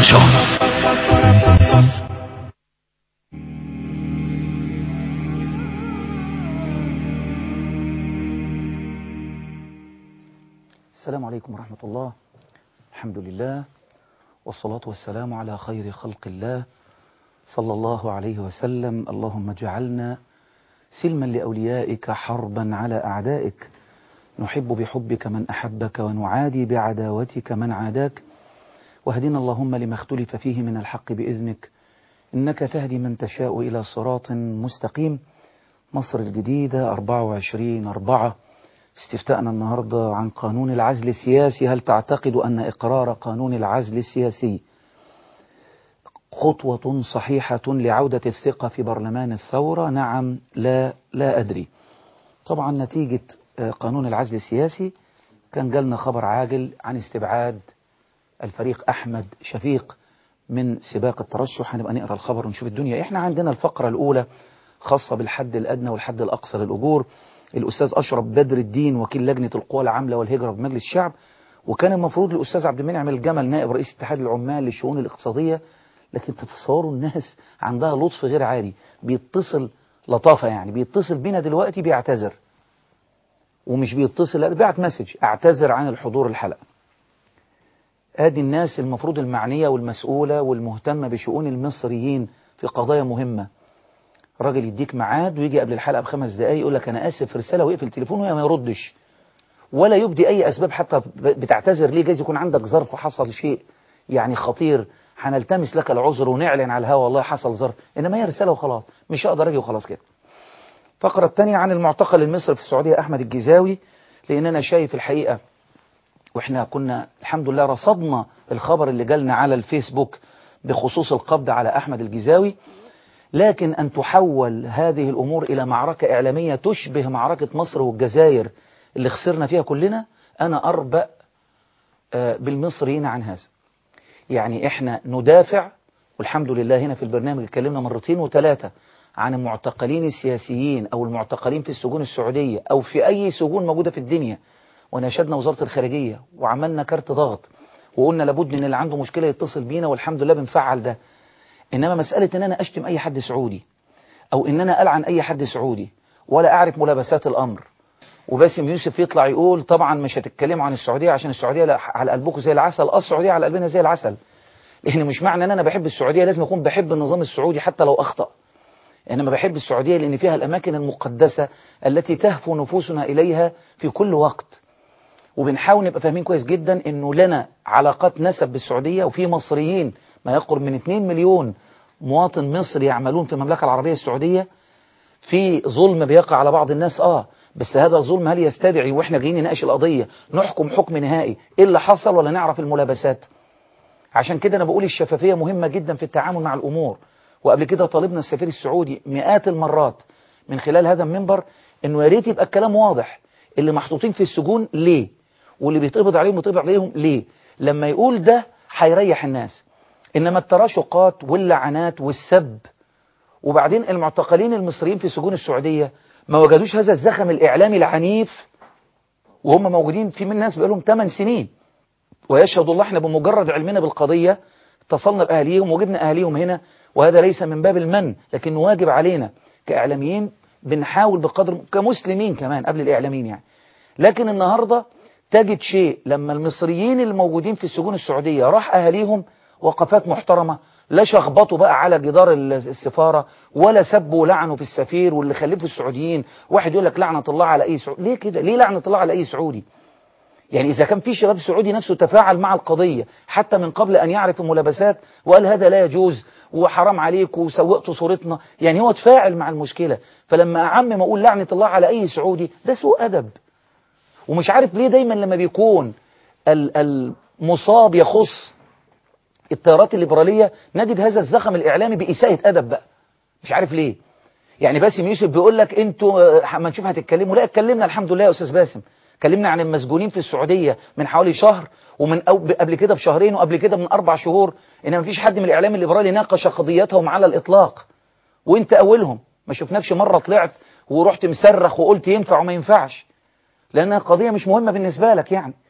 Production. السلام عليكم ورحمة الله الحمد لله والصلاة والسلام على خير خلق الله صلى الله عليه وسلم اللهم اجعلنا سلما لأوليائك حربا على أعدائك نحب بحبك من أحبك ونعادي بعداوتك من عاداك واهدنا اللهم لما اختلف فيه من الحق بإذنك إنك تهدي من تشاء إلى صراط مستقيم مصر الجديدة 24 أربعة استفتاءنا النهاردة عن قانون العزل السياسي هل تعتقد أن إقرار قانون العزل السياسي خطوة صحيحة لعودة الثقة في برلمان الثورة نعم لا لا أدري طبعا نتيجة قانون العزل السياسي كان جالنا خبر عاجل عن استبعاد الفريق أحمد شفيق من سباق الترشح هنبقى نقرأ الخبر ونشوف الدنيا احنا عندنا الفقرة الأولى خاصة بالحد الأدنى والحد الأقصى للأجور الأستاذ أشرف بدر الدين وكيل لجنة القوى العاملة والهجرة بمجلس الشعب وكان المفروض الأستاذ عبد المنعم الجمل نائب رئيس اتحاد العمال للشؤون الاقتصادية لكن تتصوروا الناس عندها لطف غير عادي بيتصل لطافة يعني بيتصل بينا دلوقتي بيعتذر ومش بيتصل لا بيعت مسج اعتذر عن الحضور الحلقة ادي الناس المفروض المعنية والمسؤولة والمهتمة بشؤون المصريين في قضايا مهمة راجل يديك ميعاد ويجي قبل الحلقة بخمس دقايق يقول لك أنا آسف في رسالة ويقفل تليفونه وهي ما يردش ولا يبدي أي أسباب حتى بتعتذر ليه جايز يكون عندك ظرف حصل شيء يعني خطير هنلتمس لك العذر ونعلن على الهوا والله حصل ظرف إنما هي رسالة وخلاص مش هقدر أجي وخلاص كده الفقرة الثانية عن المعتقل المصري في السعودية أحمد الجزاوي لأن أنا شايف الحقيقة وإحنا كنا الحمد لله رصدنا الخبر اللي جالنا على الفيسبوك بخصوص القبض على أحمد الجزاوي لكن أن تحول هذه الأمور إلى معركة إعلامية تشبه معركة مصر والجزائر اللي خسرنا فيها كلنا أنا أربأ بالمصريين عن هذا يعني إحنا ندافع والحمد لله هنا في البرنامج اتكلمنا مرتين وثلاثة عن المعتقلين السياسيين أو المعتقلين في السجون السعودية أو في أي سجون موجودة في الدنيا وناشدنا وزارة الخارجية وعملنا كارت ضغط وقلنا لابد من اللي عنده مشكلة يتصل بينا والحمد لله بنفعل ده إنما مسألة إن أنا أشتم أي حد سعودي أو إن أنا ألعن أي حد سعودي ولا أعرف ملابسات الأمر وباسم يوسف يطلع يقول طبعا مش هتتكلموا عن السعودية عشان السعودية على قلبكم زي العسل أه السعودية على قلبنا زي العسل لأن مش معنى أن أنا بحب السعودية لازم أكون بحب النظام السعودي حتى لو أخطأ إنما بحب السعودية لأن فيها الأماكن المقدسة التي تهفو نفوسنا إليها في كل وقت وبنحاول نبقى فاهمين كويس جدا انه لنا علاقات نسب بالسعودية وفي مصريين ما يقرب من 2 مليون مواطن مصري يعملون في المملكة العربية السعودية في ظلم بيقع على بعض الناس اه بس هذا الظلم هل يستدعي واحنا جايين نناقش القضية نحكم حكم نهائي ايه اللي حصل ولا نعرف الملابسات عشان كده انا بقول الشفافية مهمة جدا في التعامل مع الامور وقبل كده طالبنا السفير السعودي مئات المرات من خلال هذا المنبر انه يا ريت يبقى الكلام واضح اللي محطوطين في السجون ليه واللي بيتقبض عليهم بيتقبض عليهم ليه لما يقول ده هيريح الناس إنما التراشقات واللعنات والسب وبعدين المعتقلين المصريين في سجون السعودية ما وجدوش هذا الزخم الإعلامي العنيف وهم موجودين في من ناس بقالهم 8 سنين ويشهد الله احنا بمجرد علمنا بالقضية اتصلنا بأهليهم وجبنا أهليهم هنا وهذا ليس من باب المن لكن واجب علينا كإعلاميين بنحاول بقدر كمسلمين كمان قبل الإعلاميين يعني لكن النهاردة تجد شيء لما المصريين الموجودين في السجون السعودية راح أهاليهم وقفات محترمة لا شخبطوا بقى على جدار السفارة ولا سبوا ولعنوا في السفير واللي خلفوا السعوديين واحد يقول لك لعنة الله على أي سعودي ليه كده ليه لعنة الله على أي سعودي يعني إذا كان في شباب سعودي نفسه تفاعل مع القضية حتى من قبل أن يعرف الملابسات وقال هذا لا يجوز وحرام عليك وسوقتوا صورتنا يعني هو تفاعل مع المشكلة فلما أعمم أقول لعنة الله على أي سعودي ده سوء أدب ومش عارف ليه دايما لما بيكون المصاب يخص التيارات الليبرالية نجد هذا الزخم الإعلامي بإساءة أدب بقى مش عارف ليه يعني باسم يوسف بيقول لك انتوا ما نشوف هتتكلموا لا اتكلمنا الحمد لله يا أستاذ باسم اتكلمنا عن المسجونين في السعودية من حوالي شهر ومن قبل كده بشهرين وقبل كده من أربع شهور إن مفيش حد من الإعلام الليبرالي ناقش قضيتهم على الإطلاق وانت أولهم ما شفناكش مرة طلعت ورحت مصرخ وقلت ينفع وما ينفعش لأنها قضية مش مهمة بالنسبة لك يعني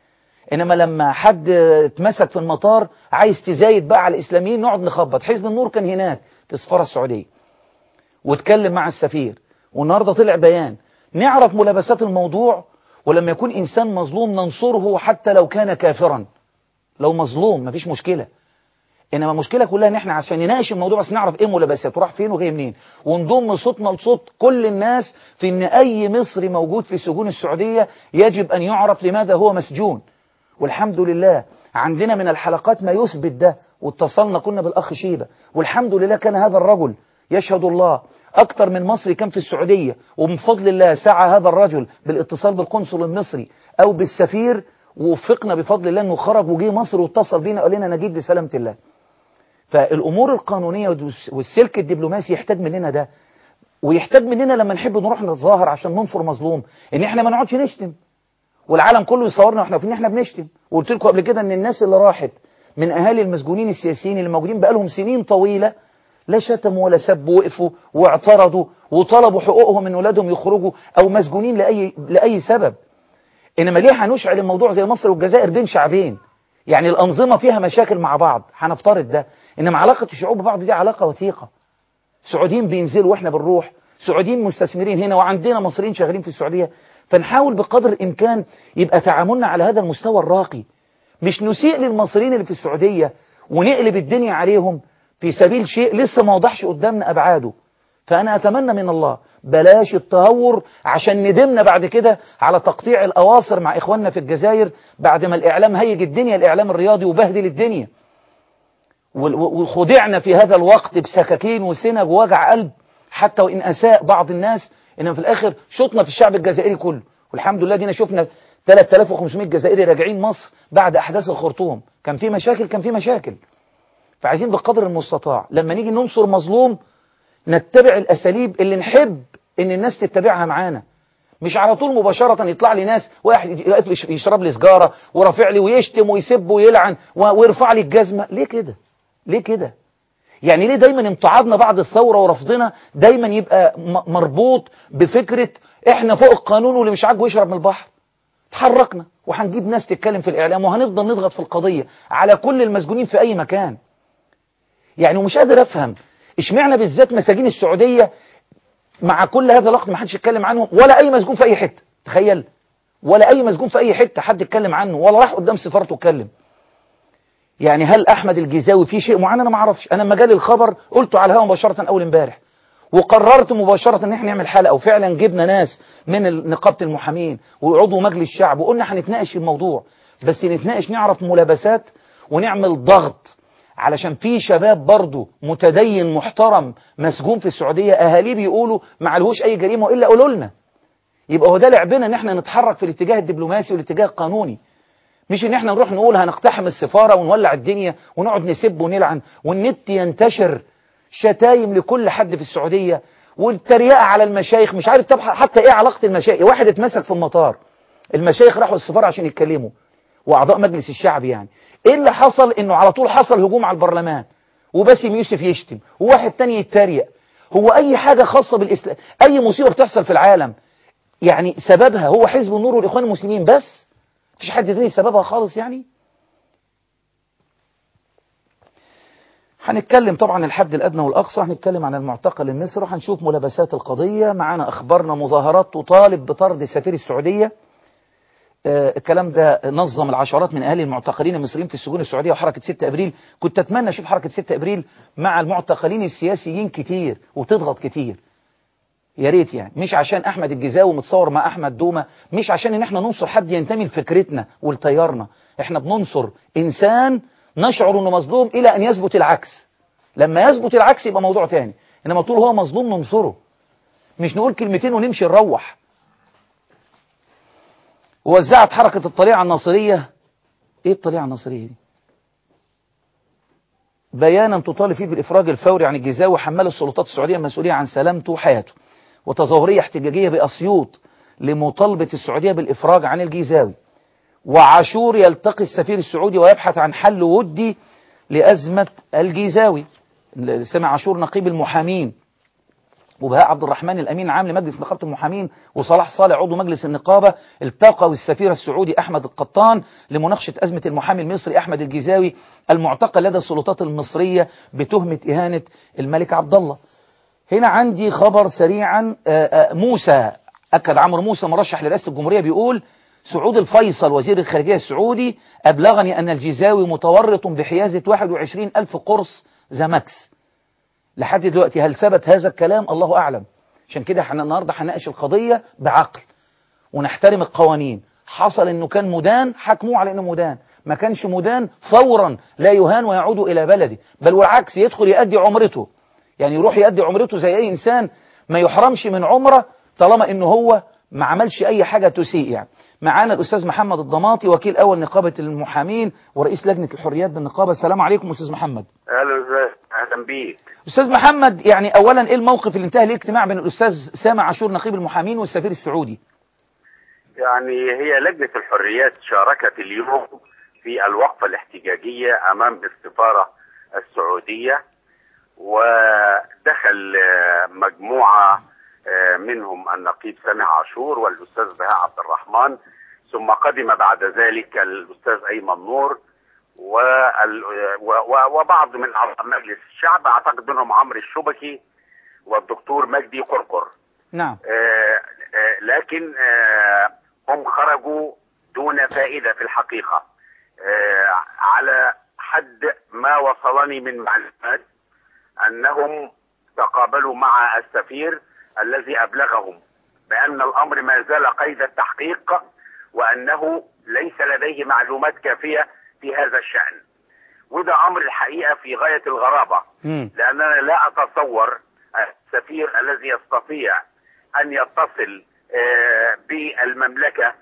انما لما حد اتمسك في المطار عايز تزايد بقى على الاسلاميين نقعد نخبط حزب النور كان هناك في السفاره السعوديه واتكلم مع السفير والنهارده طلع بيان نعرف ملابسات الموضوع ولما يكون انسان مظلوم ننصره حتى لو كان كافرا لو مظلوم مفيش مشكله انما المشكله كلها ان احنا عشان نناقش الموضوع بس نعرف ايه ملابساته راح فين وجاي منين ونضم صوتنا لصوت كل الناس في ان اي مصري موجود في سجون السعوديه يجب ان يعرف لماذا هو مسجون والحمد لله عندنا من الحلقات ما يثبت ده واتصلنا كنا بالاخ شيبه والحمد لله كان هذا الرجل يشهد الله أكثر من مصري كان في السعودية ومن فضل الله سعى هذا الرجل بالاتصال بالقنصل المصري أو بالسفير ووفقنا بفضل الله أنه خرج وجي مصر واتصل بينا قال لنا نجيب بسلامة الله فالأمور القانونية والسلك الدبلوماسي يحتاج مننا ده ويحتاج مننا لما نحب نروح نتظاهر عشان ننصر مظلوم ان احنا ما نقعدش نشتم والعالم كله يصورنا واحنا في ان احنا بنشتم وقلت لكم قبل كده ان الناس اللي راحت من اهالي المسجونين السياسيين اللي موجودين بقالهم سنين طويله لا شتموا ولا سبوا وقفوا واعترضوا وطلبوا حقوقهم ان اولادهم يخرجوا او مسجونين لاي لاي سبب انما ليه هنشعل الموضوع زي مصر والجزائر بين شعبين يعني الانظمه فيها مشاكل مع بعض هنفترض ده انما علاقه الشعوب ببعض دي علاقه وثيقه سعوديين بينزلوا واحنا بنروح سعوديين مستثمرين هنا وعندنا مصريين شغالين في السعوديه فنحاول بقدر الامكان يبقى تعاملنا على هذا المستوى الراقي مش نسيء للمصريين اللي في السعوديه ونقلب الدنيا عليهم في سبيل شيء لسه ما وضحش قدامنا أبعاده فأنا أتمنى من الله بلاش التهور عشان ندمنا بعد كده على تقطيع الأواصر مع إخواننا في الجزائر بعد ما الإعلام هيج الدنيا الإعلام الرياضي وبهدل الدنيا وخدعنا في هذا الوقت بسكاكين وسنج ووجع قلب حتى وإن أساء بعض الناس إنما في الآخر شطنا في الشعب الجزائري كله والحمد لله دينا شفنا 3500 جزائري راجعين مصر بعد أحداث الخرطوم كان في مشاكل كان في مشاكل فعايزين بقدر المستطاع لما نيجي ننصر مظلوم نتبع الأساليب اللي نحب إن الناس تتبعها معانا مش على طول مباشرة يطلع لي ناس واحد يشرب لي سجارة ورافع لي ويشتم ويسب ويلعن ويرفع لي الجزمة ليه كده ليه كده يعني ليه دايما امتعاضنا بعد الثورة ورفضنا دايما يبقى مربوط بفكرة احنا فوق القانون واللي مش عاجبه يشرب من البحر تحركنا وهنجيب ناس تتكلم في الإعلام وهنفضل نضغط في القضية على كل المسجونين في أي مكان يعني ومش قادر افهم اشمعنى بالذات مساجين السعوديه مع كل هذا الوقت ما حدش يتكلم عنهم ولا اي مسجون في اي حته تخيل ولا اي مسجون في اي حته حد يتكلم عنه ولا راح قدام سفارته اتكلم يعني هل احمد الجيزاوي في شيء معين انا ما اعرفش انا لما جالي الخبر قلته على الهواء مباشره اول امبارح وقررت مباشره ان احنا نعمل حلقه وفعلا جبنا ناس من نقابه المحامين وعضو مجلس الشعب وقلنا هنتناقش الموضوع بس نتناقش نعرف ملابسات ونعمل ضغط علشان في شباب برضه متدين محترم مسجون في السعودية أهاليه بيقولوا ما عليهوش أي جريمة إلا قولوا لنا يبقى هو ده لعبنا إن احنا نتحرك في الاتجاه الدبلوماسي والاتجاه القانوني مش إن احنا نروح نقول هنقتحم السفارة ونولع الدنيا ونقعد نسب ونلعن والنت ينتشر شتايم لكل حد في السعودية والتريقة على المشايخ مش عارف طب حتى إيه علاقة المشايخ واحد اتمسك في المطار المشايخ راحوا السفارة عشان يتكلموا وأعضاء مجلس الشعب يعني ايه اللي حصل انه على طول حصل هجوم على البرلمان وباسم يوسف يشتم وواحد تاني يتريق هو اي حاجة خاصة بالاسلام اي مصيبة بتحصل في العالم يعني سببها هو حزب النور والاخوان المسلمين بس مفيش حد تاني سببها خالص يعني هنتكلم طبعا الحد الادنى والاقصى هنتكلم عن المعتقل المصري هنشوف ملابسات القضية معانا اخبارنا مظاهرات تطالب بطرد سفير السعودية آه الكلام ده نظم العشرات من اهالي المعتقلين المصريين في السجون السعوديه وحركه 6 ابريل كنت اتمنى اشوف حركه 6 ابريل مع المعتقلين السياسيين كتير وتضغط كتير يا ريت يعني مش عشان احمد الجزاوي متصور مع احمد دومه مش عشان ان احنا ننصر حد ينتمي لفكرتنا ولتيارنا احنا بننصر انسان نشعر انه مظلوم الى ان يثبت العكس لما يثبت العكس يبقى موضوع تاني انما طول هو مظلوم ننصره مش نقول كلمتين ونمشي نروح ووزعت حركة الطليعة الناصرية ايه الطليعة الناصرية دي بيانا تطالب فيه بالإفراج الفوري عن الجزاوي وحمل السلطات السعودية المسؤولية عن سلامته وحياته وتظاهرية احتجاجية بأسيوط لمطالبة السعودية بالإفراج عن الجيزاوي وعاشور يلتقي السفير السعودي ويبحث عن حل ودي لأزمة الجيزاوي سمع عاشور نقيب المحامين وبهاء عبد الرحمن الأمين عام لمجلس نقابة المحامين وصلاح صالح عضو مجلس النقابة التقوا السفير السعودي أحمد القطان لمناقشة أزمة المحامي المصري أحمد الجيزاوي المعتقل لدى السلطات المصرية بتهمة إهانة الملك عبد الله هنا عندي خبر سريعا آه، آه، موسى أكد عمرو موسى مرشح لرئاسة الجمهورية بيقول سعود الفيصل وزير الخارجية السعودي أبلغني أن الجيزاوي متورط بحيازة 21 ألف قرص زمكس لحد دلوقتي هل ثبت هذا الكلام الله أعلم عشان كده احنا النهاردة هنناقش القضية بعقل ونحترم القوانين حصل انه كان مدان حكموه على انه مدان ما كانش مدان فورا لا يهان ويعود الى بلده بل والعكس يدخل يؤدي عمرته يعني يروح يؤدي عمرته زي اي انسان ما يحرمش من عمره طالما انه هو ما عملش اي حاجة تسيء يعني معانا الاستاذ محمد الضماطي وكيل اول نقابة المحامين ورئيس لجنة الحريات بالنقابة السلام عليكم استاذ محمد اهلا وسهلا اهلا بيك استاذ محمد يعني اولا ايه الموقف اللي انتهى ليه اجتماع بين الاستاذ سامع عاشور نقيب المحامين والسفير السعودي يعني هي لجنة الحريات شاركت اليوم في الوقفة الاحتجاجية أمام السفارة السعودية ودخل آه، مجموعة آه، منهم النقيب سامع عاشور والأستاذ بهاء عبد الرحمن ثم قدم بعد ذلك الأستاذ أيمن نور وال- و- و- وبعض من أعضاء مجلس الشعب أعتقد منهم عمرو الشبكي والدكتور مجدي قرقر نعم آه، آه، لكن آه، هم خرجوا دون فائدة في الحقيقة آه، على حد ما وصلني من معلومات أنهم تقابلوا مع السفير الذي أبلغهم بأن الأمر ما زال قيد التحقيق وأنه ليس لديه معلومات كافية في هذا الشأن وده أمر الحقيقة في غاية الغرابة مم. لأننا لا أتصور السفير الذي يستطيع أن يتصل آه، بالمملكة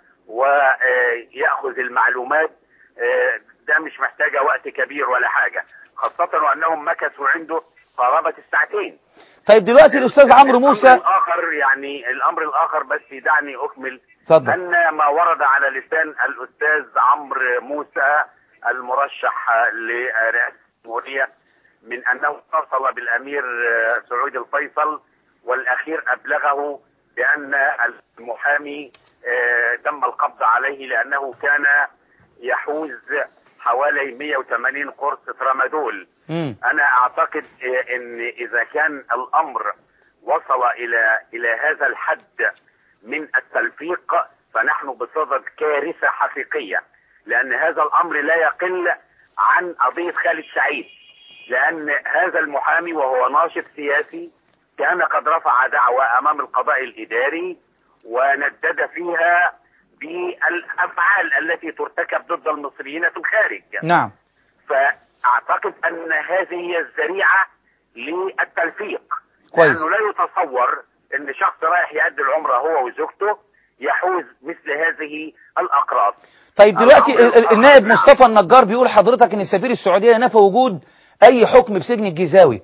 ويأخذ المعلومات آه، ده مش محتاجة وقت كبير ولا حاجة خاصة وأنهم مكثوا عنده قرابة الساعتين طيب دلوقتي الاستاذ عمرو الأمر موسى الآخر يعني الأمر الآخر بس دعني أكمل اتفضل أن ما ورد على لسان الأستاذ عمرو موسى المرشح لرئاسة الجمهورية من أنه اتصل بالأمير سعود الفيصل والأخير أبلغه بأن المحامي آه، تم القبض عليه لأنه كان يحوز حوالي 180 قرص ترامادول مم. انا اعتقد آه، ان اذا كان الامر وصل الى الى هذا الحد من التلفيق فنحن بصدد كارثه حقيقيه لان هذا الامر لا يقل عن قضيه خالد سعيد لان هذا المحامي وهو ناشط سياسي كان قد رفع دعوى امام القضاء الاداري وندد فيها بالافعال التي ترتكب ضد المصريين في الخارج نعم فاعتقد ان هذه هي الذريعه للتلفيق كويس. لانه لا يتصور ان شخص رايح يؤدي العمره هو وزوجته يحوز مثل هذه الاقراض طيب دلوقتي الأمر ال- ال- النائب نعم. مصطفى النجار بيقول حضرتك ان السفير السعودية نفى وجود اي حكم بسجن الجيزاوي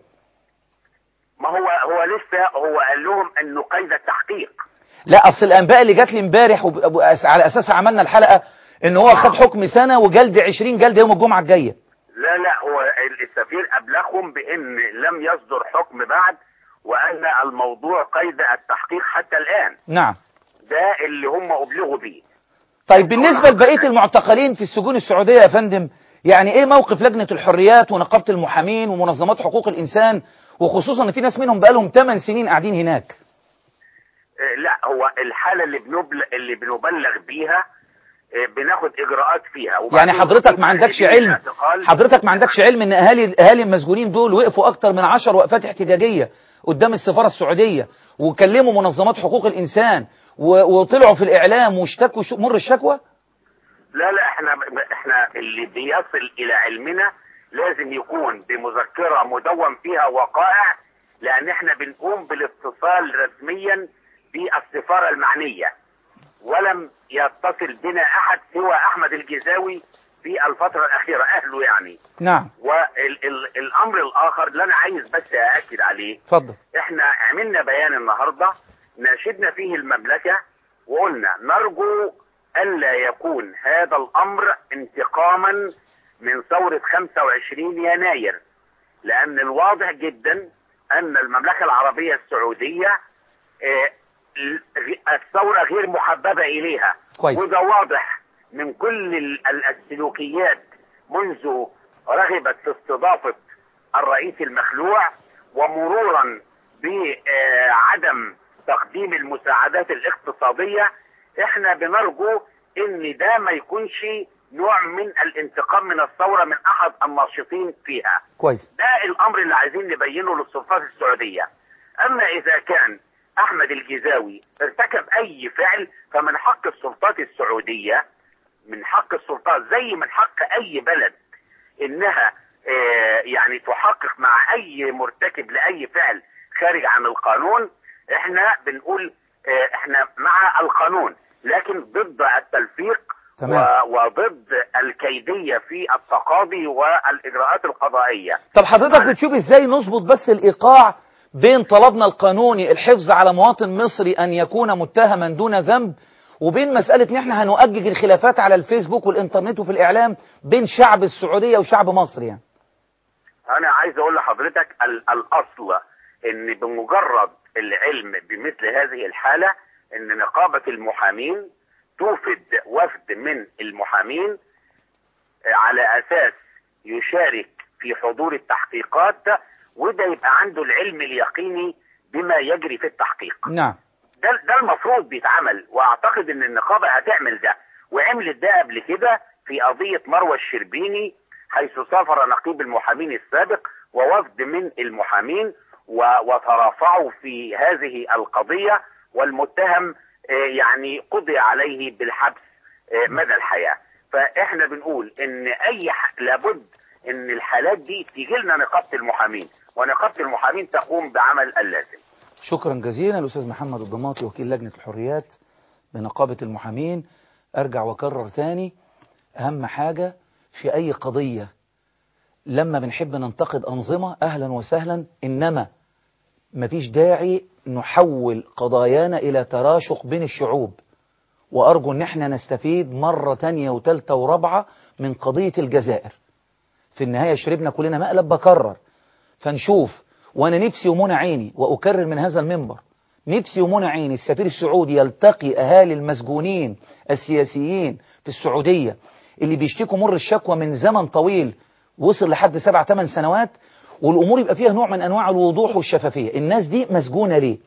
ما هو هو لسه هو قال لهم انه قيد التحقيق لا اصل الانباء اللي جات لي امبارح وب- وب- على اساسها عملنا الحلقة ان هو خد حكم سنة وجلد 20 جلد يوم الجمعة الجاية لا لا هو السفير ابلغهم بان لم يصدر حكم بعد وان الموضوع قيد التحقيق حتى الان نعم ده اللي هم ابلغوا به طيب بالنسبة لبقية المعتقلين في السجون السعودية يا فندم يعني ايه موقف لجنة الحريات ونقابة المحامين ومنظمات حقوق الانسان وخصوصا ان في ناس منهم بقالهم 8 سنين قاعدين هناك آه، لا هو الحاله اللي بنبل... اللي بنبلغ بيها آه، بناخد اجراءات فيها يعني وبعدين حضرتك ما عندكش بنجيب علم الاعتقال. حضرتك ما عندكش علم ان اهالي اهالي المسجونين دول وقفوا اكتر من 10 وقفات احتجاجيه قدام السفاره السعوديه وكلموا منظمات حقوق الانسان و- وطلعوا في الاعلام واشتكوا شو- مر الشكوى لا لا احنا احنا اللي بيصل الى علمنا لازم يكون بمذكره مدون فيها وقائع لان احنا بنقوم بالاتصال رسميا بالسفاره المعنيه ولم يتصل بنا احد سوى احمد الجزاوي في الفتره الاخيره اهله يعني نعم والامر الاخر اللي انا عايز بس ااكد عليه اتفضل احنا عملنا بيان النهارده ناشدنا فيه المملكه وقلنا نرجو الا يكون هذا الامر انتقاما من ثوره 25 يناير لان الواضح جدا ان المملكه العربيه السعوديه آه، الثوره غير محببه اليها كويس. وده واضح من كل ال- ال- السلوكيات منذ رغبت في استضافه الرئيس المخلوع ومرورا بعدم تقديم المساعدات الاقتصاديه احنا بنرجو ان ده ما يكونش نوع من الانتقام من الثوره من احد الناشطين فيها كويس ده الامر اللي عايزين نبينه للسلطات السعوديه اما اذا كان احمد الجزاوي ارتكب اي فعل فمن حق السلطات السعوديه من حق السلطات زي من حق اي بلد انها آه، يعني تحقق مع اي مرتكب لاي فعل خارج عن القانون احنا بنقول آه، احنا مع القانون لكن ضد التلفيق تمام. و- وضد الكيديه في التقاضي والاجراءات القضائيه طب حضرتك بتشوف ازاي نظبط بس الايقاع بين طلبنا القانوني الحفظ على مواطن مصري ان يكون متهما دون ذنب وبين مسألة ان احنا هنؤجج الخلافات على الفيسبوك والانترنت وفي الاعلام بين شعب السعودية وشعب مصر يعني انا عايز اقول لحضرتك ال- الاصل ان بمجرد العلم بمثل هذه الحالة ان نقابة المحامين توفد وفد من المحامين على اساس يشارك في حضور التحقيقات وده يبقى عنده العلم اليقيني بما يجري في التحقيق نعم ده ده المفروض بيتعمل واعتقد ان النقابه هتعمل ده وعملت ده قبل كده في قضيه مروه الشربيني حيث سافر نقيب المحامين السابق ووفد من المحامين و- وترافعوا في هذه القضيه والمتهم آه، يعني قضي عليه بالحبس آه، مدى الحياه فاحنا بنقول ان اي ح... لابد ان الحالات دي تيجي لنا نقابه المحامين ونقابه المحامين تقوم بعمل اللازم شكرا جزيلا الأستاذ محمد الضماطي وكيل لجنة الحريات بنقابة المحامين أرجع وأكرر تاني أهم حاجة في أي قضية لما بنحب ننتقد أنظمة أهلا وسهلا إنما مفيش داعي نحول قضايانا إلى تراشق بين الشعوب وأرجو أن احنا نستفيد مرة تانية وتالتة ورابعة من قضية الجزائر في النهاية شربنا كلنا مقلب بكرر فنشوف وانا نفسي ومنى عيني واكرر من هذا المنبر نفسي ومنى عيني السفير السعودي يلتقي اهالي المسجونين السياسيين في السعوديه اللي بيشتكوا مر الشكوى من زمن طويل وصل لحد سبع ثمان سنوات والامور يبقى فيها نوع من انواع الوضوح والشفافيه الناس دي مسجونه ليه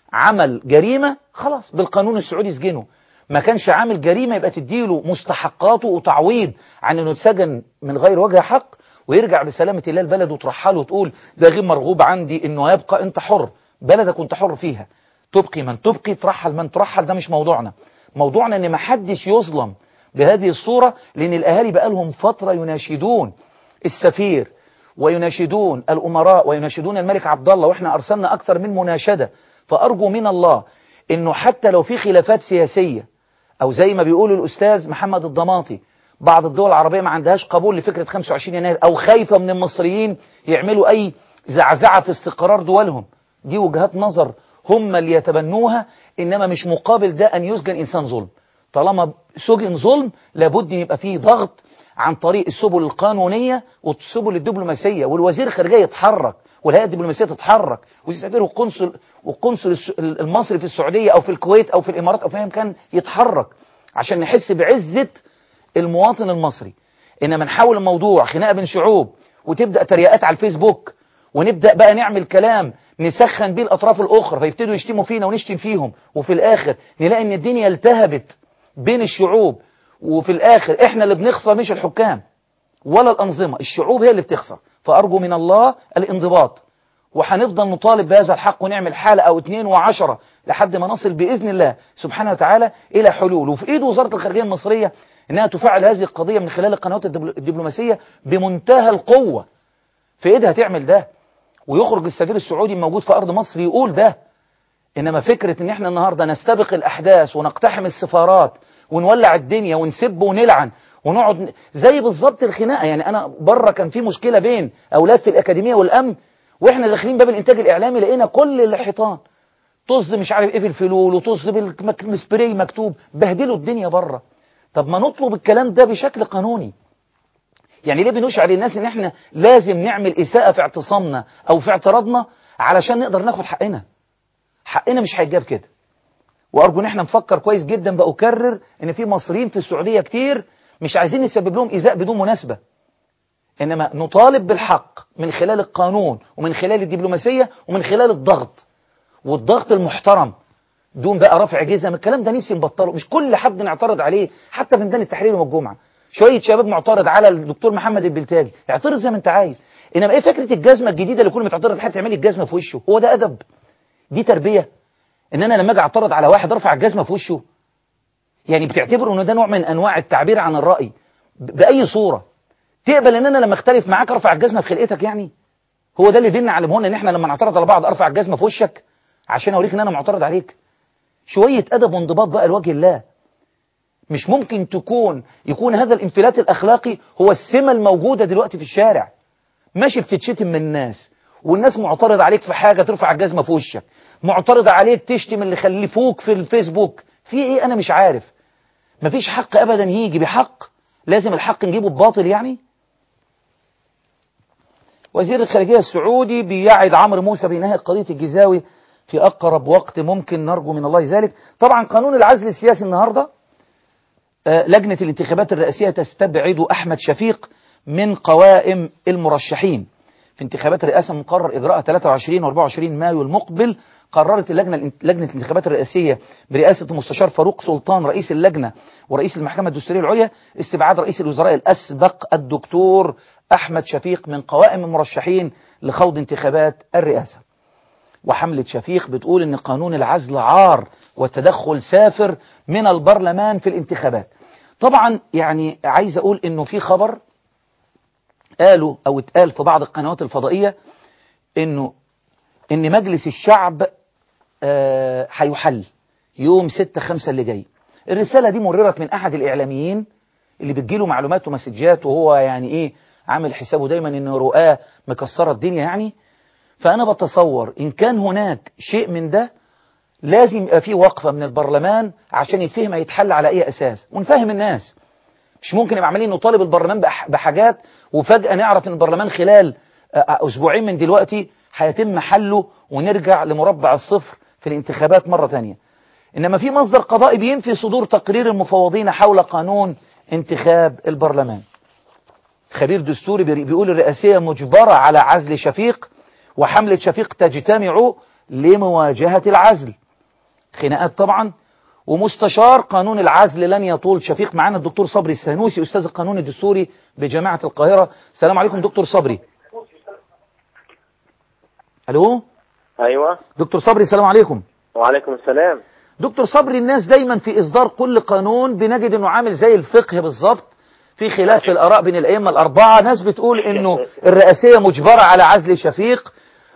عمل جريمه خلاص بالقانون السعودي سجنه ما كانش عامل جريمه يبقى تديله مستحقاته وتعويض عن انه اتسجن من غير وجه حق ويرجع بسلامة الله البلد وترحله وتقول ده غير مرغوب عندي انه يبقى انت حر بلدك وانت حر فيها تبقي من تبقي ترحل من ترحل ده مش موضوعنا موضوعنا ان ما حدش يظلم بهذه الصورة لان الاهالي بقالهم فترة يناشدون السفير ويناشدون الامراء ويناشدون الملك عبد الله واحنا ارسلنا اكثر من مناشدة فارجو من الله انه حتى لو في خلافات سياسية او زي ما بيقول الاستاذ محمد الضماطي بعض الدول العربية ما عندهاش قبول لفكرة 25 يناير أو خايفة من المصريين يعملوا أي زعزعة في استقرار دولهم دي وجهات نظر هم اللي يتبنوها إنما مش مقابل ده أن يسجن إنسان ظلم طالما سجن ظلم لابد يبقى فيه ضغط عن طريق السبل القانونية والسبل الدبلوماسية والوزير الخارجية يتحرك والهيئة الدبلوماسية تتحرك والسفير والقنصل والقنصل الس- المصري في السعودية أو في الكويت أو في الإمارات أو في أي مكان يتحرك عشان نحس بعزة المواطن المصري انما نحول الموضوع خناقه بين شعوب وتبدا تريقات على الفيسبوك ونبدا بقى نعمل كلام نسخن بيه الاطراف الاخرى فيبتدوا يشتموا فينا ونشتم فيهم وفي الاخر نلاقي ان الدنيا التهبت بين الشعوب وفي الاخر احنا اللي بنخسر مش الحكام ولا الانظمه الشعوب هي اللي بتخسر فارجو من الله الانضباط وهنفضل نطالب بهذا الحق ونعمل حالة أو اتنين وعشرة لحد ما نصل بإذن الله سبحانه وتعالى إلى حلول وفي إيد وزارة الخارجية المصرية إنها تفعل هذه القضية من خلال القنوات الدبل- الدبلوماسية بمنتهى القوة في إيدها تعمل ده ويخرج السفير السعودي الموجود في أرض مصر يقول ده إنما فكرة إن إحنا النهاردة نستبق الأحداث ونقتحم السفارات ونولع الدنيا ونسب ونلعن ونقعد ن- زي بالظبط الخناقة يعني أنا بره كان في مشكلة بين أولاد في الأكاديمية والأمن وإحنا داخلين باب الإنتاج الإعلامي لقينا كل الحيطان طز مش عارف إيه في الفلول وطز بالسبراي مكتوب بهدلوا الدنيا بره طب ما نطلب الكلام ده بشكل قانوني يعني ليه بنشعر الناس ان احنا لازم نعمل اساءة في اعتصامنا او في اعتراضنا علشان نقدر ناخد حقنا حقنا مش هيتجاب كده وارجو ان احنا نفكر كويس جدا باكرر ان في مصريين في السعوديه كتير مش عايزين نسبب لهم ايذاء بدون مناسبه انما نطالب بالحق من خلال القانون ومن خلال الدبلوماسيه ومن خلال الضغط والضغط المحترم دون بقى رفع جزم الكلام ده نفسي نبطله مش كل حد نعترض عليه حتى في ميدان التحرير يوم الجمعه شويه شباب معترض على الدكتور محمد البلتاجي اعترض زي ما انت عايز انما ايه فكره الجزمه الجديده اللي كل ما تعترض حد تعملي الجزمه في وشه هو ده ادب دي تربيه ان انا لما اجي اعترض على واحد ارفع الجزمه في وشه يعني بتعتبر ان ده نوع من انواع التعبير عن الراي ب- باي صوره تقبل ان انا لما اختلف معاك ارفع الجزمه في خلقتك يعني هو ده اللي ديننا علمهولنا ان احنا لما نعترض على بعض ارفع الجزمه في وشك عشان اوريك ان انا معترض عليك شويه ادب وانضباط بقى لوجه الله مش ممكن تكون يكون هذا الانفلات الاخلاقي هو السمه الموجوده دلوقتي في الشارع ماشي بتتشتم من الناس والناس معترض عليك في حاجه ترفع الجزمه في وشك معترض عليك تشتم اللي خلفوك في الفيسبوك في ايه انا مش عارف مفيش حق ابدا يجي بحق لازم الحق نجيبه بباطل يعني وزير الخارجية السعودي بيعد عمرو موسى بإنهاء قضية الجزاوي في أقرب وقت ممكن نرجو من الله ذلك طبعا قانون العزل السياسي النهاردة آه، لجنة الانتخابات الرئاسية تستبعد أحمد شفيق من قوائم المرشحين في انتخابات الرئاسة مقرر إجراء 23 و 24 مايو المقبل قررت اللجنة لجنة الانتخابات الرئاسية برئاسة المستشار فاروق سلطان رئيس اللجنة ورئيس المحكمة الدستورية العليا استبعاد رئيس الوزراء الأسبق الدكتور أحمد شفيق من قوائم المرشحين لخوض انتخابات الرئاسة وحملة شفيق بتقول ان قانون العزل عار والتدخل سافر من البرلمان في الانتخابات طبعا يعني عايز اقول انه في خبر قالوا او اتقال في بعض القنوات الفضائية انه ان مجلس الشعب آه، هيحل يوم 6 5 اللي جاي الرسالة دي مررت من احد الاعلاميين اللي بتجيله معلومات ومسجات وهو يعني ايه عامل حسابه دايما ان رؤاه مكسرة الدنيا يعني فأنا بتصور إن كان هناك شيء من ده لازم يبقى فيه وقفة من البرلمان عشان يتفهم هيتحل على أي أساس ونفهم الناس مش ممكن يبقى عمالين نطالب البرلمان بح- بحاجات وفجأة نعرف إن البرلمان خلال آه، أسبوعين من دلوقتي هيتم حله ونرجع لمربع الصفر في الانتخابات مرة تانية إنما في مصدر قضائي بينفي صدور تقرير المفوضين حول قانون انتخاب البرلمان خبير دستوري بيري- بيقول الرئاسية مجبرة على عزل شفيق وحملة شفيق تجتمع لمواجهة العزل خناقات طبعا ومستشار قانون العزل لن يطول شفيق معنا الدكتور صبري السانوسي أستاذ القانون الدستوري بجامعة القاهرة السلام عليكم دكتور صبري ألو ايوه دكتور صبري السلام عليكم وعليكم السلام دكتور صبري الناس دايما في إصدار كل قانون بنجد أنه عامل زي الفقه بالظبط في خلاف في الآراء بين الأئمة الأربعة ناس بتقول أنه الرئاسية مجبرة على عزل شفيق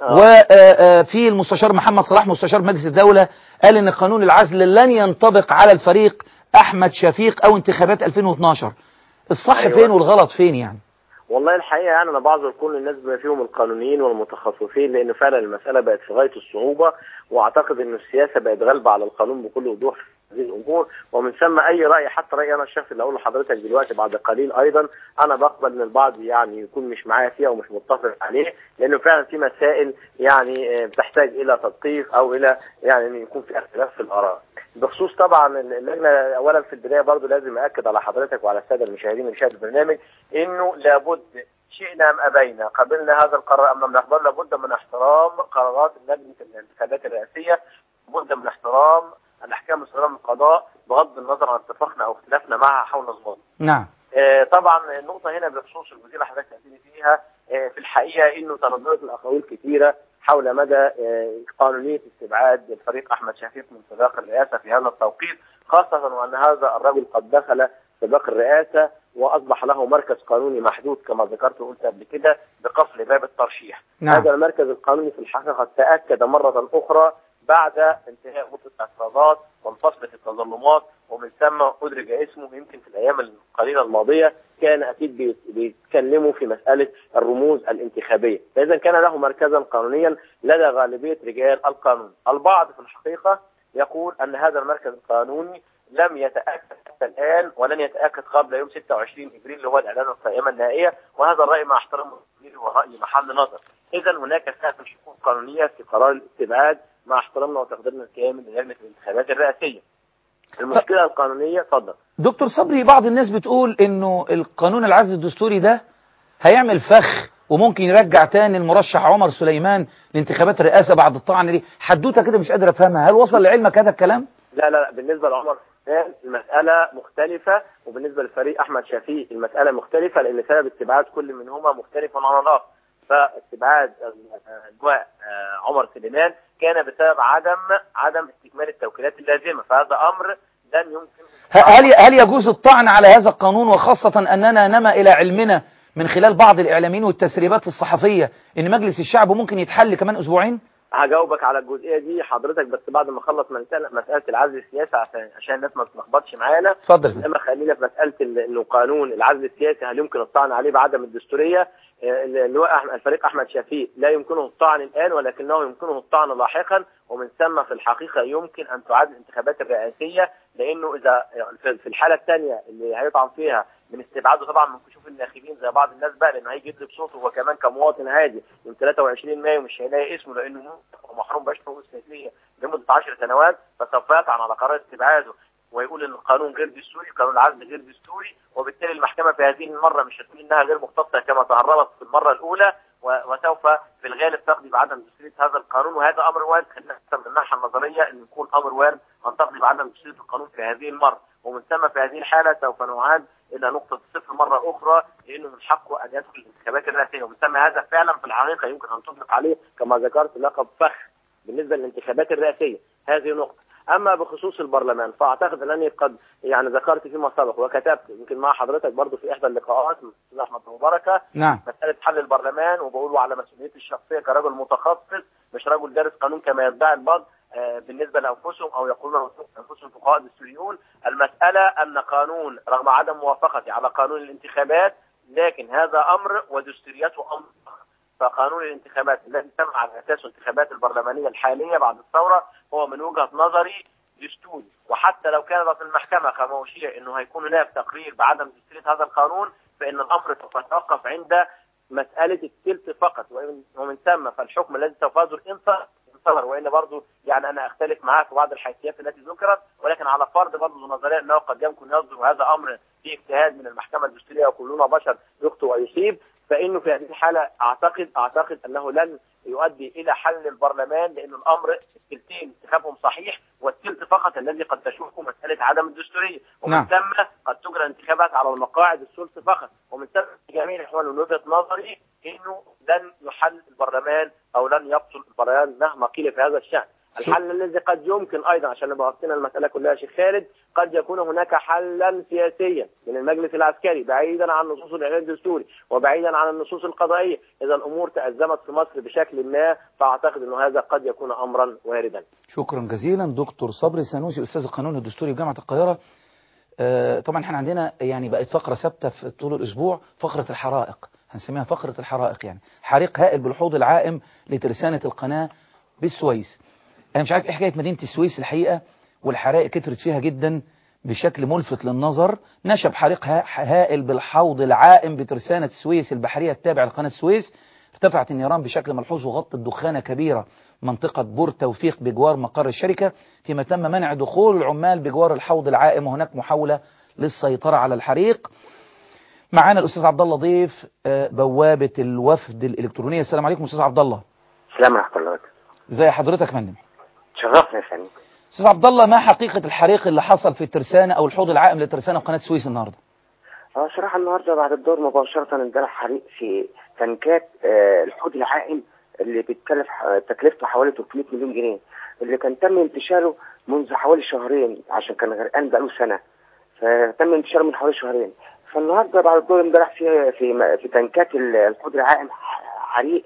وفي المستشار محمد صلاح مستشار مجلس الدولة قال أن قانون العزل لن ينطبق على الفريق أحمد شفيق أو انتخابات 2012 الصح أيوة. فين والغلط فين يعني والله الحقيقه يعني انا بعذر كل الناس بما فيهم القانونيين والمتخصصين لان فعلا المساله بقت في غايه الصعوبه واعتقد ان السياسه بقت غالبه على القانون بكل وضوح في هذه الامور ومن ثم اي راي حتى رايي انا الشخصي اللي اقوله لحضرتك دلوقتي بعد قليل ايضا انا بقبل ان البعض يعني يكون مش معايا فيها ومش متفق عليه لانه فعلا في مسائل يعني آه، بتحتاج الى تدقيق او الى يعني ان يكون في اختلاف في الاراء. بخصوص طبعا اللجنه اولا في البدايه برضو لازم اكد على حضرتك وعلى الساده المشاهدين اللي شاهدوا البرنامج انه لابد شئنا ام ابينا قبلنا هذا القرار ام لم نقبل لابد من احترام قرارات لجنه الانتخابات الرئاسيه لابد من احترام الاحكام الصادره من القضاء بغض النظر عن اتفاقنا او اختلافنا معها حول نظامها. نعم آه، طبعا النقطة هنا بخصوص الجزئية اللي حضرتك تأتيني فيها آه، في الحقيقة انه ترددت الاقاويل كثيرة حول مدى آه، قانونية استبعاد الفريق احمد شفيق من سباق الرئاسة في هذا التوقيت خاصة وان هذا الرجل قد دخل سباق الرئاسة واصبح له مركز قانوني محدود كما ذكرت وقلت قبل كده بقفل باب الترشيح. نعم. هذا المركز القانوني في الحقيقة قد تأكد مرة أخرى بعد انتهاء مدة الاعتراضات وانفصلت التظلمات ومن ثم أدرج اسمه يمكن في الأيام القليلة الماضية كان أكيد بي- بيتكلموا في مسألة الرموز الانتخابية فإذا كان له مركزا قانونيا لدى غالبية رجال القانون البعض في الحقيقة يقول أن هذا المركز القانوني لم يتأكد حتى الآن ولن يتأكد قبل يوم 26 إبريل اللي هو الإعلان القائمة النهائية وهذا الرأي مع احترامه الكبير ورأي محل نظر اذا هناك فعلا شكوك قانونيه في قرار الاستبعاد مع احترامنا وتقديرنا الكامل للجنه الانتخابات الرئاسيه. المشكله القانونيه اتفضل دكتور صبري بعض الناس بتقول انه القانون العزل الدستوري ده هيعمل فخ وممكن يرجع تاني المرشح عمر سليمان لانتخابات الرئاسة بعد الطعن دي حدوته كده مش قادر افهمها هل وصل لعلمك هذا الكلام لا لا لا بالنسبه لعمر سليمان المساله مختلفه وبالنسبه للفريق احمد شفيق المساله مختلفه لان سبب استبعاد كل منهما مختلف عن الاخر فاستبعاد اللواء آه، عمر سليمان كان بسبب عدم عدم استكمال التوكيلات اللازمه فهذا امر لن يمكن ه- هل هل يجوز الطعن على هذا القانون وخاصة أننا نما إلى علمنا من خلال بعض الإعلاميين والتسريبات الصحفية إن مجلس الشعب ممكن يتحل كمان أسبوعين هجاوبك على الجزئيه دي حضرتك بس بعد ما اخلص مساله مساله العزل السياسي عشان عشان الناس ما تتلخبطش معانا اتفضل انما خلينا في مساله ال- انه قانون العزل السياسي هل يمكن الطعن عليه بعدم الدستوريه آه، اللواء أحمد- الفريق احمد شفيق لا يمكنه الطعن الان ولكنه يمكنه الطعن لاحقا ومن ثم في الحقيقه يمكن ان تعاد الانتخابات الرئاسيه لانه اذا في- في الحاله الثانيه اللي هيطعن فيها من استبعاده طبعا من كشوف الناخبين زي بعض الناس بقى لانه هيجي يضرب صوته هو كمان كمواطن عادي من 23 مايو مش هيلاقي اسمه لانه محروم باشا رؤوس سياسيه لمده 10 سنوات فسوف يطعن على قرار استبعاده ويقول ان القانون غير دستوري قانون العزل غير دستوري وبالتالي المحكمه في هذه المره مش هتقول انها غير مختصه كما تهربت في المره الاولى و- وسوف في الغالب تقضي بعدم دستوريه هذا القانون وهذا امر وارد خلينا نحسب من الناحيه النظريه ان يكون امر وارد ان تقضي بعدم دستوريه القانون في هذه المره ومن ثم في هذه الحاله سوف نعاد الى نقطه الصفر مره اخرى لانه من حقه ان يدخل الانتخابات الرئاسيه ومن ثم هذا فعلا في الحقيقه يمكن ان تطلق عليه كما ذكرت لقب فخ بالنسبه للانتخابات الرئاسيه هذه نقطه اما بخصوص البرلمان فاعتقد انني قد يعني ذكرت فيما سبق وكتبت يمكن مع حضرتك برضو في احدى اللقاءات مع الاستاذ احمد مباركه نعم مساله حل البرلمان وبقوله على مسؤوليتي الشخصيه كرجل متخصص مش رجل دارس قانون كما يدعي البعض آه، بالنسبه لانفسهم او يقولون انفسهم فقهاء دستوريون المساله ان قانون رغم عدم موافقتي على قانون الانتخابات لكن هذا امر ودستوريته امر آخر. فقانون الانتخابات الذي تم على اساسه الانتخابات البرلمانيه الحاليه بعد الثوره هو من وجهه نظري دستوري وحتى لو كانت المحكمه كما اشير انه هيكون هناك تقرير بعدم دستوريه هذا القانون فان الامر سوف يتوقف عند مساله الثلث فقط ومن, ومن ثم فالحكم الذي سوف يصدر ان صدر إن صدر وان برضه يعني انا اختلف معاك في بعض الحيثيات التي ذكرت ولكن على فرض برضه نظريا انه قد يمكن يصدر هذا امر في اجتهاد من المحكمه الدستوريه وكلنا بشر يخطئ ويصيب فانه في هذه الحاله اعتقد اعتقد انه لن يؤدي الى حل البرلمان لان الامر الثلثين انتخابهم صحيح والثلث فقط الذي قد تشوفه مساله عدم الدستوريه ومن نعم. ثم قد تجرى انتخابات على المقاعد الثلث فقط ومن ثم جميع الاخوان من وجهه نظري انه لن يحل البرلمان او لن يبطل البرلمان مهما قيل في هذا الشان الحل الذي قد يمكن ايضا عشان نبقى غطينا المساله كلها يا شيخ خالد قد يكون هناك حلا سياسيا من المجلس العسكري بعيدا عن نصوص الاعلان الدستوري وبعيدا عن النصوص القضائيه اذا الامور تازمت في مصر بشكل ما فاعتقد انه هذا قد يكون امرا واردا شكرا جزيلا دكتور صبري سنوسي أستاذ القانون الدستوري في جامعة القاهرة آه، طبعا احنا عندنا يعني بقت فقرة ثابتة في طول الأسبوع فقرة الحرائق هنسميها فقرة الحرائق يعني حريق هائل بالحوض العائم لترسانة القناة بالسويس أنا مش عارف إيه حكاية مدينة السويس الحقيقة والحرائق كترت فيها جدا بشكل ملفت للنظر نشب حريق ها- هائل بالحوض العائم بترسانة السويس البحرية التابعة لقناة السويس ارتفعت النيران بشكل ملحوظ وغطت دخانة كبيرة منطقة بور توفيق بجوار مقر الشركة فيما تم منع دخول العمال بجوار الحوض العائم وهناك محاولة للسيطرة على الحريق معانا الأستاذ عبد الله ضيف آه، بوابة الوفد الإلكترونية السلام عليكم أستاذ عبد الله السلام ورحمة الله وبركاته ازي حضرتك يا فندم شرفنا يا فندم أستاذ عبد الله ما حقيقة الحريق اللي حصل في الترسانة أو الحوض العائم للترسانة وقناة السويس النهاردة اه صراحة النهاردة بعد الدور مباشرة اندلع حريق في تنكات آه الحوض العائم اللي بيتكلف آه، تكلفته حوالي 300 مليون جنيه اللي كان تم انتشاره منذ حوالي شهرين عشان كان غرقان بقاله سنة فتم انتشاره من حوالي شهرين فالنهارده بعد الدور اندلع في في في تنكات ال- الحوض العائم ح- حريق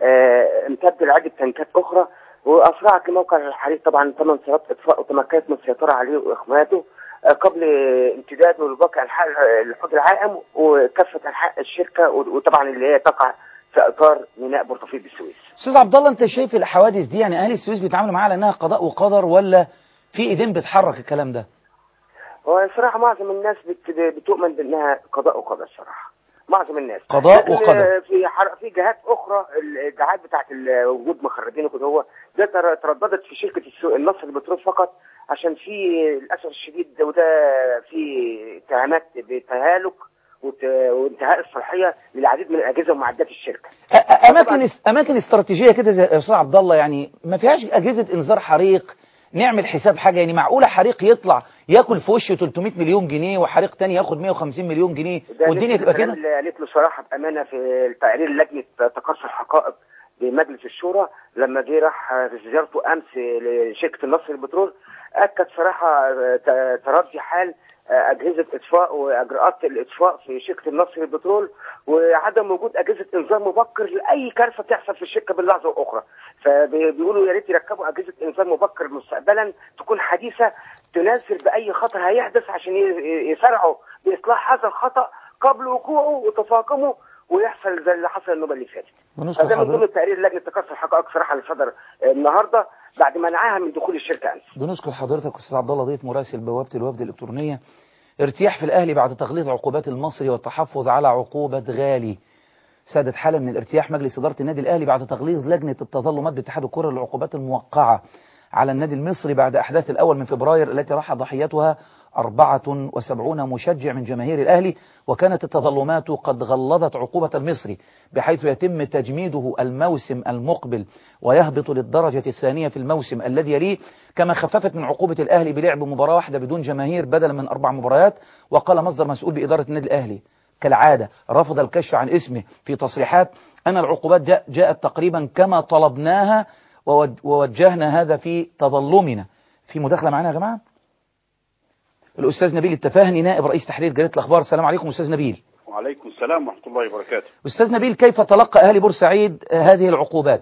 آه امتد لعدة تنكات أخرى وأسرعت لموقع الحريق طبعا ثمان سيارات إطفاء وتمكنت من السيطرة عليه وإخماده آه، قبل امتداده لباقي أنحاء الحوض العائم وكافة أنحاء الشركة وطبعا اللي هي تقع في إطار ميناء بورتوفيق بالسويس. أستاذ عبد الله أنت شايف الحوادث دي يعني أهل السويس بيتعاملوا معاها على أنها قضاء وقدر ولا في إيدين بتحرك الكلام ده؟ هو صراحة معظم الناس بت- بتؤمن بأنها قضاء وقدر صراحة. معظم الناس قضاء لكن وقدر. في حر... في جهات اخرى الجهات بتاعت ال- وجود مخرجين وكده هو ده تر- ترددت في شركه السوق النصر البترول فقط عشان في للاسف الشديد وده في اتهامات بتهالك وت... وانتهاء الصلاحيه للعديد من الاجهزه ومعدات الشركه أ- أ- اماكن اس- اماكن استراتيجيه كده زي يا استاذ عبد الله يعني ما فيهاش اجهزه انذار حريق نعمل حساب حاجه يعني معقوله حريق يطلع ياكل في وشه 300 مليون جنيه وحريق تاني ياخد 150 مليون جنيه ده والدنيا نفس تبقى الكلام كده اللي قالت له صراحه بامانه في تقرير لجنه تقصي الحقائق بمجلس الشورى لما جه راح في زيارته امس لشركه النصر البترول اكد صراحه ت- تردي حال اجهزه اطفاء واجراءات الاطفاء في شركه النصر البترول وعدم وجود اجهزه انذار مبكر لاي كارثه تحصل في الشركه باللحظه الاخرى فبيقولوا يا ريت يركبوا اجهزه انذار مبكر مستقبلا تكون حديثه تناسب باي خطر هيحدث عشان ي- يسرعوا باصلاح هذا الخطا قبل وقوعه وتفاقمه ويحصل زي اللي حصل النوبه اللي فاتت. بنشكر هذا من ضمن حضرتك التقرير لجنه تكسر الحقائق صراحه اللي صدر النهارده بعد منعها من دخول الشركه امس. بنشكر حضرتك استاذ عبد الله ضيف مراسل بوابه الوفد الالكترونيه ارتياح في الاهلي بعد تغليظ عقوبات المصري والتحفظ على عقوبه غالي سادت حالة من الارتياح مجلس إدارة النادي الأهلي بعد تغليظ لجنة التظلمات باتحاد الكرة للعقوبات الموقعة على النادي المصري بعد أحداث الأول من فبراير التي راح ضحيتها 74 مشجع من جماهير الأهلي وكانت التظلمات قد غلظت عقوبة المصري بحيث يتم تجميده الموسم المقبل ويهبط للدرجة الثانية في الموسم الذي يليه كما خففت من عقوبة الأهلي بلعب مباراة واحدة بدون جماهير بدلا من أربع مباريات وقال مصدر مسؤول بإدارة النادي الأهلي كالعادة رفض الكشف عن اسمه في تصريحات أن العقوبات جاء جاءت تقريبا كما طلبناها ووج- ووجهنا هذا في تظلمنا في مداخلة معنا يا جماعة الأستاذ نبيل التفاهني نائب رئيس تحرير جريدة الأخبار السلام عليكم أستاذ نبيل وعليكم السلام ورحمة الله وبركاته أستاذ نبيل كيف تلقى أهل بورسعيد آه، هذه العقوبات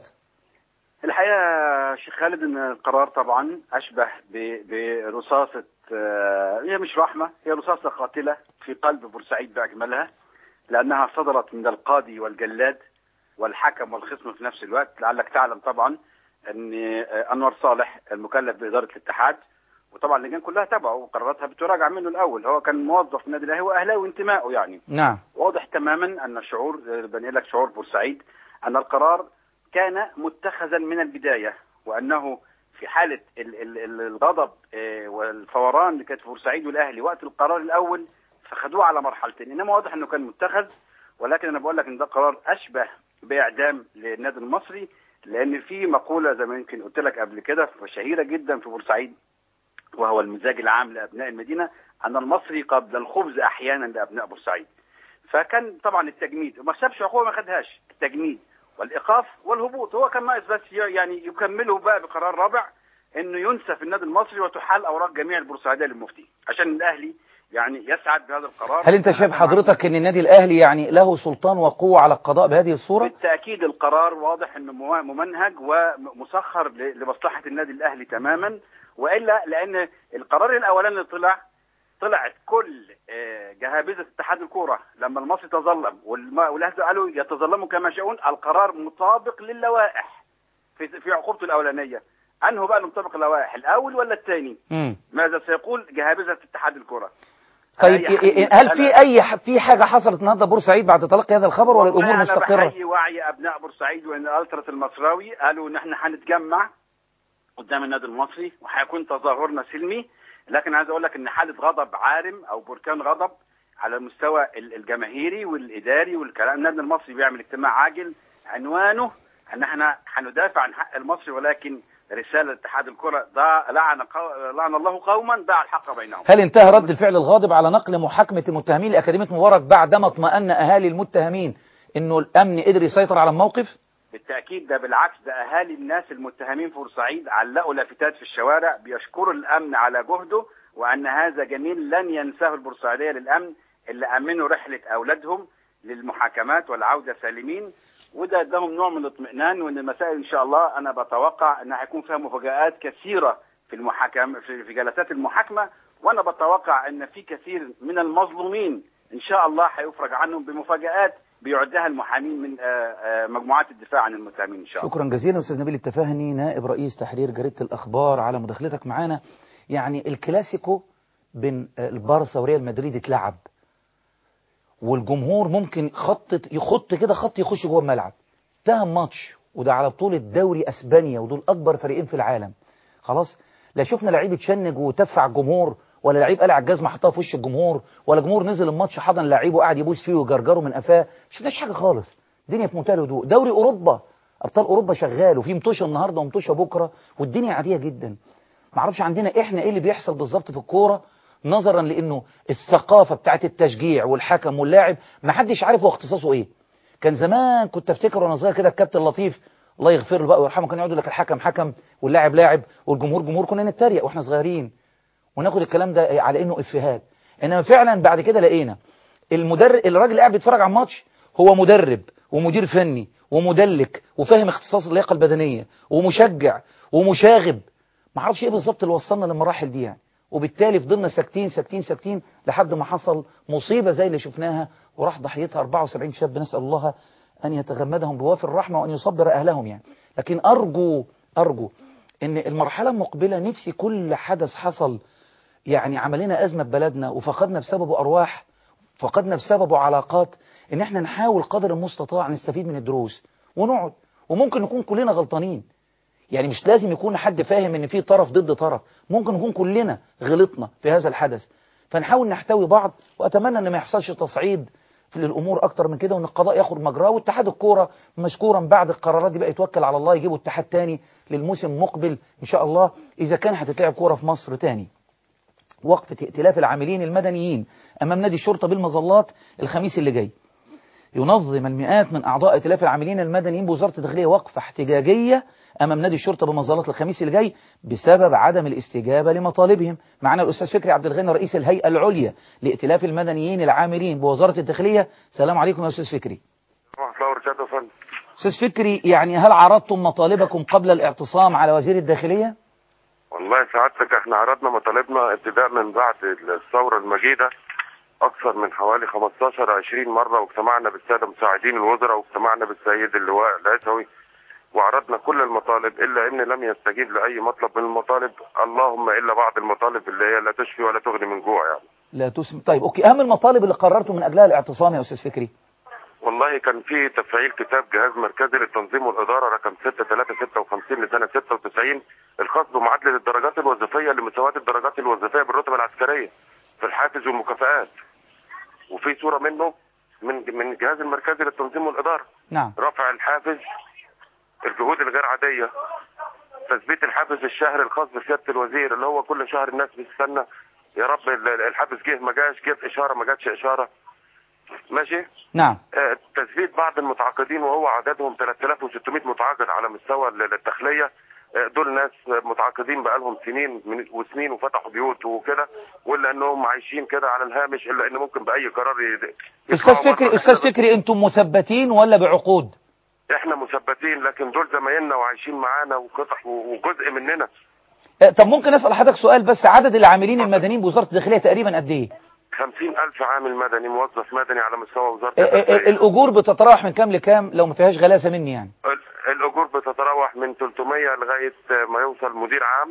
الحقيقة شيخ خالد ان القرار طبعا اشبه ب- برصاصة آه، هي مش رحمة هي رصاصة قاتلة في قلب بورسعيد باكملها لانها صدرت من القاضي والجلاد والحكم والخصم في نفس الوقت لعلك تعلم طبعا ان آه، انور صالح المكلف بادارة الاتحاد وطبعا اللجان كلها تبعه وقراراتها بتراجع منه الاول هو كان موظف في النادي الاهلي واهلاوي انتمائه يعني نعم واضح تماما ان شعور بنقل لك شعور بورسعيد ان القرار كان متخذا من البدايه وانه في حاله ال- ال- ال- الغضب آه، والفوران اللي كانت في بورسعيد والاهلي وقت القرار الاول فخدوه على مرحلتين انما واضح انه كان متخذ ولكن انا بقول لك ان ده قرار اشبه باعدام للنادي المصري لان في مقوله زي ما يمكن قلت لك قبل كده شهيره جدا في بورسعيد وهو المزاج العام لابناء المدينه ان المصري قبل الخبز احيانا لابناء بورسعيد. فكان طبعا التجميد وما سابش عقوبه ما خدهاش التجميد والايقاف والهبوط هو كان ناقص بس ي- يعني يكمله بقى بقرار رابع انه ينسى في النادي المصري وتحال اوراق جميع البورسعيديه للمفتي عشان الاهلي يعني يسعد بهذا القرار هل أنت شايف حضرتك أن النادي الأهلي يعني له سلطان وقوة على القضاء بهذه الصورة بالتاكيد القرار واضح انه مو- ممنهج ومسخر ل- لمصلحه النادي الاهلي تماما والا لان القرار الاولاني اللي طلع طلعت كل آه، جهابذه اتحاد الكوره لما المصري تظلم والم- والاهلي قالوا يتظلموا كما يشاءون القرار مطابق للوائح في في عقوبته الاولانيه انه بقى اللي مطابق للوائح الاول ولا الثاني مم. ماذا سيقول جهابذه اتحاد الكوره طيب أي إيه- إيه- حد هل في أي ح- في حاجة حصلت النهارده بورسعيد بعد تلقي هذا الخبر ولا الأمور والله مستقرة؟ انا بحيي وعي ابناء بورسعيد وان التراس المصراوي قالوا ان احنا هنتجمع قدام النادي المصري وهيكون تظاهرنا سلمي لكن عايز اقول لك ان حاله غضب عارم او بركان غضب على المستوى ال- الجماهيري والاداري والكلام النادي المصري بيعمل اجتماع عاجل عنوانه ان احنا هندافع عن حق المصري ولكن رساله اتحاد الكره ضاع لعن قو... لعن الله قوما ضاع الحق بينهم هل انتهى رد الفعل الغاضب على نقل محاكمة المتهمين لأكاديمية مبارك بعدما اطمأن أهالي المتهمين أنه الأمن قدر يسيطر على الموقف؟ بالتأكيد ده بالعكس ده أهالي الناس المتهمين في بورسعيد علقوا لافتات في الشوارع بيشكروا الأمن على جهده وأن هذا جميل لن ينساه البورسعيدية للأمن اللي أمنوا رحلة أولادهم للمحاكمات والعودة سالمين وده اداهم نوع من الاطمئنان وان المسائل ان شاء الله انا بتوقع ان هيكون فيها مفاجآت كثيره في المحاكمه في في جلسات المحاكمه وانا بتوقع ان في كثير من المظلومين ان شاء الله هيفرج عنهم بمفاجآت بيعدها المحامين من آه، آه، مجموعات الدفاع عن المتهمين ان شاء الله شكرا جزيلا أستاذ نبيل التفاهني نائب رئيس تحرير جريدة الأخبار على مداخلتك معانا يعني الكلاسيكو بين آه، البارسا وريال مدريد اتلعب والجمهور ممكن خط يخط كده خط يخش جوه الملعب ده ماتش وده على بطولة دوري اسبانيا ودول اكبر فريقين في العالم خلاص لا شفنا لعيب اتشنج وتفع الجمهور ولا لعيب قلع الجزمه حطها في وش الجمهور ولا جمهور نزل الماتش حضن لعيب وقعد يبوس فيه ويجرجره من قفاه شفناش حاجه خالص الدنيا في منتهى الهدوء دوري اوروبا ابطال اوروبا شغال وفي مطوشه النهارده ومطوشه بكره والدنيا عاديه جدا ما اعرفش عندنا احنا ايه اللي بيحصل بالظبط في الكوره نظرا لانه الثقافه بتاعت التشجيع والحكم واللاعب ما حدش عارف هو اختصاصه ايه كان زمان كنت افتكر وانا صغير كده الكابتن لطيف الله يغفر له بقى ويرحمه كان يقعد يقول لك الحكم حكم واللاعب لاعب والجمهور جمهور كنا نتريق واحنا صغيرين وناخد الكلام ده على انه افيهات انما فعلا بعد كده لقينا المدرب الراجل اللي قاعد بيتفرج على الماتش هو مدرب ومدير فني ومدلك وفاهم اختصاص اللياقه البدنيه ومشجع ومشاغب ما اعرفش ايه بالظبط اللي وصلنا للمراحل دي يعني وبالتالي فضلنا ساكتين ساكتين ساكتين لحد ما حصل مصيبه زي اللي شفناها وراح ضحيتها 74 شاب نسال الله ان يتغمدهم بوافر الرحمه وان يصبر اهلهم يعني لكن ارجو ارجو ان المرحله المقبله نفسي كل حدث حصل يعني عملنا ازمه في بلدنا وفقدنا بسببه ارواح فقدنا بسببه علاقات ان احنا نحاول قدر المستطاع نستفيد من الدروس ونقعد وممكن نكون كلنا غلطانين يعني مش لازم يكون حد فاهم ان في طرف ضد طرف ممكن نكون كلنا غلطنا في هذا الحدث فنحاول نحتوي بعض واتمنى ان ما يحصلش تصعيد في الامور اكتر من كده وان القضاء ياخد مجراه واتحاد الكوره مشكورا بعد القرارات دي بقى يتوكل على الله يجيبوا اتحاد تاني للموسم مقبل ان شاء الله اذا كان هتتلعب كوره في مصر تاني وقفة ائتلاف العاملين المدنيين أمام نادي الشرطة بالمظلات الخميس اللي جاي ينظم المئات من أعضاء ائتلاف العاملين المدنيين بوزارة الداخلية وقفة احتجاجية أمام نادي الشرطة بمظلات الخميس اللي جاي بسبب عدم الاستجابة لمطالبهم معنا الأستاذ فكري عبد الغني رئيس الهيئة العليا لائتلاف المدنيين العاملين بوزارة الداخلية السلام عليكم يا أستاذ فكري ورحمة الله وبركاته يا فندم أستاذ فكري يعني هل عرضتم مطالبكم قبل الاعتصام على وزير الداخلية؟ والله سعادتك احنا عرضنا مطالبنا ابتداء من بعد الثورة المجيدة أكثر من حوالي 15 20 مرة واجتمعنا بالسادة مساعدين الوزراء واجتمعنا بالسيد اللواء العسوي وعرضنا كل المطالب إلا إن لم يستجيب لأي مطلب من المطالب اللهم إلا بعض المطالب اللي هي لا تشفي ولا تغني من جوع يعني لا تسمع طيب أوكي أهم المطالب اللي قررتم من أجلها الاعتصام يا أستاذ فكري والله كان في تفعيل كتاب جهاز مركزي للتنظيم والإدارة رقم 6356 لسنة 96 الخاص بمعادلة الدرجات الوظيفية لمساواة الدرجات الوظيفية بالرتب العسكرية في الحافز والمكافآت وفي صورة منه من من الجهاز المركزي للتنظيم والإدارة نعم رفع الحافز الجهود الغير عادية تثبيت الحافز الشهري الخاص بسيادة الوزير اللي هو كل شهر الناس بتستنى يا رب ال- الحافز جه ما جاش جه في إشارة ما جاتش إشارة ماشي نعم آه، تثبيت بعض المتعاقدين وهو عددهم 3600 متعاقد على مستوى ال- الداخليه آه، دول ناس متعاقدين بقالهم سنين من وسنين وفتحوا بيوت وكده ولا انهم عايشين كده على الهامش الا ان ممكن باي قرار ي- يطلعوا أستاذ فكري مرة. أستاذ فكري أنتم مثبتين ولا بعقود؟ احنا مثبتين لكن دول زمايلنا وعايشين معانا وقطع وجزء مننا آه، طب ممكن أسأل حضرتك سؤال بس عدد العاملين المدنيين بوزارة الداخلية تقريبا قد إيه؟ خمسين ألف عامل مدني موظف مدني على مستوى وزارة آه، آه، الداخلية. الأجور بتتراوح من كام لكام لو ما فيهاش غلاسة مني يعني؟ ال- الأجور بتتراوح من 300 لغاية ما يوصل مدير عام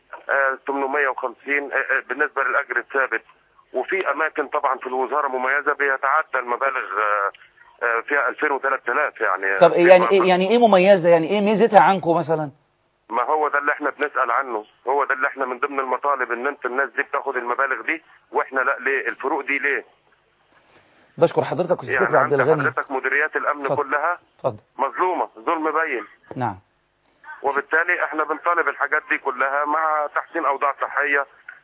آه، 850 آه، آه، بالنسبة للأجر الثابت وفي أماكن طبعا في الوزارة مميزة بيتعدى المبالغ آه، آه، فيها 2000 و 3000 يعني طب في يعني بعض- إيه يعني إيه مميزة يعني إيه ميزتها عنكم مثلا؟ ما هو ده اللي احنا بنسأل عنه هو ده اللي احنا من ضمن المطالب ان انت الناس دي بتاخد المبالغ دي واحنا لا ليه الفروق دي ليه بشكر حضرتك أستاذ يعني فكري عبد عند الغني حضرتك مديريات الامن اتفضل. كلها اتفضل مظلومة ظلم باين نعم وبالتالي احنا بنطالب الحاجات دي كلها مع تحسين اوضاع صحيه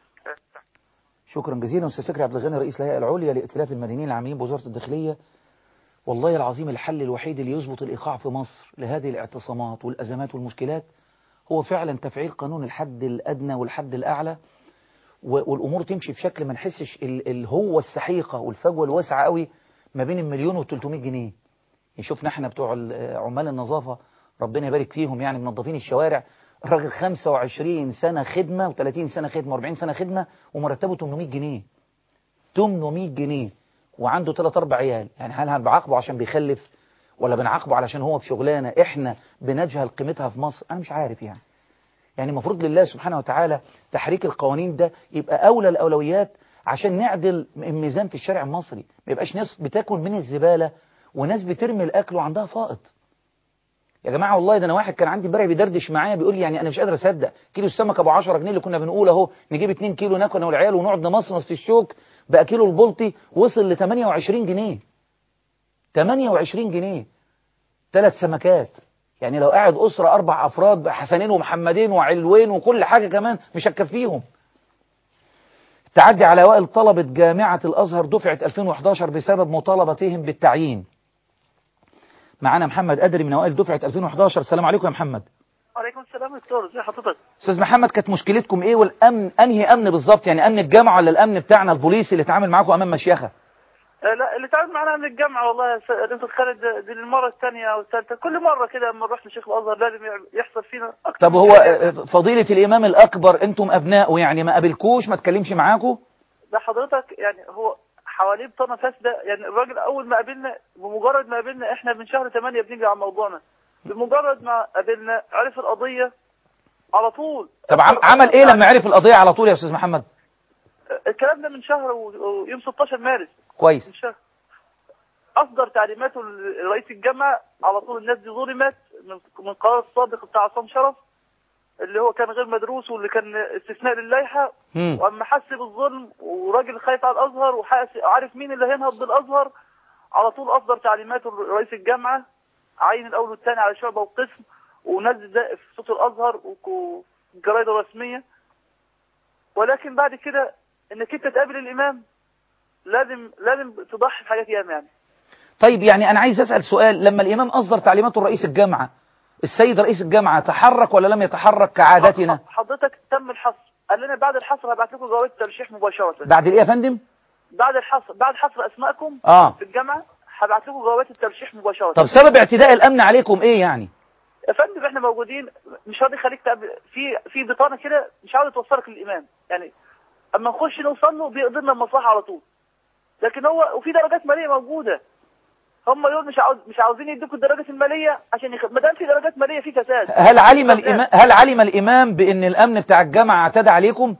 شكرا جزيلا استاذ فكري عبد الغني رئيس الهيئه العليا لائتلاف المدنيين العاملين بوزاره الداخليه والله العظيم الحل الوحيد اللي يظبط الايقاع في مصر لهذه الاعتصامات والازمات والمشكلات هو فعلا تفعيل قانون الحد الادنى والحد الاعلى و- والامور تمشي بشكل ما نحسش ال- الهوه السحيقه والفجوه الواسعه قوي ما بين المليون و300 جنيه يشوفنا احنا بتوع ال- عمال النظافه ربنا يبارك فيهم يعني منظفين الشوارع الراجل 25 سنه خدمه و30 سنه خدمه و40 سنه خدمه ومرتبه 800 جنيه 800 جنيه وعنده 3 4 عيال يعني هل هنعاقبه عشان بيخلف ولا بنعاقبه علشان هو في شغلانه احنا بنجهل قيمتها في مصر انا مش عارف يعني يعني المفروض لله سبحانه وتعالى تحريك القوانين ده يبقى اولى الاولويات عشان نعدل الميزان في الشارع المصري ما يبقاش ناس بتاكل من الزبالة وناس بترمي الأكل وعندها فائض يا جماعة والله ده أنا واحد كان عندي امبارح بيدردش معايا بيقول لي يعني أنا مش قادر أصدق كيلو السمك أبو 10 جنيه اللي كنا بنقول أهو نجيب 2 كيلو ناكل أنا والعيال ونقعد نمصمص في الشوك بقى كيلو البلطي وصل ل 28 جنيه 28 جنيه ثلاث سمكات يعني لو قاعد أسرة أربع أفراد بقى حسنين ومحمدين وعلوين وكل حاجة كمان مش هتكفيهم التعدي على أوائل طلبة جامعة الأزهر دفعة 2011 بسبب مطالبتهم بالتعيين معانا محمد أدري من أوائل دفعة 2011 السلام عليكم يا محمد وعليكم السلام دكتور ازي حضرتك أستاذ محمد كانت مشكلتكم إيه والأمن أنهي أمن بالظبط يعني أمن الجامعة ولا الأمن بتاعنا البوليسي اللي اتعامل معاكم أمام مشيخة آه لا اللي تعامل معانا من الجامعه والله يا س- دكتور خالد دي المره الثانيه او الثالثه كل مره كده لما نروح لشيخ الازهر لازم يع- يحصل فينا اكتر طب من هو كده. آه، فضيلة الإمام الأكبر أنتم أبنائه يعني ما قابلكوش ما تكلمش معاكم ده حضرتك يعني هو حواليه بطانه فاسده يعني الراجل اول ما قابلنا بمجرد ما قابلنا احنا من شهر 8 بنيجي على موضوعنا بمجرد ما قابلنا عرف القضيه على طول طب عم عمل إيه لما عرف القضية على طول يا أستاذ محمد الكلام ده من شهر و- ويوم 16 مارس كويس من شهر اصدر تعليماته لرئيس الجامعه على طول الناس دي ظلمت من من قرار السابق بتاع عصام شرف اللي هو كان غير مدروس واللي كان استثناء للائحه مم. واما حس بالظلم وراجل خايف على الازهر وعارف مين اللي هينهض بالازهر على طول اصدر تعليماته لرئيس الجامعه عين الاول والثاني على شعبه وقسم ونزل ده في صوت الازهر والجرايد الرسميه ولكن بعد كده انك انت تقابل الامام لازم لازم تضحي بحاجات ياما يعني طيب يعني أنا عايز أسأل سؤال لما الإمام أصدر تعليماته لرئيس الجامعة السيد رئيس الجامعة تحرك ولا لم يتحرك كعادتنا حضرتك تم الحصر قال لنا بعد الحصر هبعت لكم جواب ترشيح مباشره بعد الإيه يا فندم بعد الحصر بعد حصر اسمائكم آه في الجامعه هبعت لكم جوابات الترشيح مباشره طب سبب اعتداء الأمن عليكم إيه يعني يا فندم احنا موجودين مش راضي يخليك تقابل في في بطانه كده مش عاوز توصلك للامام يعني اما نخش نوصل له بيقضي لنا المصلحه على طول لكن هو وفي درجات ماليه موجوده هم دول مش عاوز مش عاوزين يدوكوا الدرجات الماليه عشان يخ... ما دام في درجات ماليه في فساد هل علم الإمام هل علم الإمام بأن الأمن بتاع الجامعة اعتدى عليكم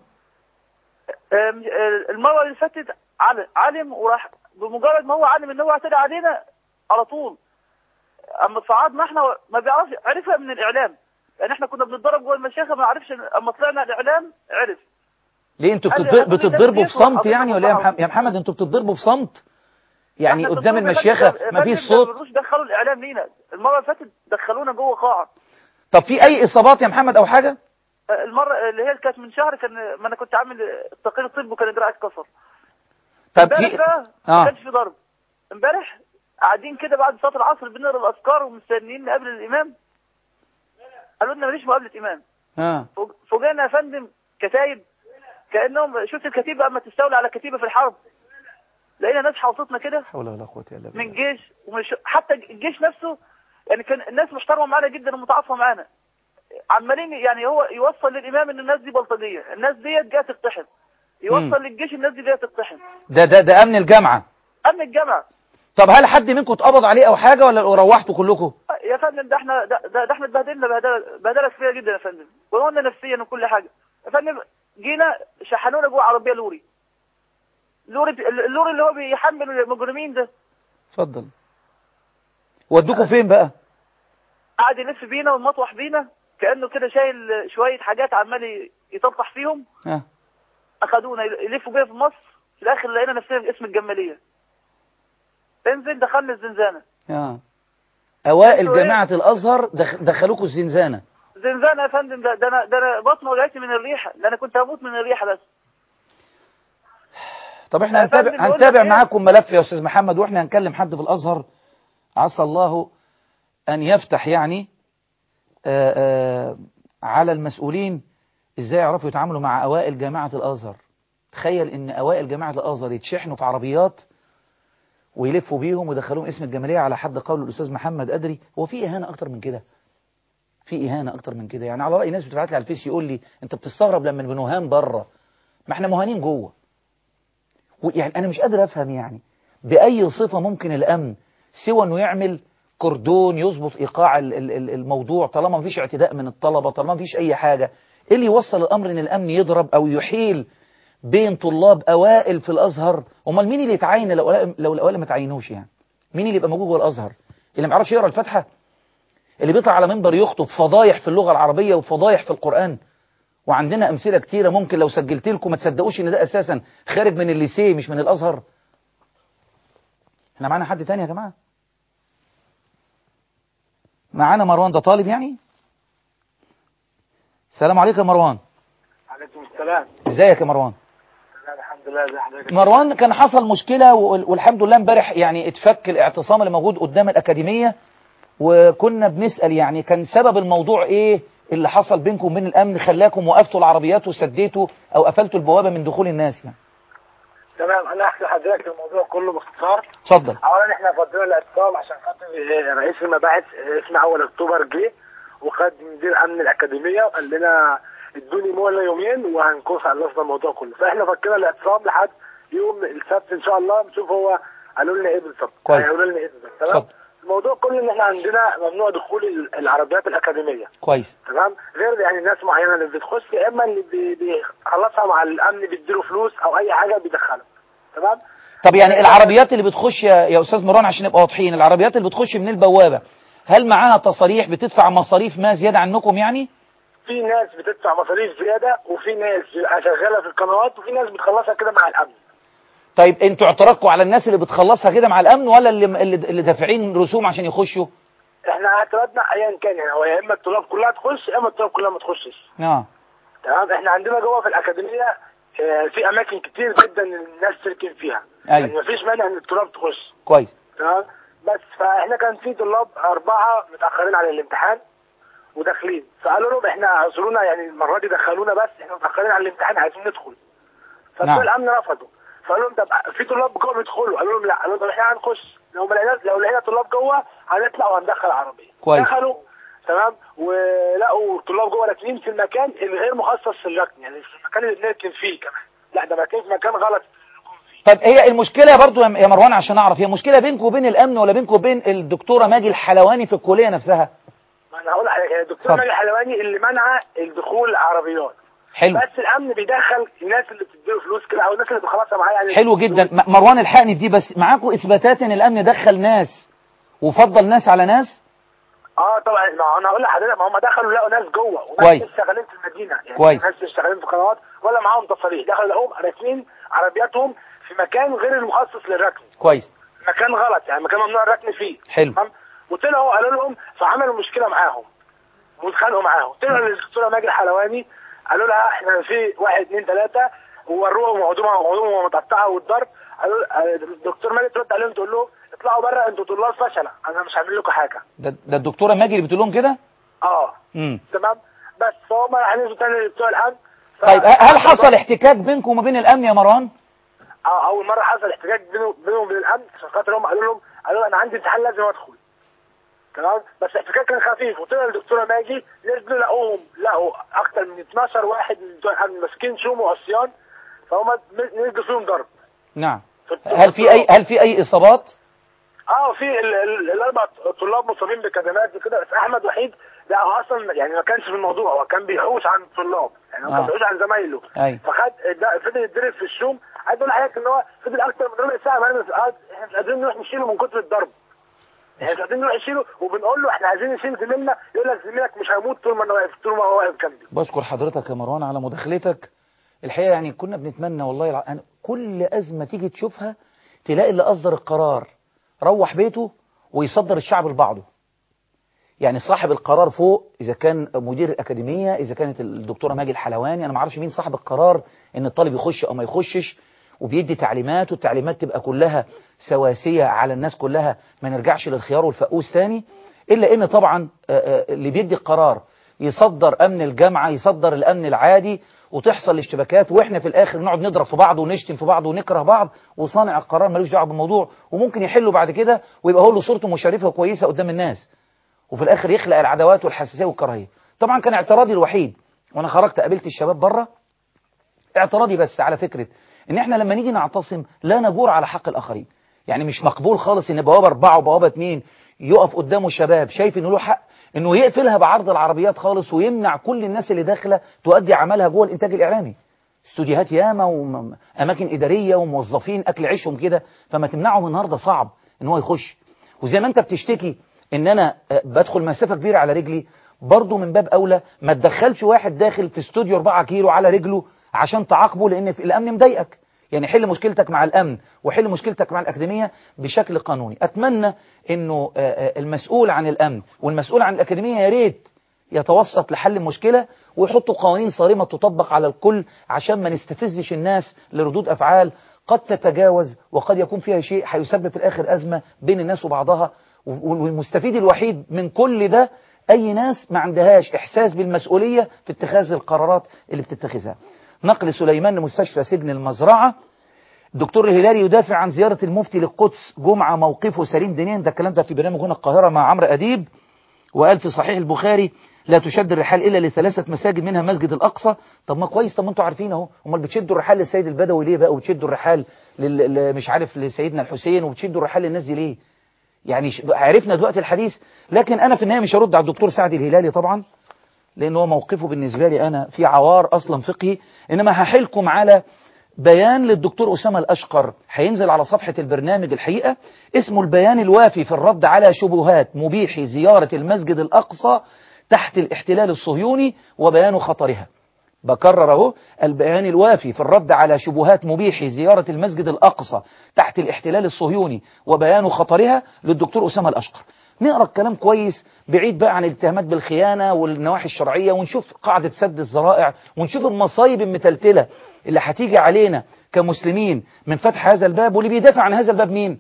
آم، آه، المره اللي فاتت عل- علم وراح بمجرد ما هو علم ان هو اعتدى علينا على طول اما صعدنا احنا ما بيعرفش عرفها من الاعلام يعني احنا كنا بنتضرب جوه المشيخه ما عرفش اما طلعنا الاعلام عرف ليه انتوا قال لي بتضر- أنا كل بتضربوا الناس بصمت بيسمعوا يعني ولا إيه يا حضرتك محمد يا محمد انتوا بتضربوا بصمت يعني احنا قدام الدكتور المشيخة فندم- ما فيش فندم صوت ما رضوش دخلوا الاعلام لينا المره اللي فاتت دخلونا جوه قاعه طب في أي إصابات يا محمد أو حاجة آه، المره اللي هي كانت من شهر كان ما انا كنت عامل التقرير الطبي وكان دراعي اتكسر طب امبارح في بقى ما آه كانش في ضرب امبارح قاعدين كده بعد صلاه العصر بنقرا الاذكار ومستنيين نقابل الامام قالوا لنا ماليش مقابله امام آه فوج- فوجئنا يا فندم كتايب كانهم شفت الكتيبه اما تستولي على كتيبه في الحرب لقينا ناس حوصتنا كده حول ولا قوة إلا بالله من جيش ومش حتى الجيش نفسه يعني كان الناس محترمه معانا جدا ومتعاطفه معانا عمالين يعني هو يوصل للامام ان الناس دي بلطجيه الناس ديت جايه تقتحم يوصل مم. للجيش الناس دي جايه تقتحم ده ده ده أمن الجامعة امن الجامعه طب هل حد منكم اتقبض عليه أو حاجة ولا روحتوا كلكم يا فندم ده احنا ده, ده, ده احنا اتبهدلنا بهدله بهدله كبيره جدا يا فندم وقلنا نفسيا وكل حاجه يا فندم جينا شحنونا جوه عربيه لوري لوري اللوري اللي هو بيحمل المجرمين ده اتفضل ودوكوا فين بقى قعد يلف بينا ومطوح بينا كانه كده شايل شويه حاجات عمال يطفح فيهم آه. اخدونا يلفوا بينا في مصر في الاخر لقينا نفسنا في اسم الجماليه انزل دخلنا الزنزانه آه. أوائل انتوا ايه؟ جامعة الأزهر دخ- دخلوكوا الزنزانة زنزانه يا فندم ده, ده انا ده انا بطني وجعتني من الريحه ده انا كنت هموت من الريحه بس طب احنا يا هنتابع فندم، بقول هنتابع لك ايه؟ معاكم ملف يا أستاذ محمد وإحنا هنكلم حد في الأزهر عسى الله أن يفتح يعني آآ آآ على المسؤولين إزاي يعرفوا يتعاملوا مع أوائل جامعة الأزهر تخيل إن أوائل جامعة الأزهر يتشحنوا في عربيات ويلفوا بيهم ويدخلوهم اسم الجمالية على حد قول الأستاذ محمد أدري هو في إهانة أكتر من كده في إهانة أكتر من كده يعني على رأي ناس بتبعت لي على الفيس يقول لي أنت بتستغرب لما بنهان بره ما احنا مهانين جوه يعني أنا مش قادر أفهم يعني بأي صفة ممكن الأمن سوى أنه يعمل كردون يظبط إيقاع ال- ال- ال- الموضوع طالما مفيش اعتداء من الطلبة طالما مفيش أي حاجة إيه اللي يوصل الأمر أن الأمن يضرب أو يحيل بين طلاب اوائل في الازهر امال مين اللي يتعين لو لو الاوائل ما تعينوش يعني مين اللي يبقى موجود جوه الازهر اللي ما يعرفش يقرا الفاتحه اللي بيطلع على منبر يخطب فضايح في اللغه العربيه وفضايح في القران وعندنا امثله كتيره ممكن لو سجلت لكم ما تصدقوش ان ده اساسا خارج من الليسيه مش من الازهر احنا معانا حد تاني يا جماعه معانا مروان ده طالب يعني السلام عليكم يا مروان عليكم السلام ازيك يا مروان الحمد لله ازي حضرتك مروان كان حصل مشكلة وال- والحمد لله امبارح يعني اتفك الاعتصام اللي موجود قدام الأكاديمية وكنا بنسأل يعني كان سبب الموضوع ايه اللي حصل بينكم وبين الأمن خلاكم وقفتوا العربيات وسديتوا أو قفلتوا البوابة من دخول الناس يعني تمام انا احكي لحضرتك الموضوع كله باختصار اتفضل اولا احنا فضلنا الاعتصام عشان خاطر آه، رئيس المباحث آه، اسمه اول اكتوبر جه وخد مدير امن الاكاديميه وقال لنا ادوني مهله يومين وهنكون خلصنا الموضوع كله فاحنا فكينا الاعتصام لحد يوم السبت ان شاء الله نشوف هو قالوا لنا ايه بالظبط كويس. هيقولوا لنا ايه بالظبط تمام اتفضل. الموضوع كله ان احنا عندنا ممنوع دخول ال- العربيات الاكاديميه كويس تمام غير يعني ناس معينه اللي بتخش يا اما اللي بي- بيخلصها مع الامن بيديله فلوس او اي حاجه بيدخلها تمام طب يعني العربيات اللي بتخش يا, يا أستاذ مروان عشان نبقى واضحين العربيات اللي بتخش من البوابة هل معاها تصاريح بتدفع مصاريف ما زيادة عنكم يعني؟ في ناس بتدفع مصاريف زياده وفي ناس شغاله في القنوات وفي ناس بتخلصها كده مع الامن طيب انتوا اعتراضكم على الناس اللي بتخلصها كده مع الأمن ولا اللي, اللي, اللي دافعين رسوم عشان يخشوا؟ احنا اعتراضنا ايا كان يعني هو يا اما الطلاب كلها تخش يا اما الطلاب كلها ما تخشش اه تمام احنا عندنا جوه في الاكاديميه آه، في اماكن كتير جدا الناس تركن فيها أيوة. يعني مفيش مانع ان الطلاب تخش كويس تمام بس فاحنا كان في طلاب اربعه متاخرين على الامتحان وداخلين فقالوا لهم احنا اعذرونا يعني المره دي دخلونا بس احنا متاخرين على الامتحان عايزين ندخل فبتوع نعم. الامن رفضوا فقالوا لهم طب في طلاب جوه بيدخلوا قالوا لهم لا قالوا لهم طب احنا هنخش لو ما لقينا لو لقينا طلاب جوه هنطلع وهندخل عربيه كويس. دخلوا تمام ولقوا طلاب جوه راكنين في المكان الغير مخصص للركن يعني في المكان اللي بنركن فيه كمان لا ده راكنين في مكان غلط طب هي المشكلة برضو يا يا مروان عشان أعرف هي مشكلة بينكم وبين الأمن ولا بينكم وبين الدكتورة ماجي الحلواني في الكلية نفسها ما انا هقول لحضرتك الدكتور اتفضل. ماجد الحلواني اللي منع الدخول العربيات حلو بس الامن بيدخل الناس اللي بتديله فلوس كده او الناس اللي بتخلصها معاه يعني حلو جدا م- مروان الحقني في دي بس معاكم إثباتات إن الأمن دخل ناس وفضل ناس على ناس اه طبعا ما هو انا هقول لحضرتك ما هم دخلوا لقوا ناس جوه وناس كويس. مش شغالين في المدينه يعني كويس. ناس مش شغالين في قنوات ولا معاهم تصاريح دخلوا لقوهم راكنين عربياتهم في مكان غير المخصص للركن كويس مكان غلط يعني مكان ممنوع الركن فيه حلو. تمام وطلعوا قالوا لهم فعملوا مشكله معاهم واتخانقوا معاهم طلعوا للدكتوره ماجد الحلواني قالوا لها احنا في واحد اثنين ثلاثه ووروهم هدومهم هدومهم متقطعه والضرب قالوا آه، الدكتور ماجد ترد عليهم تقول له اطلعوا بره انتوا طلاب فشله انا مش هعمل لكم حاجه ده, ده الدكتورة ماجي اللي بتقول لهم كده اه امم تمام بس فهم هننزلوا تاني لبتوع الامن ف- طيب ه- هل حصل احتكاك بينكم وما بين الأمن يا مروان اه اول مره حصل احتجاج بينه- بينهم وبين الامن عشان خاطر هم قالوا لهم قالوا لهم انا عندي امتحان لازم ادخل تمام بس الاحتكاك كان خفيف وطلع الدكتوره ماجي نزلوا لقوهم لقوا اكتر من 12 واحد من بتوع الامن ماسكين شوم وعصيان فهم نزلوا فيهم ضرب نعم هل في أي هل في أي إصابات اه في ال- ال- الاربع طلاب مصابين بكدمات وكده بس احمد وحيد لا هو اصلا يعني ما كانش في الموضوع هو كان بيحوش عن الطلاب يعني هو آه. كان بيحوش عن زمايله أيوة. فخد ده فضل يتضرب في الشوم عايز اقول لحضرتك ان هو فضل اكتر من ربع ساعه مرمي في الارض احنا مش قادرين نروح نشيله من كتر الضرب احنا مش قادرين نروح نشيله وبنقول له احنا عايزين نشيل زميلنا يقول لك زميلك مش هيموت طول ما انا واقف طول ما هو واقف جنبي بشكر حضرتك يا مروان على مداخلتك الحقيقة يعني كنا بنتمنى والله الع... أنا كل أزمة تيجي تشوفها تلاقي اللي أصدر القرار روح بيته ويصدر الشعب لبعضه يعني صاحب القرار فوق إذا كان مدير الأكاديمية إذا كانت الدكتورة ماجي الحلواني أنا ما اعرفش مين صاحب القرار إن الطالب يخش أو ما يخشش وبيدي تعليمات والتعليمات تبقى كلها سواسية على الناس كلها ما نرجعش للخيار والفقوس تاني إلا إن طبعا آه، آه، اللي بيدي القرار يصدر أمن الجامعة يصدر الأمن العادي وتحصل الاشتباكات واحنا في الاخر نقعد نضرب في بعض ونشتم في بعض ونكره بعض وصانع القرار ملوش دعوه بالموضوع وممكن يحله بعد كده ويبقى هو له صورته مشرفه وكويسه قدام الناس وفي الاخر يخلق العداوات والحساسيه والكراهيه طبعا كان اعتراضي الوحيد وانا خرجت قابلت الشباب بره اعتراضي بس على فكره ان احنا لما نيجي نعتصم لا نجور على حق الاخرين يعني مش مقبول خالص ان بوابه اربعه وبوابه اتنين يقف قدامه شباب شايف انه له حق انه يقفلها بعرض العربيات خالص ويمنع كل الناس اللي داخله تؤدي عملها جوه الانتاج الاعلامي استوديوهات ياما واماكن اداريه وموظفين اكل عيشهم كده فما تمنعهم النهارده صعب ان هو يخش وزي ما انت بتشتكي ان انا آه، بدخل مسافه كبيره على رجلي برضه من باب اولى ما تدخلش واحد داخل في استوديو 4 كيلو على رجله عشان تعاقبه لان في الامن مضايقك يعني حل مشكلتك مع الامن وحل مشكلتك مع الاكاديميه بشكل قانوني اتمنى انه آه، آه، المسؤول عن الامن والمسؤول عن الاكاديميه يا ريت يتوسط لحل المشكله ويحطوا قوانين صارمه تطبق على الكل عشان ما نستفزش الناس لردود افعال قد تتجاوز وقد يكون فيها شيء هيسبب في الاخر ازمه بين الناس وبعضها والمستفيد الوحيد من كل ده اي ناس ما عندهاش احساس بالمسؤوليه في اتخاذ القرارات اللي بتتخذها نقل سليمان لمستشفى سجن المزرعه الدكتور الهلالي يدافع عن زيارة المفتي للقدس جمعة موقفه سليم دينيا ده الكلام ده في برنامج هنا القاهرة مع عمرو أديب وقال في صحيح البخاري لا تشد الرحال إلا لثلاثة مساجد منها مسجد الأقصى طب ما كويس طب ما انتوا عارفين اهو امال بتشدوا الرحال للسيد البدوي ليه بقى وتشدوا الرحال لل... ل- مش عارف لسيدنا الحسين وبتشدوا الرحال للناس دي ليه يعني ش- عرفنا دلوقتي الحديث لكن أنا في النهاية مش هرد على الدكتور سعد الهلالي طبعا لأن هو موقفه بالنسبة لي أنا في عوار أصلا فقهي إنما هحلكم على بيان للدكتور أسامة الأشقر هينزل على صفحة البرنامج الحقيقة اسمه البيان الوافي في الرد على شبهات مبيحي زيارة المسجد الأقصى تحت الاحتلال الصهيوني وبيان خطرها بكرر اهو البيان الوافي في الرد على شبهات مبيحي زيارة المسجد الأقصى تحت الاحتلال الصهيوني وبيان خطرها للدكتور أسامة الأشقر نقرأ الكلام كويس بعيد بقى عن الاتهامات بالخيانة والنواحي الشرعية ونشوف قاعدة سد الذرائع ونشوف المصايب المتلتلة اللي هتيجي علينا كمسلمين من فتح هذا الباب واللي بيدافع عن هذا الباب مين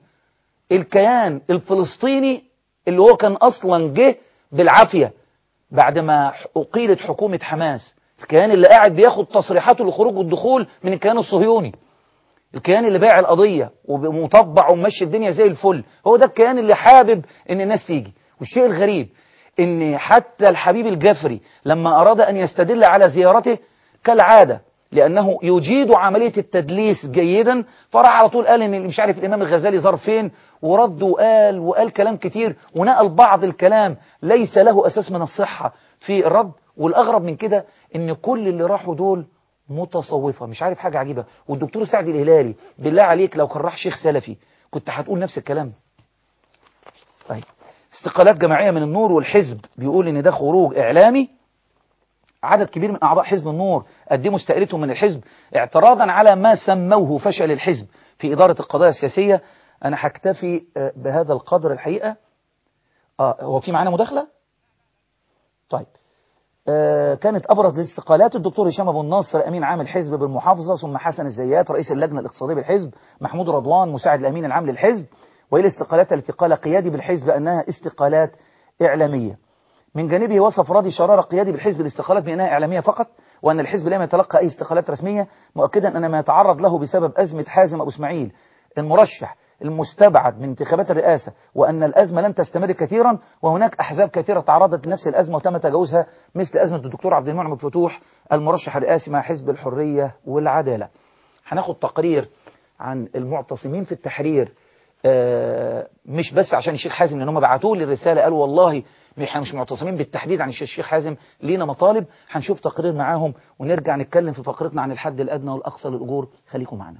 الكيان الفلسطيني اللي هو كان أصلا جه بالعافية بعد ما أقيلت حكومة حماس الكيان اللي قاعد بياخد تصريحاته للخروج والدخول من الكيان الصهيوني الكيان اللي بايع القضية ومطبع ومشي الدنيا زي الفل هو ده الكيان اللي حابب ان الناس تيجي والشيء الغريب ان حتى الحبيب الجفري لما اراد ان يستدل على زيارته كالعادة لانه يجيد عملية التدليس جيدا فراح على طول قال ان مش عارف الامام الغزالي زار فين ورد وقال وقال كلام كتير ونقل بعض الكلام ليس له اساس من الصحة في الرد والاغرب من كده ان كل اللي راحوا دول متصوفة مش عارف حاجة عجيبة والدكتور سعد الهلالي بالله عليك لو كان راح شيخ سلفي كنت هتقول نفس الكلام طيب استقالات جماعية من النور والحزب بيقول ان ده خروج اعلامي عدد كبير من اعضاء حزب النور قدموا استقالتهم من الحزب اعتراضا على ما سموه فشل الحزب في ادارة القضايا السياسية انا هكتفي آه، بهذا القدر الحقيقة اه هو في معانا مداخلة طيب آه، كانت أبرز الاستقالات الدكتور هشام أبو الناصر أمين عام الحزب بالمحافظة ثم حسن الزيات رئيس اللجنة الاقتصادية بالحزب محمود رضوان مساعد الأمين العام للحزب وهي الاستقالات التي قال قيادي بالحزب أنها استقالات إعلامية من جانبه وصف راضي شرارة قيادي بالحزب الاستقالات بأنها إعلامية فقط وأن الحزب لم يتلقى أي استقالات رسمية مؤكدا أن ما يتعرض له بسبب أزمة حازم أبو إسماعيل المرشح المستبعد من انتخابات الرئاسة وأن الأزمة لن تستمر كثيرا وهناك أحزاب كثيرة تعرضت لنفس الأزمة وتم تجاوزها مثل أزمة الدكتور عبد المنعم الفتوح المرشح الرئاسي مع حزب الحرية والعدالة هناخد تقرير عن المعتصمين في التحرير آه، مش بس عشان الشيخ حازم لان هم بعتوا لي الرساله قالوا والله احنا مش معتصمين بالتحديد عن الشيخ حازم لينا مطالب هنشوف تقرير معاهم ونرجع نتكلم في فقرتنا عن الحد الادنى والاقصى للاجور خليكم معنا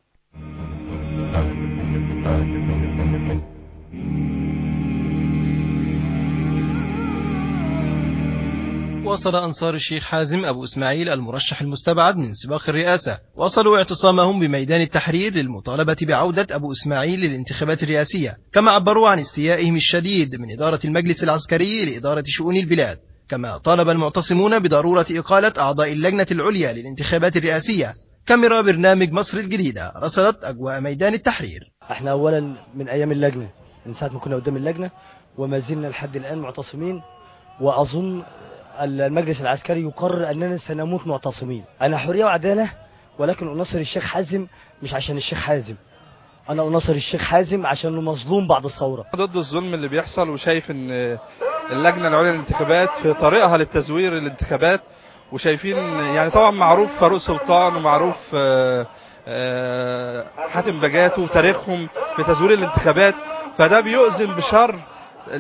وصل أنصار الشيخ حازم أبو إسماعيل المرشح المستبعد من سباق الرئاسة وصلوا اعتصامهم بميدان التحرير للمطالبة بعودة أبو إسماعيل للانتخابات الرئاسية كما عبروا عن استيائهم الشديد من إدارة المجلس العسكري لإدارة شؤون البلاد كما طالب المعتصمون بضرورة إقالة أعضاء اللجنة العليا للانتخابات الرئاسية كاميرا برنامج مصر الجديدة رصدت أجواء ميدان التحرير احنا اولا من ايام اللجنه من ساعه ما كنا قدام اللجنه وما زلنا لحد الان معتصمين واظن المجلس العسكري يقرر اننا سنموت معتصمين انا حريه وعداله ولكن اناصر الشيخ حازم مش عشان الشيخ حازم انا اناصر الشيخ حازم عشانه مظلوم بعد الثوره ضد الظلم اللي بيحصل وشايف ان اللجنه العليا للانتخابات في طريقها للتزوير الانتخابات وشايفين يعني طبعا معروف فاروق سلطان ومعروف آه، آه، حاتم بجات وتاريخهم في تزوير الانتخابات فده بيؤذن بشر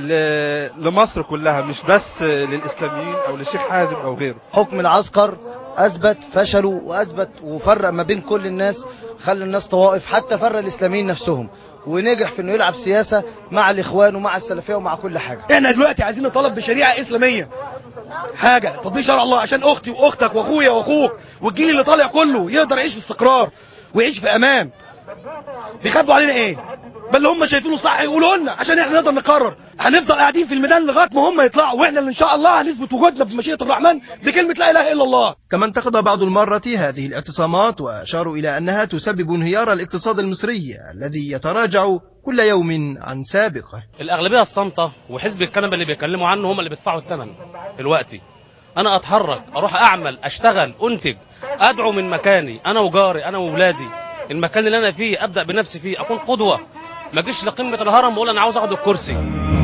ل- لمصر كلها مش بس للاسلاميين او للشيخ حازم او غيره حكم العسكر اثبت فشله واثبت وفرق ما بين كل الناس خلى الناس طوائف حتى فرق الاسلاميين نفسهم ونجح في انه يلعب سياسه مع الاخوان ومع السلفيه ومع كل حاجه احنا دلوقتي عايزين نطالب بشريعه اسلاميه حاجه تطبيق شرع الله عشان اختي واختك واخويا واخوك والجيل اللي طالع كله يقدر يعيش في استقرار ويعيش في امان بيخبوا علينا ايه بل اللي هم شايفينه صح يقولوا لنا عشان احنا نقدر نقرر هنفضل قاعدين في الميدان لغايه ما هم يطلعوا واحنا اللي ان شاء الله هنثبت وجودنا بمشيئه الرحمن بكلمه لا اله الا الله كما انتقد بعض المرة هذه الاعتصامات وأشاروا إلى أنها تسبب انهيار الاقتصاد المصري الذي يتراجع كل يوم عن سابقه الاغلبيه الصامته وحزب الكنبه اللي بيتكلموا عنه هم اللي بيدفعوا الثمن دلوقتي انا اتحرك اروح اعمل اشتغل انتج ادعو من مكاني انا وجاري انا واولادي المكان اللي انا فيه ابدا بنفسي فيه اكون قدوه ما اجيش لقمه الهرم واقول انا عاوز اخد الكرسي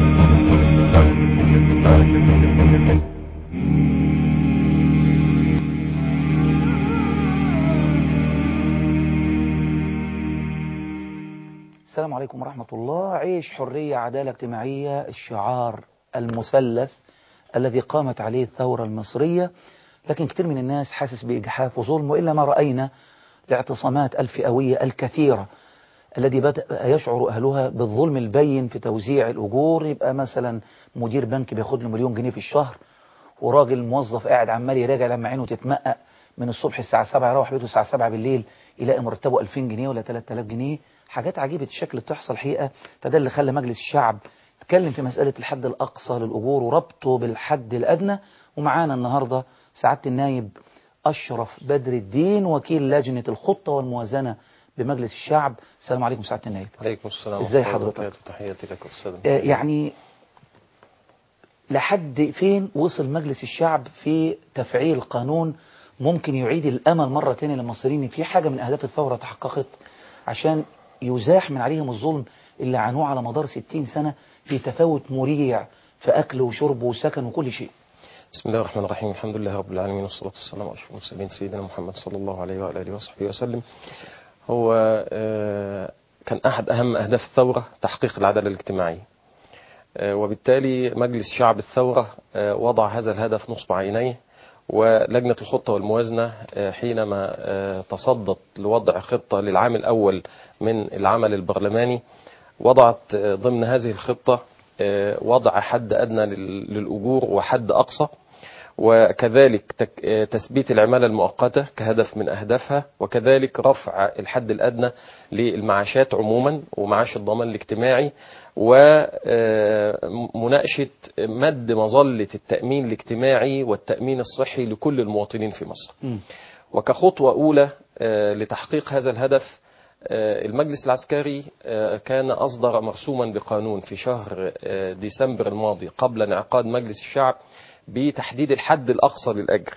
السلام عليكم ورحمة الله عيش حرية عدالة اجتماعية الشعار المثلث الذي قامت عليه الثورة المصرية لكن كثير من الناس حاسس بإجحاف وظلم وإلا ما رأينا الاعتصامات الفئوية الكثيرة الذي بدأ يشعر أهلها بالظلم البين في توزيع الأجور يبقى مثلا مدير بنك بياخد له مليون جنيه في الشهر وراجل موظف قاعد عمال يراجع لما عينه تتمقق من الصبح الساعة 7 يروح بيته الساعة 7 بالليل يلاقي مرتبه 2000 جنيه ولا 3000 جنيه حاجات عجيبة الشكل بتحصل حقيقة فده اللي خلى مجلس الشعب اتكلم في مسألة الحد الأقصى للأجور وربطه بالحد الأدنى ومعانا النهاردة سعادة النايب أشرف بدر الدين وكيل لجنة الخطة والموازنة بمجلس الشعب السلام عليكم سعادة النايب عليكم السلام ازاي ورحمة الله حضرتك وبركاته. تحياتي لك والسلام آه، يعني لحد فين وصل مجلس الشعب في تفعيل قانون ممكن يعيد الأمل مرة تانية للمصريين إن في حاجة من أهداف الثورة تحققت عشان يزاح من عليهم الظلم اللي عانوه على مدار 60 سنة في تفاوت مريع في أكل وشرب وسكن وكل شيء بسم الله الرحمن الرحيم الحمد لله رب العالمين والصلاة والسلام على أشرف المرسلين سيدنا محمد صلى الله عليه وعلى آله وصحبه وسلم هو آه، كان أحد أهم أهداف الثورة تحقيق العدالة الاجتماعية آه، وبالتالي مجلس شعب الثورة آه، وضع هذا الهدف نصب عينيه ولجنة الخطة والموازنة آه، حينما آه، تصدت لوضع خطة للعام الأول من العمل البرلماني وضعت آه، ضمن هذه الخطة آه، وضع حد أدنى لل- للأجور وحد أقصى وكذلك تك- آه، تثبيت العمالة المؤقتة كهدف من أهدافها وكذلك رفع الحد الأدنى للمعاشات عموما ومعاش الضمان الاجتماعي ومناقشة مد مظلة التأمين الاجتماعي والتأمين الصحي لكل المواطنين في مصر وكخطوة أولى آه، لتحقيق هذا الهدف آه، المجلس العسكري آه، كان أصدر مرسوما بقانون في شهر آه، ديسمبر الماضي قبل انعقاد مجلس الشعب بتحديد الحد الأقصى للأجر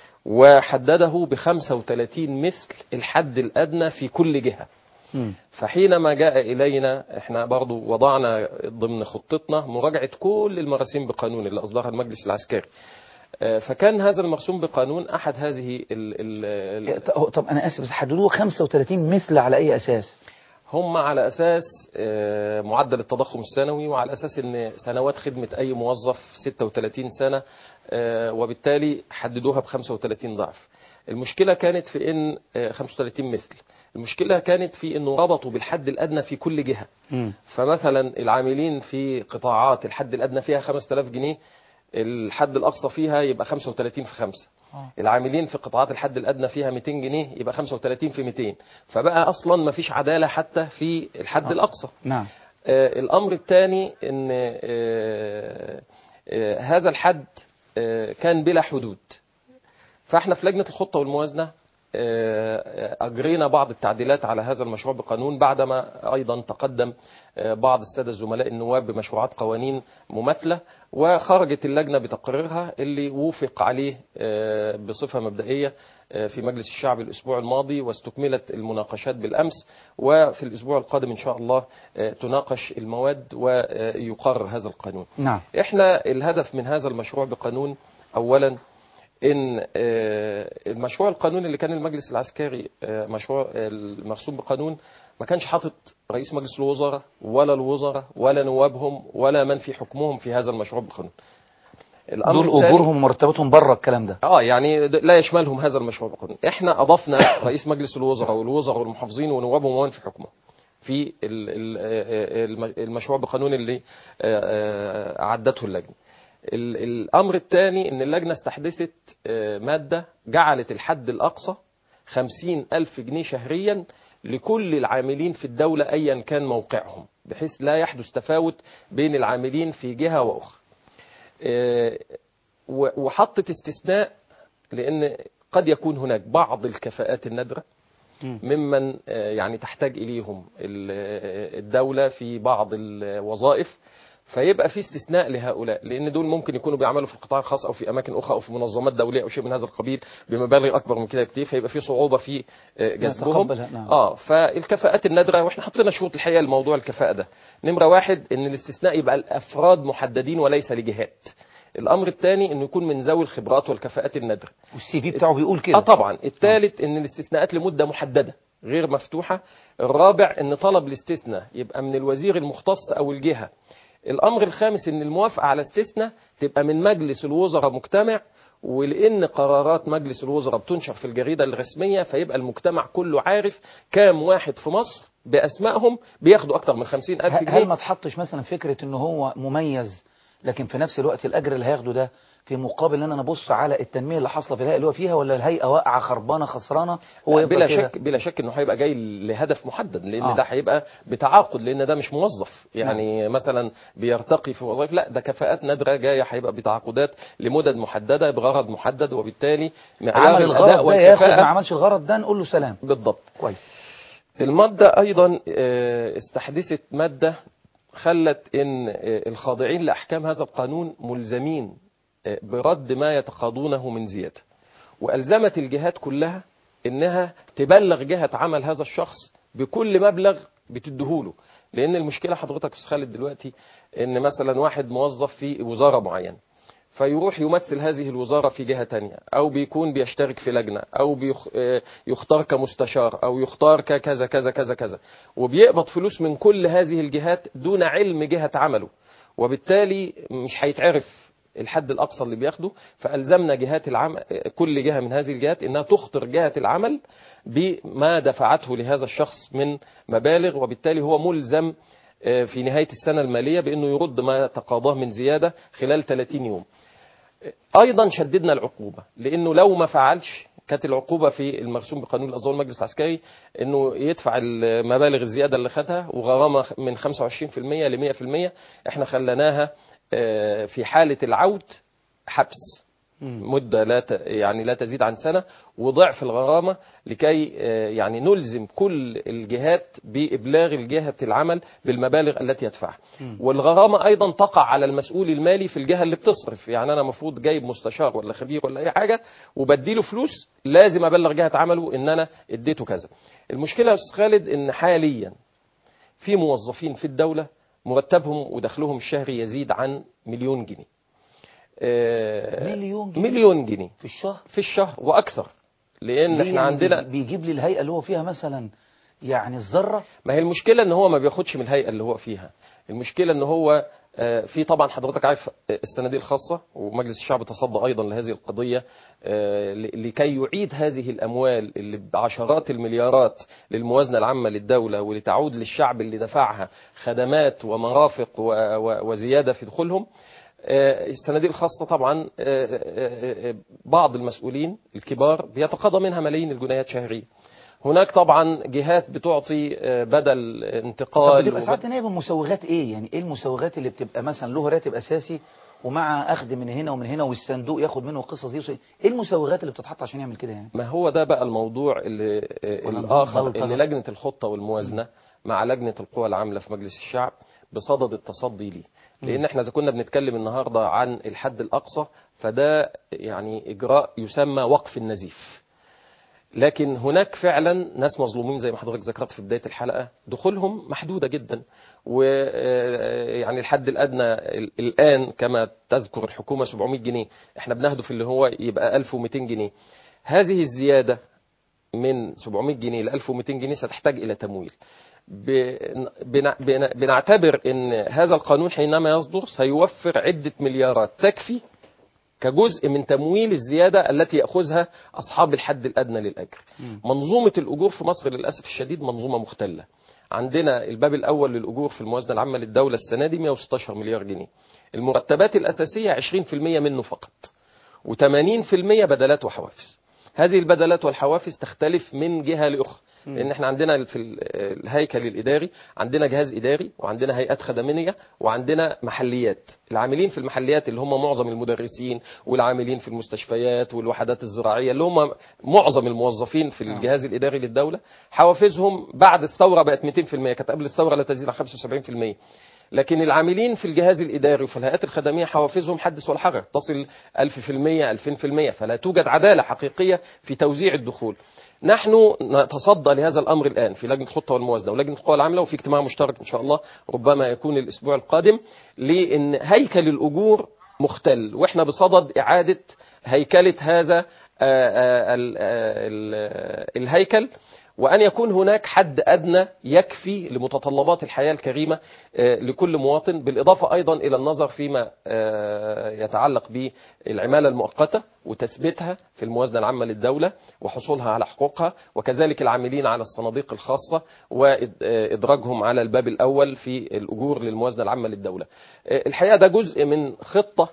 وحدده ب 35 مثل الحد الأدنى في كل جهة فحينما جاء إلينا احنا برضو وضعنا ضمن خطتنا مراجعة كل المراسيم بقانون اللي أصدرها المجلس العسكري آه، فكان هذا المرسوم بقانون أحد هذه ال ال ال طب أنا آسف بس حددوه 35 مثل على أي أساس هم على أساس آه، معدل التضخم السنوي وعلى أساس أن سنوات خدمة أي موظف 36 سنة آه، وبالتالي حددوها ب 35 ضعف المشكلة كانت في أن آه، 35 مثل المشكلة كانت في أنه ربطوا بالحد الأدنى في كل جهة فمثلا العاملين في قطاعات الحد الأدنى فيها 5000 جنيه الحد الأقصى فيها يبقى 35 في 5 العاملين في قطاعات الحد الأدنى فيها 200 جنيه يبقى 35 في 200 فبقى أصلا ما فيش عدالة حتى في الحد آه. الأقصى نعم آه، الأمر الثاني أن آه، آه، هذا الحد آه، كان بلا حدود فاحنا في لجنة الخطة والموازنة آه، أجرينا بعض التعديلات على هذا المشروع بقانون بعدما أيضا تقدم آه، بعض السادة الزملاء النواب بمشروعات قوانين مماثلة وخرجت اللجنة بتقريرها اللي وافق عليه آه، بصفة مبدئية آه، في مجلس الشعب الأسبوع الماضي واستكملت المناقشات بالأمس وفي الأسبوع القادم إن شاء الله آه، تناقش المواد ويقرر هذا القانون نعم احنا الهدف من هذا المشروع بقانون اولا ان آه، المشروع القانون اللي كان المجلس العسكري آه، مشروع آه، المرسوم بقانون ما كانش حاطط رئيس مجلس الوزراء ولا الوزراء ولا نوابهم ولا من في حكمهم في هذا المشروع بقانون الأمر دول الثاني- اجورهم ومرتباتهم بره الكلام ده اه يعني د- لا يشملهم هذا المشروع القانوني احنا اضفنا رئيس مجلس الوزراء والوزراء والمحافظين ونوابهم ومن في حكمه في ال- ال- آه، الم- المشروع بقانون اللي آه، آه، اعدته اللجنه ال- الامر الثاني ان اللجنه استحدثت آه، ماده جعلت الحد الاقصى خمسين ألف جنيه شهريا لكل العاملين في الدولة أيا كان موقعهم بحيث لا يحدث تفاوت بين العاملين في جهة وأخرى آه، و- وحطت استثناء لأن قد يكون هناك بعض الكفاءات النادرة ممن آه، يعني تحتاج إليهم ال- آه، الدولة في بعض الوظائف فيبقى في استثناء لهؤلاء لان دول ممكن يكونوا بيعملوا في القطاع الخاص او في اماكن اخرى او في منظمات دوليه او شيء من هذا القبيل بمبالغ اكبر من كده بكتير فيبقى في صعوبه في آه، جذبهم نتقبلها، نعم. اه فالكفاءات النادره واحنا حطينا شروط الحقيقه لموضوع الكفاءه ده نمره واحد ان الاستثناء يبقى الافراد محددين وليس لجهات الامر الثاني انه يكون من ذوي الخبرات والكفاءات النادره والسي في بتاعه بيقول كده اه طبعا الثالث ان الاستثناءات لمده محدده غير مفتوحه الرابع ان طلب الاستثناء يبقى من الوزير المختص او الجهه الامر الخامس ان الموافقه على استثناء تبقى من مجلس الوزراء مجتمع ولان قرارات مجلس الوزراء بتنشر في الجريده الرسميه فيبقى المجتمع كله عارف كام واحد في مصر باسمائهم بياخدوا اكتر من خمسين الف هل جنيه ما تحطش مثلا فكرة ان هو مميز لكن في نفس الوقت الاجر اللي هياخده ده في مقابل ان انا ابص على التنمية اللي حاصلة في الهيئة اللي هو فيها ولا الهيئة واقعة خربانة خسرانة هو يفضل بلا كده؟ شك بلا شك انه هيبقى جاي لهدف محدد لان آه. ده هيبقى بتعاقد لان ده مش موظف يعني مثلا بيرتقي في وظائف لا ده كفاءات نادره جايه هيبقى بتعاقدات لمدد محدده بغرض محدد وبالتالي معيار عمل الاداء الغرض ده ياخد ما والكفاءه عملش الغرض ده نقول له سلام بالضبط كويس المادة أيضا آه، استحدثت مادة خلت إن آه، الخاضعين لأحكام هذا القانون ملزمين آه، برد ما يتقاضونه من زيادة وألزمت الجهات كلها إنها تبلغ جهة عمل هذا الشخص بكل مبلغ بتديهوله لأن المشكلة حضرتك يا أستاذ خالد دلوقتي إن مثلا واحد موظف في وزارة معينة فيروح يمثل هذه الوزارة في جهة تانية أو بيكون بيشترك في لجنة أو بيخ... آه، يختار كمستشار أو يختار ككذا كذا كذا كذا وبيقبض فلوس من كل هذه الجهات دون علم جهة عمله وبالتالي مش هيتعرف الحد الأقصى اللي بياخده فألزمنا جهات العمل كل جهة من هذه الجهات إنها تخطر جهة العمل بما دفعته لهذا الشخص من مبالغ وبالتالي هو ملزم آه، في نهاية السنة المالية بأنه يرد ما تقاضاه من زيادة خلال 30 يوم ايضا شددنا العقوبه لانه لو ما فعلش كانت العقوبه في المرسوم بقانون الاصدار المجلس العسكري انه يدفع المبالغ الزياده اللي خدها وغرامه من 25% ل 100% احنا خليناها آه، في حاله العود حبس مده لا ت... يعني لا تزيد عن سنه وضعف الغرامه لكي آه، يعني نلزم كل الجهات بابلاغ الجهه العمل بالمبالغ التي يدفعها والغرامه ايضا تقع على المسؤول المالي في الجهه اللي بتصرف يعني انا المفروض جايب مستشار ولا خبير ولا اي حاجه وبديله فلوس لازم ابلغ جهه عمله ان انا اديته كذا المشكله يا استاذ خالد ان حاليا في موظفين في الدوله مرتبهم ودخلهم الشهري يزيد عن مليون جنيه آه، مليون جنيه مليون جنيه في الشهر في الشهر واكثر لان ليه احنا يعني عندنا بي- بيجيب لي الهيئة اللي هو فيها مثلا يعني الذرة ما هي المشكله ان هو ما بياخدش من الهيئه اللي هو فيها المشكله ان هو آه، في طبعا حضرتك عارف آه، الصناديق الخاصه ومجلس الشعب تصدى ايضا لهذه القضيه آه، ل- لكي يعيد هذه الاموال اللي بعشرات المليارات للموازنه العامه للدوله ولتعود للشعب اللي دفعها خدمات ومرافق و- و- وزياده في دخولهم آه، الصناديق الخاصة طبعا آه، آه، آه، بعض المسؤولين الكبار بيتقاضى منها ملايين الجنيهات شهريا هناك طبعا جهات بتعطي آه، بدل طب انتقال بتبقى وب- ساعات نائب المسوغات ايه يعني ايه المسوغات اللي بتبقى مثلا له راتب اساسي ومع اخذ من هنا ومن هنا والصندوق ياخد منه القصص دي وصي- ايه المسوغات اللي بتتحط عشان يعمل كده يعني ما هو ده بقى الموضوع اللي آه، ولا نظام الآخر بلطجة؟ اللي لجنة الخطة والموازنة مع لجنة القوى العاملة في مجلس الشعب بصدد التصدي ليه لأن احنا إذا كنا بنتكلم النهاردة عن الحد الأقصى فده يعني إجراء يسمى وقف النزيف لكن هناك فعلا ناس مظلومين زي ما حضرتك ذكرت في بداية الحلقة دخولهم محدودة جدا ويعني الحد الأدنى ال- الآن كما تذكر الحكومة 700 جنيه احنا بنهدف اللي هو يبقى 1200 جنيه هذه الزيادة من 700 جنيه ل 1200 جنيه ستحتاج إلى تمويل بن- بن- بن- بنعتبر ان هذا القانون حينما يصدر سيوفر عدة مليارات تكفي كجزء من تمويل الزيادة التي يأخذها أصحاب الحد الأدنى للأجر منظومة الأجور في مصر للأسف الشديد منظومة مختلة عندنا الباب الأول للأجور في الموازنة العامة للدولة السنة دي 116 مليار جنيه المرتبات الأساسية 20% منه فقط و80% بدلات وحوافز هذه البدلات والحوافز تختلف من جهة لأخرى لان احنا عندنا في ال- الهيكل الاداري عندنا جهاز اداري وعندنا هيئات خدميه وعندنا محليات العاملين في المحليات اللي هم معظم المدرسين والعاملين في المستشفيات والوحدات الزراعيه اللي هم معظم الموظفين في الجهاز الاداري للدوله حوافزهم بعد الثوره بقت 200% كانت قبل الثوره لا تزيد عن 75% لكن العاملين في الجهاز الإداري وفي الهيئات الخدمية حوافزهم حدث ولا حرج تصل 1000% 2000% فلا توجد عدالة حقيقية في توزيع الدخول نحن نتصدى لهذا الأمر الآن في لجنة الخطة والموازنة ولجنة القوى العاملة وفي اجتماع مشترك إن شاء الله ربما يكون الأسبوع القادم لأن هيكل الأجور مختل وإحنا بصدد إعادة هيكلة هذا آه، آه، ال- آه، ال- الهيكل وأن يكون هناك حد أدنى يكفي لمتطلبات الحياة الكريمة آه، لكل مواطن بالإضافة أيضا إلى النظر فيما آه، يتعلق بالعمالة المؤقتة وتثبيتها في الموازنة العامة للدولة وحصولها على حقوقها وكذلك العاملين على الصناديق الخاصة وإدراجهم على الباب الأول في الأجور للموازنة العامة للدولة آه، الحقيقة ده جزء من خطة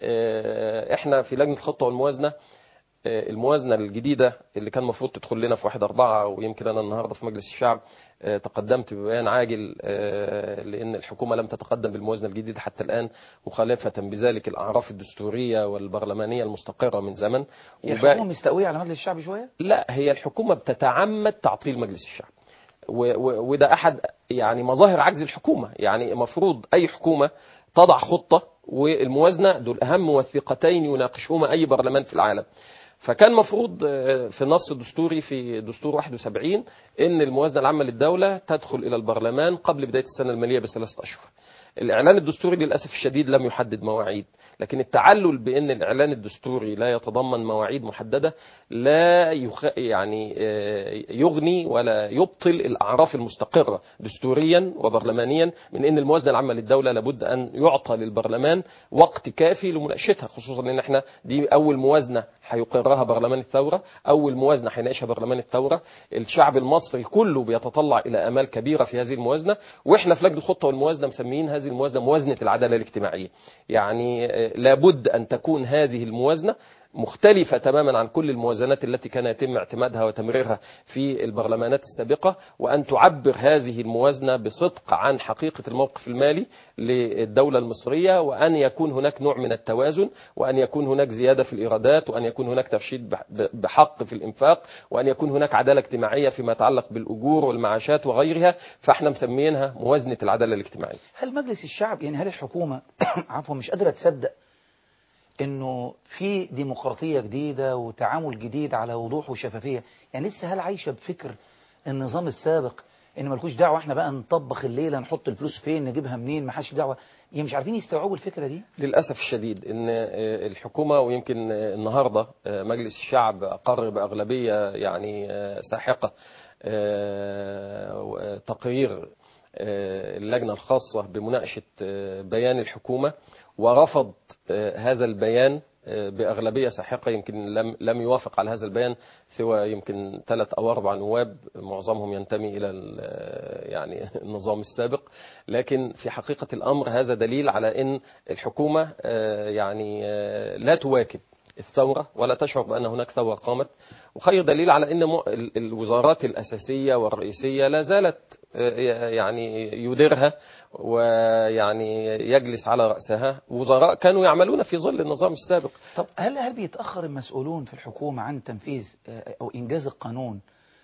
آه، احنا في لجنة الخطة والموازنة آه، الموازنة الجديدة اللي كان المفروض تدخل لنا في واحد أربعة ويمكن أنا النهاردة في مجلس الشعب آه، تقدمت ببيان عاجل آه، لأن الحكومة لم تتقدم بالموازنة الجديدة حتى الآن مخالفة بذلك الأعراف الدستورية والبرلمانية المستقرة من زمن هي وباقي- الحكومة مستوية على مجلس الشعب شوية لا هي الحكومة بتتعمد تعطيل مجلس الشعب و- و- وده أحد يعني مظاهر عجز الحكومة يعني المفروض أي حكومة تضع خطة والموازنة دول أهم وثيقتين يناقشهما أي برلمان في العالم فكان مفروض آه، في النص الدستوري في دستور 71 ان الموازنه العامه للدوله تدخل الى البرلمان قبل بدايه السنه الماليه بثلاثه اشهر. الاعلان الدستوري للاسف الشديد لم يحدد مواعيد، لكن التعلل بان الاعلان الدستوري لا يتضمن مواعيد محدده لا يخ... يعني آه، يغني ولا يبطل الاعراف المستقره دستوريا وبرلمانيا من ان الموازنه العامه للدوله لابد ان يعطى للبرلمان وقت كافي لمناقشتها خصوصا ان احنا دي اول موازنه هيقرها برلمان الثوره، اول موازنه هيناقشها برلمان الثوره، الشعب المصري كله بيتطلع الى امال كبيره في هذه الموازنه، واحنا في لجنه الخطه والموازنه مسميين هذه الموازنه موازنه العداله الاجتماعيه. يعني آه، لابد ان تكون هذه الموازنه مختلفة تماما عن كل الموازنات التي كان يتم اعتمادها وتمريرها في البرلمانات السابقة وأن تعبر هذه الموازنة بصدق عن حقيقة الموقف المالي للدولة المصرية وأن يكون هناك نوع من التوازن وأن يكون هناك زيادة في الإيرادات وأن يكون هناك ترشيد بح- بحق في الإنفاق وأن يكون هناك عدالة اجتماعية فيما يتعلق بالأجور والمعاشات وغيرها فاحنا مسميينها موازنة العدالة الاجتماعية هل مجلس الشعب يعني هل الحكومة عفوا مش قادرة تصدق انه في ديمقراطية جديدة وتعامل جديد على وضوح وشفافية يعني لسه هل عايشة بفكر النظام السابق ان ملكوش دعوة احنا بقى نطبخ الليلة نحط الفلوس فين نجيبها منين ما حدش دعوة يعني مش عارفين يستوعبوا الفكرة دي للأسف الشديد أن آه، الحكومة ويمكن آه، النهاردة آه، مجلس الشعب أقر بأغلبية يعني آه، ساحقة آه، و- تقرير آه، اللجنة الخاصة بمناقشة آه، بيان الحكومة ورفض آه، هذا البيان آه، بأغلبية ساحقة يمكن لم لم يوافق على هذا البيان سوى يمكن ثلاث أو أربع نواب معظمهم ينتمي إلى ال- يعني النظام السابق لكن في حقيقة الأمر هذا دليل على أن الحكومة آه، يعني آه، لا تواكب الثورة ولا تشعر بأن هناك ثورة قامت وخير دليل على أن م- ال- الوزارات الأساسية والرئيسية لا زالت آه، يعني يديرها ويعني يجلس على رأسها وزراء كانوا يعملون في ظل النظام السابق طب هل هل بيتأخر المسؤولون في الحكومة عن تنفيذ آه، أو إنجاز القانون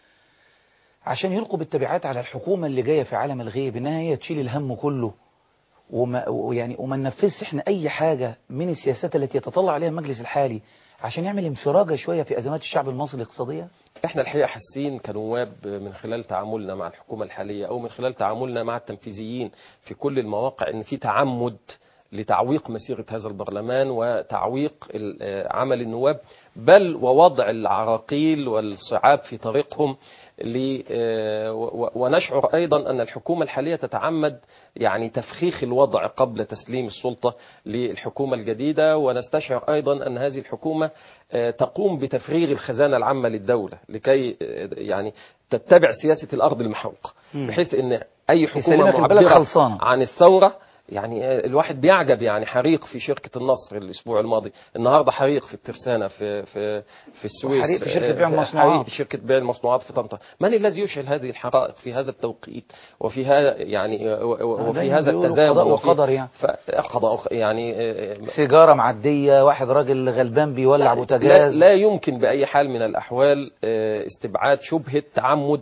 عشان يلقوا بالتبعات على الحكومة اللي جاية في عالم الغيب إنها هي تشيل الهم كله وما ويعني وما ننفذش احنا أي حاجة من السياسات التي يتطلع عليها المجلس الحالي عشان يعمل انفراجة شوية في أزمات الشعب المصري الاقتصادية احنا الحقيقه حاسين كنواب من خلال تعاملنا مع الحكومه الحاليه او من خلال تعاملنا مع التنفيذيين في كل المواقع ان في تعمد لتعويق مسيره هذا البرلمان وتعويق ال- آه، عمل النواب بل ووضع العراقيل والصعاب في طريقهم ل- آه، و- و- ونشعر أيضا أن الحكومة الحالية تتعمد يعني تفخيخ الوضع قبل تسليم السلطة للحكومة الجديدة ونستشعر أيضا أن هذه الحكومة آه، تقوم بتفريغ الخزانة العامة للدولة لكي آه، يعني تتبع سياسة الأرض المحروق مم. بحيث أن أي حكومة يسلمك البلد معبرة خلصانة. عن الثورة يعني آه، الواحد بيعجب يعني حريق في شركة النصر الأسبوع الماضي النهاردة حريق في الترسانة في في في السويس حريق في شركة آه، بيع في- المصنوعات. حريق في شركة بيع المصنوعات في طنطا من الذي يشعل هذه الحقائق في هذا التوقيت وفي هذا يعني و- و- وفي دايماً هذا بيقولوا التزامن قضاء وفي- وقدر يعني. ف- قضاء يعني آه، سيجارة معدية واحد راجل غلبان بيولع لا, بوتاجاز لا يمكن بأي حال من الأحوال آه، استبعاد شبهة تعمد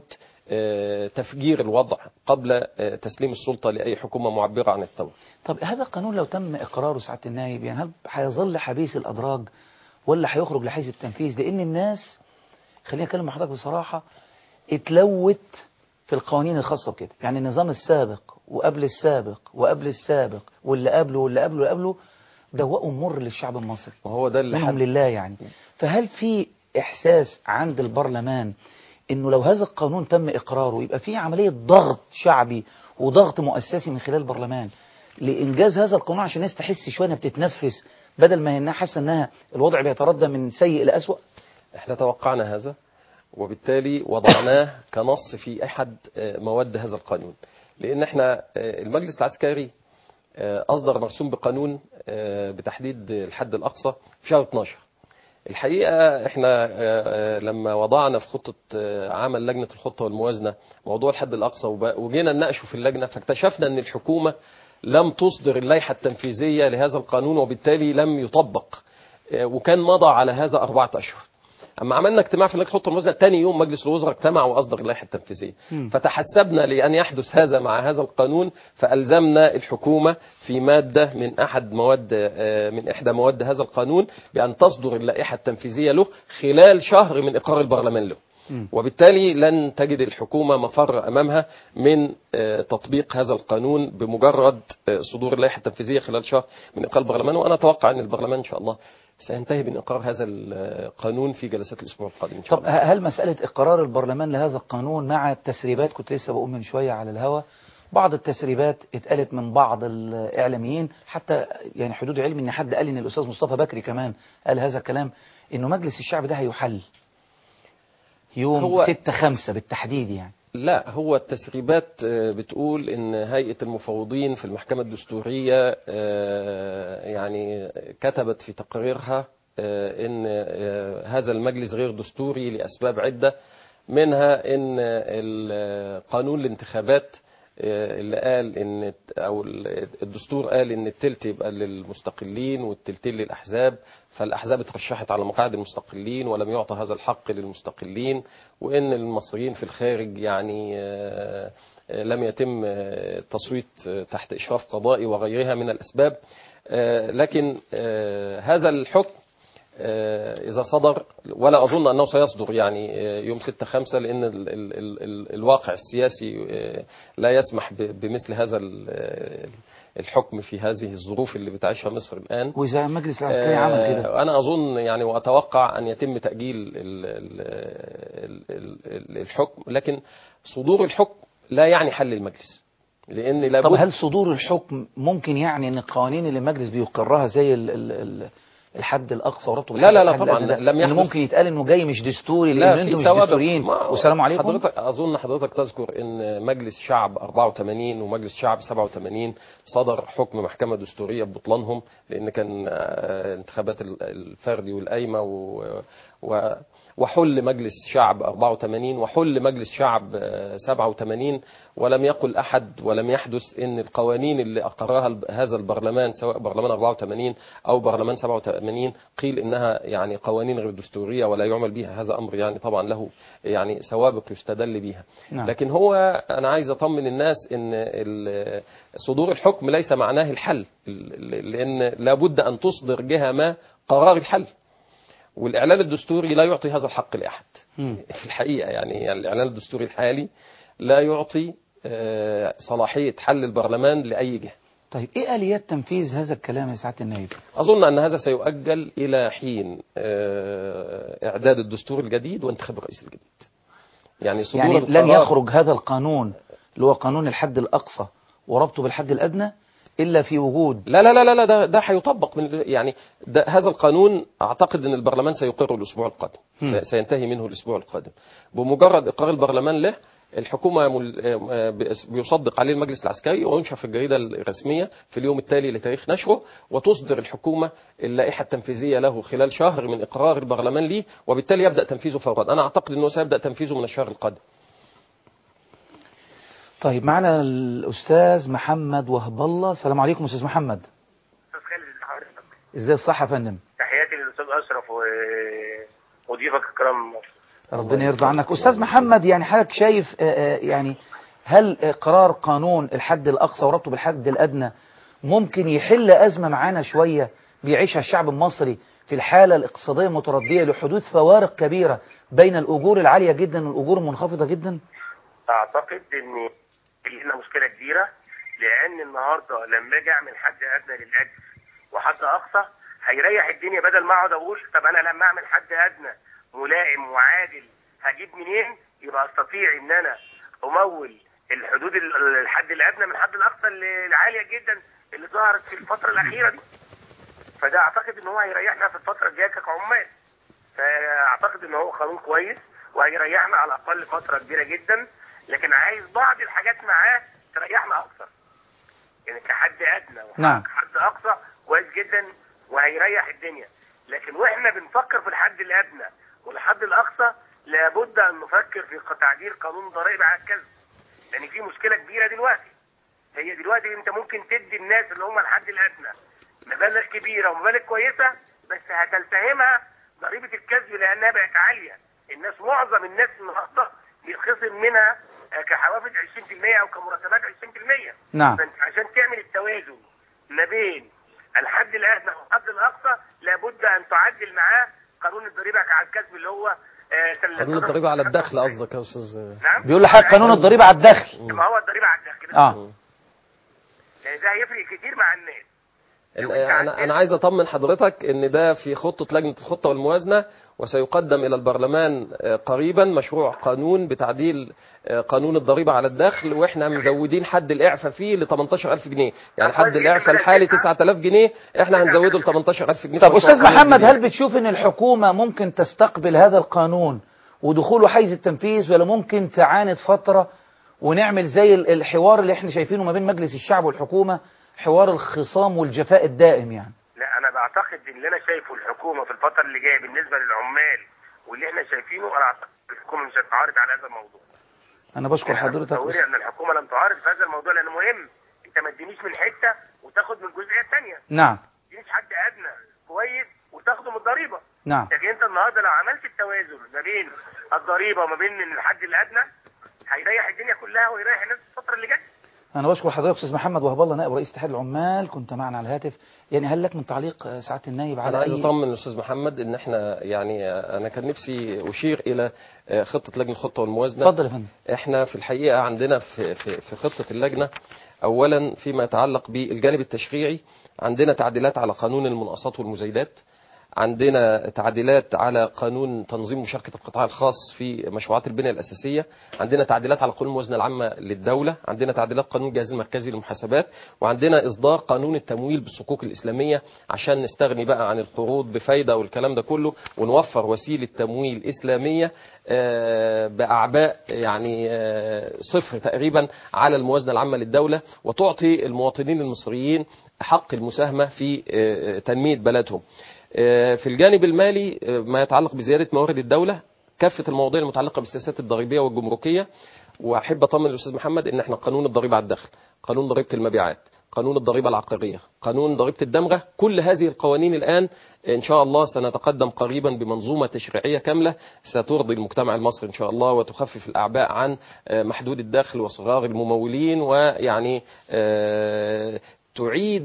آه، تفجير الوضع قبل آه، تسليم السلطة لأي حكومة معبرة عن الثورة طب هذا القانون لو تم إقراره سعادة النائب يعني هل هيظل حبيس الأدراج ولا هيخرج لحيز التنفيذ لأن الناس خليني أكلم مع حضرتك بصراحة اتلوت في القوانين الخاصة بكده يعني النظام السابق وقبل السابق وقبل السابق واللي قبله واللي قبله واللي قبله دوقوا مر للشعب المصري وهو ده اللي منهم حد- لله يعني فهل في إحساس عند البرلمان انه لو هذا القانون تم اقراره يبقى في عمليه ضغط شعبي وضغط مؤسسي من خلال البرلمان لانجاز هذا القانون عشان الناس تحس شويه انها بتتنفس بدل ما هي انها حاسه انها الوضع بيتردى من سيء لاسوء احنا توقعنا هذا وبالتالي وضعناه كنص في أحد آه، مواد هذا القانون لأن احنا آه، المجلس العسكري آه، أصدر مرسوم بقانون آه، بتحديد الحد الأقصى في شهر 12 الحقيقة احنا آه، آه، لما وضعنا في خطة آه، عمل لجنة الخطة والموازنة موضوع الحد الأقصى وب- وجينا نناقشه في اللجنة فاكتشفنا أن الحكومة لم تصدر اللائحة التنفيذية لهذا القانون وبالتالي لم يطبق آه، وكان مضى على هذا أربعة أشهر أما عملنا اجتماع في لجنة الخطة والموازنة تاني يوم مجلس الوزراء اجتمع وأصدر اللائحة التنفيذية فتحسبنا لأن يحدث هذا مع هذا القانون فألزمنا الحكومة في مادة من أحد مواد آه، من إحدى مواد هذا القانون بأن تصدر اللائحة التنفيذية له خلال شهر من إقرار البرلمان له وبالتالي لن تجد الحكومة مفر أمامها من آه، تطبيق هذا القانون بمجرد آه، صدور اللائحة التنفيذية خلال شهر من إقرار البرلمان وأنا أتوقع أن البرلمان إن شاء الله سينتهي من إقرار هذا القانون في جلسات الأسبوع القادم إن شاء طب هل مساله اقرار البرلمان لهذا القانون مع التسريبات كنت لسه بقول من شويه على الهوا بعض التسريبات اتقالت من بعض الاعلاميين حتى يعني حدود علم ان حد قال ان الاستاذ مصطفى بكري كمان قال هذا الكلام انه مجلس الشعب ده هيحل يوم هو- 6 5 بالتحديد يعني لا هو التسريبات آه، بتقول ان هيئة المفوضين في المحكمة الدستورية آه، يعني كتبت في تقريرها آه، ان آه، هذا المجلس غير دستوري لأسباب عدة منها ان ال- قانون الانتخابات آه، اللي قال ان او ال- الدستور قال ان التلت يبقى للمستقلين والتلتين للاحزاب فالاحزاب اترشحت على مقاعد المستقلين ولم يعطى هذا الحق للمستقلين وان المصريين في الخارج يعني آه، آه، لم يتم آه، التصويت آه، تحت اشراف قضائي وغيرها من الاسباب آه، لكن آه، هذا الحكم آه، إذا صدر ولا أظن أنه سيصدر يعني آه، يوم 6 5 لأن ال ال ال ال الواقع السياسي آه، لا يسمح ب- بمثل هذا ال- آه، الحكم في هذه الظروف اللي بتعيشها مصر الآن واذا المجلس العسكري عمل كده آه، أنا أظن يعني وأتوقع أن يتم تأجيل ال ال ال ال ال الحكم لكن صدور الحكم لا يعني حل المجلس لأن لابد طب هل صدور الحكم ممكن يعني ان القوانين اللي المجلس بيقرها زي ال ال ال الحد الاقصى وربطه لا لا لا بالحد طبعا الأدنى ده، لم إن يحدث ممكن يتقال انه جاي مش دستوري لا لان في انتم مش سوابق. دستوريين ما- والسلام عليكم حضرتك اظن حضرتك تذكر ان مجلس شعب 84 ومجلس شعب 87 صدر حكم محكمه دستوريه ببطلانهم لان كان آه، انتخابات ال- الفردي والقايمه و- و- وحل مجلس شعب 84 وحل مجلس شعب آه، 87 ولم يقل احد ولم يحدث ان القوانين اللي اقرها الب- هذا البرلمان سواء برلمان 84 او برلمان 87 قيل انها يعني قوانين غير دستوريه ولا يعمل بها هذا امر يعني طبعا له يعني سوابق يستدل بها نعم. لكن هو انا عايز اطمن الناس ان ال- صدور الحكم ليس معناه الحل ال- لان لابد ان تصدر جهه ما قرار الحل والاعلان الدستوري لا يعطي هذا الحق لاحد في الحقيقه يعني الاعلان الدستوري الحالي لا يعطي آه، صلاحيه حل البرلمان لاي جهه طيب ايه اليات تنفيذ هذا الكلام يا سعاده النائب أظن أن هذا سيؤجل إلى حين آه، إعداد الدستور الجديد وانتخاب الرئيس الجديد يعني صدور يعني لن القرار- يخرج هذا القانون اللي هو قانون الحد الاقصى وربطه بالحد الادنى الا في وجود لا لا لا لا, لا ده ده هيطبق من يعني ده هذا القانون اعتقد ان البرلمان سيقره الاسبوع القادم مم. سي- سينتهي منه الاسبوع القادم بمجرد اقرار البرلمان له الحكومة مل- آه، بيس- بيصدق عليه المجلس العسكري وينشر في الجريدة الرسمية في اليوم التالي لتاريخ نشره وتصدر الحكومة اللائحة التنفيذية له خلال شهر من إقرار البرلمان ليه وبالتالي يبدأ تنفيذه فورا أنا أعتقد أنه سيبدأ تنفيذه من الشهر القادم طيب معنا الاستاذ محمد وهب الله السلام عليكم استاذ محمد استاذ خالد ازي حضرتك ازاي الصحه يا فندم تحياتي للاستاذ اشرف و... وضيوفك الكرام ربنا يرضى عنك استاذ محمد يعني حضرتك شايف آه، آه، يعني هل آه، قرار قانون الحد الاقصى وربطه بالحد الادنى ممكن يحل ازمه معانا شويه بيعيشها الشعب المصري في الحاله الاقتصاديه المترديه لحدوث فوارق كبيره بين الاجور العاليه جدا والاجور المنخفضه جدا اعتقد ان لنا مشكله كبيره لان النهارده لما اجي اعمل حد ادنى للاجر وحد اقصى هيريح الدنيا بدل ما اقعد اقول طب انا لما اعمل حد ادنى ملائم وعادل هجيب منين يبقى استطيع ان انا امول الحدود ال- الحد الادنى من الحد الاقصى اللي- العاليه جدا اللي ظهرت في الفتره الاخيره دي فده اعتقد ان هو هيريحنا في الفتره الجايه كعمال فاعتقد ان هو قانون كويس وهيريحنا على الاقل فتره كبيره جدا لكن عايز بعض الحاجات معاه تريحنا اكثر يعني كحد ادنى نعم حد اقصى كويس جدا وهيريح الدنيا لكن واحنا بنفكر في الحد الادنى والحد الاقصى لابد ان نفكر في تعديل قانون ضرائب على الكذب لان في مشكله كبيره دلوقتي هي دلوقتي انت ممكن تدي الناس اللي هم الحد الادنى مبالغ كبيره ومبالغ كويسه بس هتلتهمها ضريبه الكذب لانها بقت عاليه الناس معظم الناس النهارده بيتخصم منها آه، كحوافز 20% او كمرتبات 20% نعم. فانت عشان تعمل التوازن ما بين الحد الادنى والحد الاقصى لابد ان تعدل معاه قانون الضريبه على الكسب اللي هو آه، سنة قانون الضريبة على الدخل قصدك يا أستاذ نعم بيقول لحضرتك قانون الضريبه على الدخل ما هو الضريبه على الدخل اه يعني ده هيفرق كتير مع الناس ال- انا انا عايز اطمن حضرتك ان ده في خطه لجنه الخطه والموازنه وسيقدم الى البرلمان آه، قريبا مشروع قانون بتعديل آه، قانون الضريبه على الدخل واحنا مزودين حد الاعفاء فيه ل 18000 جنيه يعني حد الاعفاء الحالي 9000 جنيه احنا هنزوده ل 18000 جنيه طب في استاذ مشروع قانون محمد جديد. هل بتشوف ان الحكومه ممكن تستقبل هذا القانون ودخوله حيز التنفيذ ولا ممكن تعاند فتره ونعمل زي ال- الحوار اللي احنا شايفينه ما بين مجلس الشعب والحكومه حوار الخصام والجفاء الدائم يعني لا انا بعتقد ان اللي انا شايفه الحكومه في الفتره اللي جايه بالنسبه للعمال واللي احنا شايفينه انا اعتقد الحكومه مش هتعارض على هذا الموضوع انا بشكر حضرتك تصوري ان الحكومه لم تعارض في هذا الموضوع لانه مهم انت ما تدينيش من حته وتاخد من الجزئيه الثانيه نعم ما تدينيش حد ادنى كويس وتاخده من الضريبه نعم لكن انت النهارده لو عملت التوازن ما بين الضريبه وما بين الحد الادنى هيريح الدنيا كلها ويريح الناس الفتره اللي جايه انا بشكر حضرتك استاذ محمد وهب الله نائب رئيس اتحاد العمال كنت معنا على الهاتف يعني هل لك من تعليق آه، سعاده النائب على انا عايز اي اطمن الاستاذ محمد ان احنا يعني آه، انا كان نفسي اشير الى آه، خطه لجنه الخطه والموازنه اتفضل يا فندم احنا في الحقيقه عندنا في في في خطه اللجنه اولا فيما يتعلق بالجانب التشريعي عندنا تعديلات على قانون المناقصات والمزايدات عندنا تعديلات على قانون تنظيم مشاركة القطاع الخاص في مشروعات البنية الأساسية عندنا تعديلات على قانون الموازنة العامة للدولة عندنا تعديلات قانون الجهاز المركزي للمحاسبات وعندنا إصدار قانون التمويل بالصكوك الإسلامية عشان نستغني بقى عن القروض بفايدة والكلام ده كله ونوفر وسيلة تمويل إسلامية آه، بأعباء يعني آه، صفر تقريبا على الموازنة العامة للدولة وتعطي المواطنين المصريين حق المساهمة في آه، تنمية بلدهم آه، في الجانب المالي آه، ما يتعلق بزيادة موارد الدولة كافة المواضيع المتعلقة بالسياسات الضريبية والجمركية وأحب أطمن الأستاذ محمد إن إحنا قانون الضريبة على الدخل قانون ضريبة المبيعات قانون الضريبة العقارية قانون ضريبة الدمغة كل هذه القوانين الآن إن شاء الله سنتقدم قريبا بمنظومة تشريعية كاملة سترضي المجتمع المصري إن شاء الله وتخفف الأعباء عن آه، محدود الدخل وصغار الممولين ويعني آه، تعيد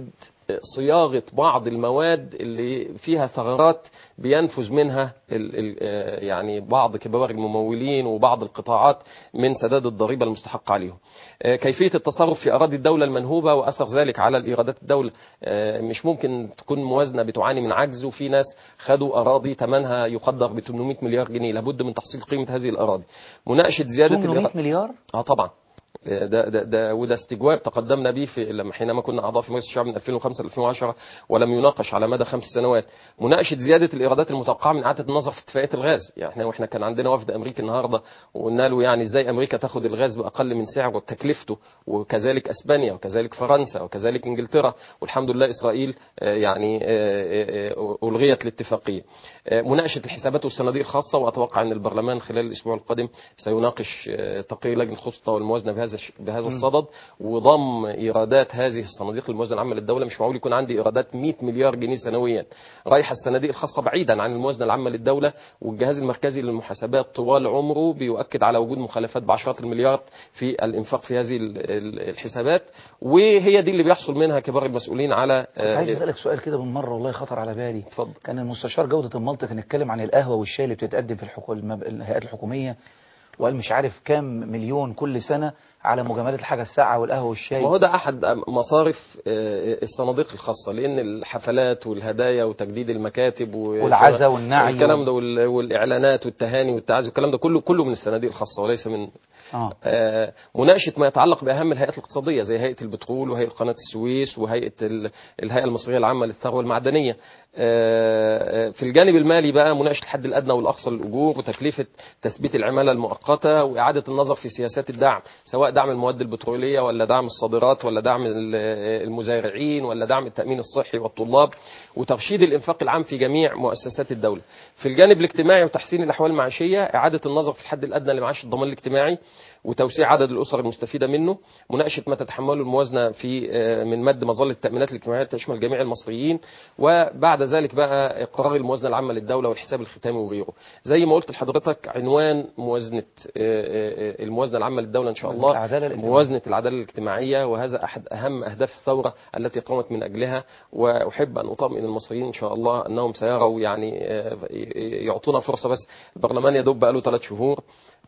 صياغة بعض المواد اللي فيها ثغرات بينفذ منها ال ال آه، يعني بعض كبار الممولين وبعض القطاعات من سداد الضريبة المستحقة عليهم آه، كيفية التصرف في أراضي الدولة المنهوبة وأثر ذلك على الإيرادات الدولة آه، مش ممكن تكون موازنة بتعاني من عجز وفي ناس خدوا أراضي ثمنها يقدر ب 800 مليار جنيه لابد من تحصيل قيمة هذه الأراضي مناقشة زيادة 800 الإيراد- مليار اه طبعا ده ده ده وده استجواب تقدمنا به في لما حينما كنا اعضاء في مجلس الشعب من 2005 ل 2010 ولم يناقش على مدى خمس سنوات مناقشه زياده الايرادات المتوقعه من اعاده النظر في اتفاقيه الغاز يعني احنا واحنا كان عندنا وفد امريكي النهارده وقلنا له يعني ازاي امريكا تاخد الغاز باقل من سعره وتكلفته وكذلك اسبانيا وكذلك فرنسا وكذلك انجلترا والحمد لله اسرائيل آه، يعني آه، آه، آه، الغيت الاتفاقيه آه، مناقشه الحسابات والصناديق الخاصه واتوقع ان البرلمان خلال الاسبوع القادم سيناقش آه، تقرير لجنه الخطه والموازنه بهذا الش- بهذا مم. الصدد وضم ايرادات هذه الصناديق الموازنه العامه للدوله مش معقول يكون عندي ايرادات 100 مليار جنيه سنويا رايحه الصناديق الخاصه بعيدا عن الموازنه العامه للدوله والجهاز المركزي للمحاسبات طوال عمره بيؤكد على وجود مخالفات بعشرات المليارات في الانفاق في هذه ال- ال- الحسابات وهي دي اللي بيحصل منها كبار المسؤولين على كنت عايز آه، اسالك سؤال كده بالمره والله خطر على بالي اتفضل كان المستشار جوده المنطق كان اتكلم عن القهوه والشاي اللي بتتقدم في الحكو... المب... الهيئات الحكوميه وقال مش عارف كام مليون كل سنه على مجاملات الحاجه الساقعه والقهوه والشاي ما هو ده احد مصارف آه، الصناديق الخاصه لان الحفلات والهدايا وتجديد المكاتب و- والعزا والنعي والكلام ده وال- والاعلانات والتهاني والتعازي والكلام ده كله كله من الصناديق الخاصه وليس من اه آه، مناقشه ما يتعلق باهم الهيئات الاقتصاديه زي هيئه البترول وهيئه قناه السويس وهيئه ال- الهيئه المصريه العامه للثروه المعدنيه آه، آه، في الجانب المالي بقى مناقشه الحد الادنى والاقصى للاجور وتكلفه تثبيت العماله المؤقته واعاده النظر في سياسات الدعم سواء دعم المواد البتروليه ولا دعم الصادرات ولا دعم ال- المزارعين ولا دعم التامين الصحي والطلاب وترشيد الانفاق العام في جميع مؤسسات الدوله في الجانب الاجتماعي وتحسين الاحوال المعيشيه اعاده النظر في الحد الادنى لمعاش الضمان الاجتماعي وتوسيع عدد الاسر المستفيده منه مناقشه ما تتحمله الموازنه في آه، من مد مظله التامينات الاجتماعيه تشمل جميع المصريين وبعد ذلك بقى اقرار الموازنه العامه للدوله والحساب الختامي وغيره زي ما قلت لحضرتك عنوان موازنه آه، آه، آه، الموازنه العامه للدوله ان شاء الله العدالة الاجتماعية. موازنه العداله الاجتماعيه وهذا احد اهم اهداف الثوره التي قامت من اجلها واحب ان اطمئن المصريين ان شاء الله انهم سيروا يعني آه، يعطونا فرصه بس البرلمان يدوب بقاله ثلاث شهور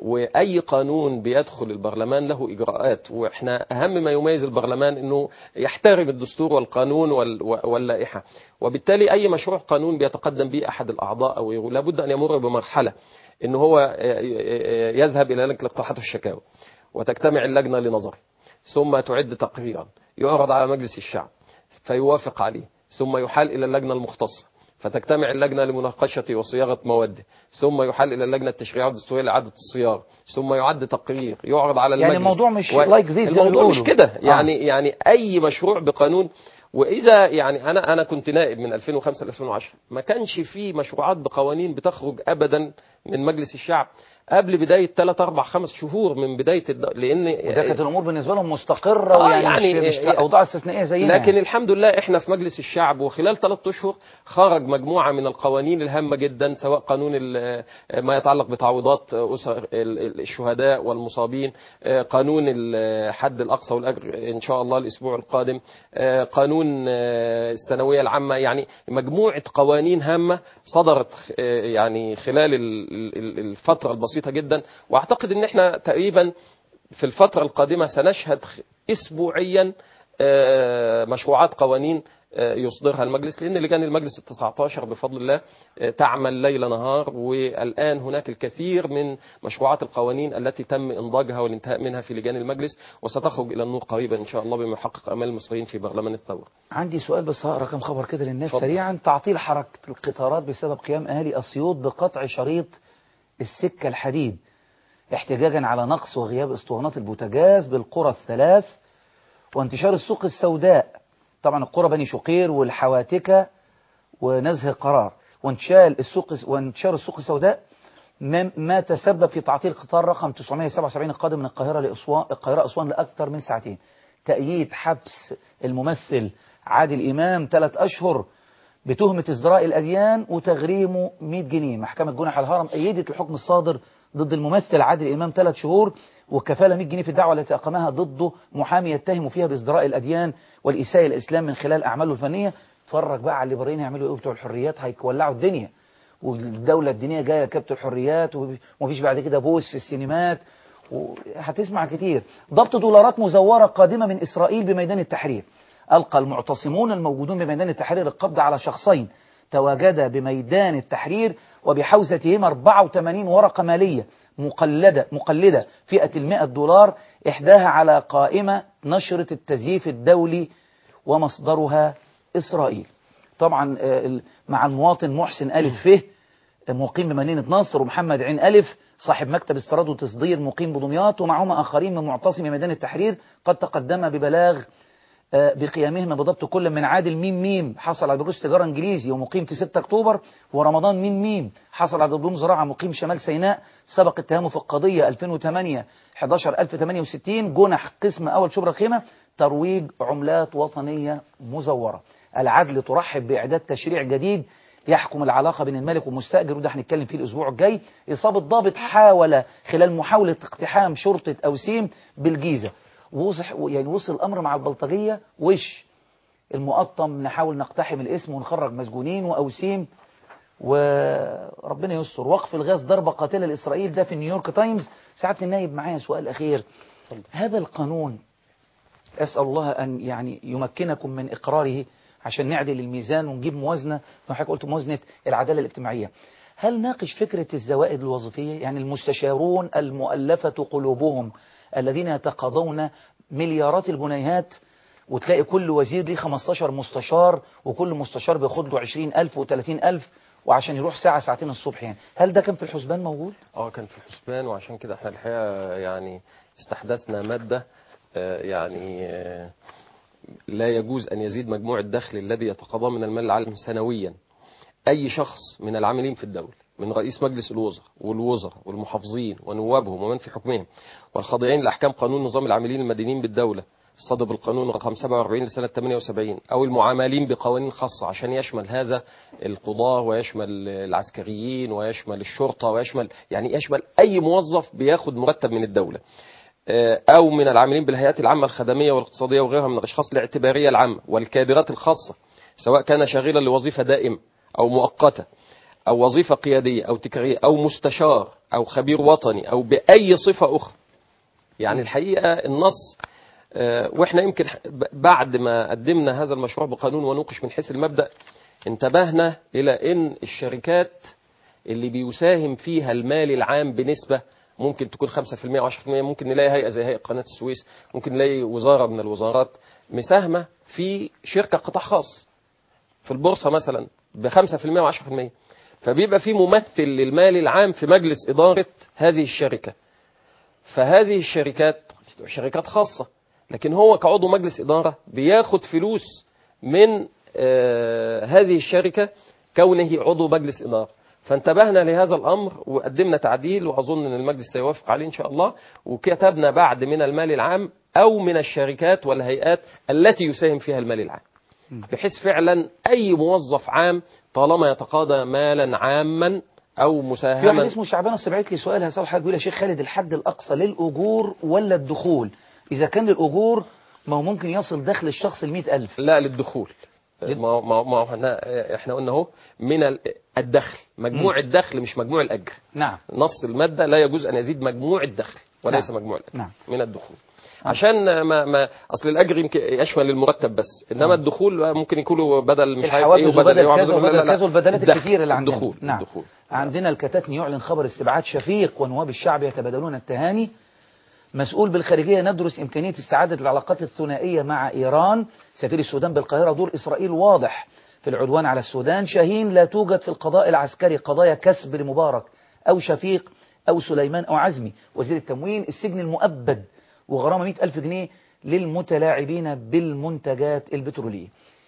واي قانون بيدخل البرلمان له اجراءات واحنا اهم ما يميز البرلمان انه يحترم الدستور والقانون وال- واللائحه وبالتالي اي مشروع قانون بيتقدم به احد الاعضاء او غيره لابد ان يمر بمرحله ان هو يذهب الى لجنه الاقتراحات والشكاوى وتجتمع اللجنه لنظره ثم تعد تقريرا يعرض على مجلس الشعب فيوافق عليه ثم يحال الى اللجنه المختصه فتجتمع اللجنه لمناقشه وصياغه مواد ثم يحال الى اللجنه التشريعيه والدستوريه لاعاده الصياغه ثم يعد تقرير يعرض على يعني المجلس الموضوع مش و- like this زي ما الموضوع مش بيقولوا. كده آه. يعني يعني اي مشروع بقانون واذا يعني انا انا كنت نائب من 2005 ل 2010 ما كانش في مشروعات بقوانين بتخرج ابدا من مجلس الشعب قبل بدايه 3 4 5 شهور من بدايه الد... لان وده كانت الامور بالنسبه لهم مستقره آه، ويعني يعني مش, مش إيه- اوضاع استثنائيه زينا لكن الحمد لله احنا في مجلس الشعب وخلال ثلاثة اشهر خرج مجموعه من القوانين الهامه جدا سواء قانون ال- ما يتعلق بتعويضات اسر ال- ال- الشهداء والمصابين آه، قانون الحد الاقصى والاجر ان شاء الله الاسبوع القادم آه، قانون آه، الثانويه العامه يعني مجموعه قوانين هامه صدرت آه، يعني خلال ال- ال- الفتره البسيطه جدا واعتقد ان احنا تقريبا في الفترة القادمة سنشهد خ- أسبوعيا آه، مشروعات قوانين آه، يصدرها المجلس لأن لجان المجلس التسعة عشر بفضل الله آه، تعمل ليل نهار والآن هناك الكثير من مشروعات القوانين التي تم إنضاجها والانتهاء منها في لجان المجلس وستخرج إلى النور قريبا إن شاء الله بما يحقق أمال المصريين في برلمان الثورة عندي سؤال بس هقرا كم خبر كده للناس اتفضل. سريعا تعطيل حركه القطارات بسبب قيام اهالي اسيوط بقطع شريط السكه الحديد احتجاجا على نقص وغياب اسطوانات البوتاجاز بالقرى الثلاث وانتشار السوق السوداء طبعا القرى بني شقير والحواتكه ونزه قرار وانتشال السوق وانتشار السوق السوداء ما ما تسبب في تعطيل قطار رقم 977 القادم من القاهرة لأسوان القاهرة أسوان لأكثر من ساعتين تأييد حبس الممثل عادل إمام ثلاث أشهر بتهمة ازدراء الأديان وتغريمه 100 جنيه محكمة جنح الهرم أيدت الحكم الصادر ضد الممثل عادل إمام ثلاث شهور وكفالة 100 جنيه في الدعوة التي أقامها ضده محامي يتهم فيها بازدراء الأديان والإساءة الإسلام من خلال أعماله الفنية اتفرج بقى على الليبراليين يعملوا إيه بتوع الحريات هيولعوا الدنيا والدولة الدينية جاية كبت الحريات ومفيش بعد كده بوس في السينمات هتسمع كتير ضبط دولارات مزورة قادمة من إسرائيل بميدان التحرير ألقى المعتصمون الموجودون بميدان التحرير القبض على شخصين تواجدا بميدان التحرير وبحوزتهما 84 ورقة مالية مقلدة, مقلدة فئة المئة دولار إحداها على قائمة نشرة التزييف الدولي ومصدرها إسرائيل طبعا مع المواطن محسن ألف فه مقيم بمدينة نصر ومحمد عين ألف صاحب مكتب استيراد وتصدير مقيم بدمياط ومعهما آخرين من معتصمي ميدان التحرير قد تقدم ببلاغ بقيامهما بضبط كل من عادل ميم ميم حصل على دروس تجارة انجليزي ومقيم في 6 اكتوبر ورمضان ميم ميم حصل على دبلوم زراعة مقيم شمال سيناء سبق اتهامه في القضية 2008 11068 جنح قسم اول شبرا الخيمة ترويج عملات وطنية مزورة العدل ترحب بإعداد تشريع جديد يحكم العلاقة بين المالك والمستأجر وده هنتكلم فيه الأسبوع الجاي إصابة ضابط حاول خلال محاولة اقتحام شرطة أوسيم بالجيزة وصح يعني وصل الأمر مع البلطجية وش المقطم نحاول نقتحم الاسم ونخرج مسجونين وأوسيم وربنا يستر وقف الغاز ضربة قاتلة لإسرائيل ده في نيويورك تايمز ساعات النايب معايا سؤال أخير هذا القانون أسأل الله أن يعني يمكنكم من إقراره عشان نعدل الميزان ونجيب موازنة زي ما حضرتك قلت موازنة العدالة الاجتماعية هل ناقش فكرة الزوائد الوظيفية يعني المستشارون المؤلفة قلوبهم الذين يتقاضون مليارات الجنيهات وتلاقي كل وزير ليه 15 مستشار وكل مستشار بياخد له 20000 و30000 وعشان يروح ساعة ساعتين الصبح يعني هل ده كان في الحسبان موجود؟ اه كان في الحسبان وعشان كده احنا الحقيقة يعني استحدثنا مادة آه يعني آه لا يجوز أن يزيد مجموع الدخل الذي يتقاضاه من المال العام سنويا أي شخص من العاملين في الدولة من رئيس مجلس الوزراء والوزراء والمحافظين ونوابهم ومن في حكمهم والخاضعين لأحكام قانون نظام العاملين المدنيين بالدولة الصادر بالقانون رقم 47 لسنة 78 أو المعاملين بقوانين خاصة عشان يشمل هذا القضاة ويشمل العسكريين ويشمل الشرطة ويشمل يعني يشمل أي موظف بياخد مرتب من الدولة أو من العاملين بالهيئات العامة الخدمية والاقتصادية وغيرها من الأشخاص الاعتبارية العامة والكادرات الخاصة سواء كان شاغلا لوظيفة دائمة أو مؤقتة أو وظيفة قيادية أو تكرارية أو مستشار أو خبير وطني أو بأي صفة أخرى يعني الحقيقة النص وإحنا يمكن بعد ما قدمنا هذا المشروع بقانون ونوقش من حيث المبدأ انتبهنا إلى أن الشركات اللي بيساهم فيها المال العام بنسبة ممكن تكون 5% و 10% ممكن نلاقي هيئة زي هيئة قناة السويس ممكن نلاقي وزارة من الوزارات مساهمة في شركة قطاع خاص في البورصة مثلا ب 5% و 10% فبيبقى في ممثل للمال العام في مجلس إدارة هذه الشركة فهذه الشركات شركات خاصة لكن هو كعضو مجلس إدارة بياخد فلوس من آه هذه الشركة كونه عضو مجلس إدارة فانتبهنا لهذا الأمر وقدمنا تعديل وأظن أن المجلس سيوافق عليه إن شاء الله وكتبنا بعد من المال العام أو من الشركات والهيئات التي يساهم فيها المال العام بحيث فعلا أي موظف عام طالما يتقاضى مالا عاما أو في واحد مساهما اسمه شعبان السبعيت لي سؤال هسأل حضرتك بيقول يا شيخ خالد الحد الأقصى للأجور ولا الدخول إذا كان للأجور ما هو ممكن يصل دخل الشخص ل ألف لا للدخول ما هو- ما هو- ما هو احنا احنا قلنا اهو من ال- الدخل مجموع مم. الدخل مش مجموع الاجر نعم نص الماده لا يجوز ان يزيد مجموع الدخل وليس نعم. مجموع الاجر نعم من الدخول عشان ما ما اصل الاجر يمكن يشمل المرتب بس انما الدخول ممكن يكون بدل مش عارف ايه الحوافز وبدل ايه وبدل كذا وبدل- لا، لا، وبدل لا. كذا والبدلات الدخل. الكثيرة اللي عندنا الدخول نعم الدخول عندنا الكتاتني يعلن خبر استبعاد شفيق ونواب الشعب يتبادلون التهاني مسؤول بالخارجية ندرس إمكانية استعادة العلاقات الثنائية مع إيران سفير السودان بالقاهرة دور إسرائيل واضح في العدوان على السودان شاهين لا توجد في القضاء العسكري قضايا كسب لمبارك أو شفيق أو سليمان أو عزمي وزير التموين السجن المؤبد وغرامة 100 ألف جنيه للمتلاعبين بالمنتجات البترولية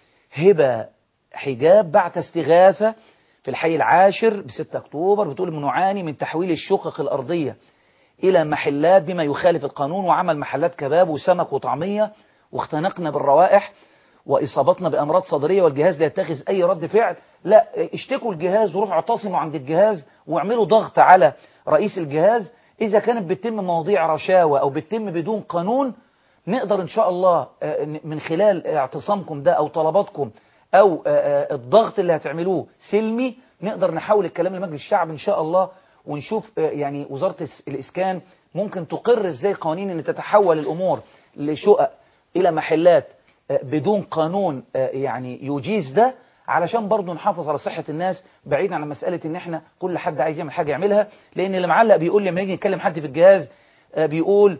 هبة حجاب بعت استغاثة في الحي العاشر ب 6 أكتوبر بتقول نعاني من تحويل الشقق الأرضية إلى محلات بما يخالف القانون وعمل محلات كباب وسمك وطعمية واختنقنا بالروائح وإصابتنا بأمراض صدرية والجهاز لا يتخذ أي رد فعل لا اشتكوا الجهاز وروحوا اعتصموا عند الجهاز واعملوا ضغط على رئيس الجهاز إذا كانت بتتم مواضيع رشاوى أو بتتم بدون قانون نقدر إن شاء الله آه، من خلال اعتصامكم ده أو طلباتكم أو آه، آه، الضغط اللي هتعملوه سلمي نقدر نحول الكلام لمجلس الشعب إن شاء الله ونشوف آه، يعني وزارة الس- الإسكان ممكن تقر إزاي قوانين إن تتحول الأمور لشقق إلى محلات آه، بدون قانون آه، يعني يجيز ده علشان برضه نحافظ على صحة الناس بعيد عن مسألة ان احنا كل حد عايز يعمل حاجة يعملها لان اللي معلق بيقول لما يجي يتكلم حد في الجهاز آه، بيقول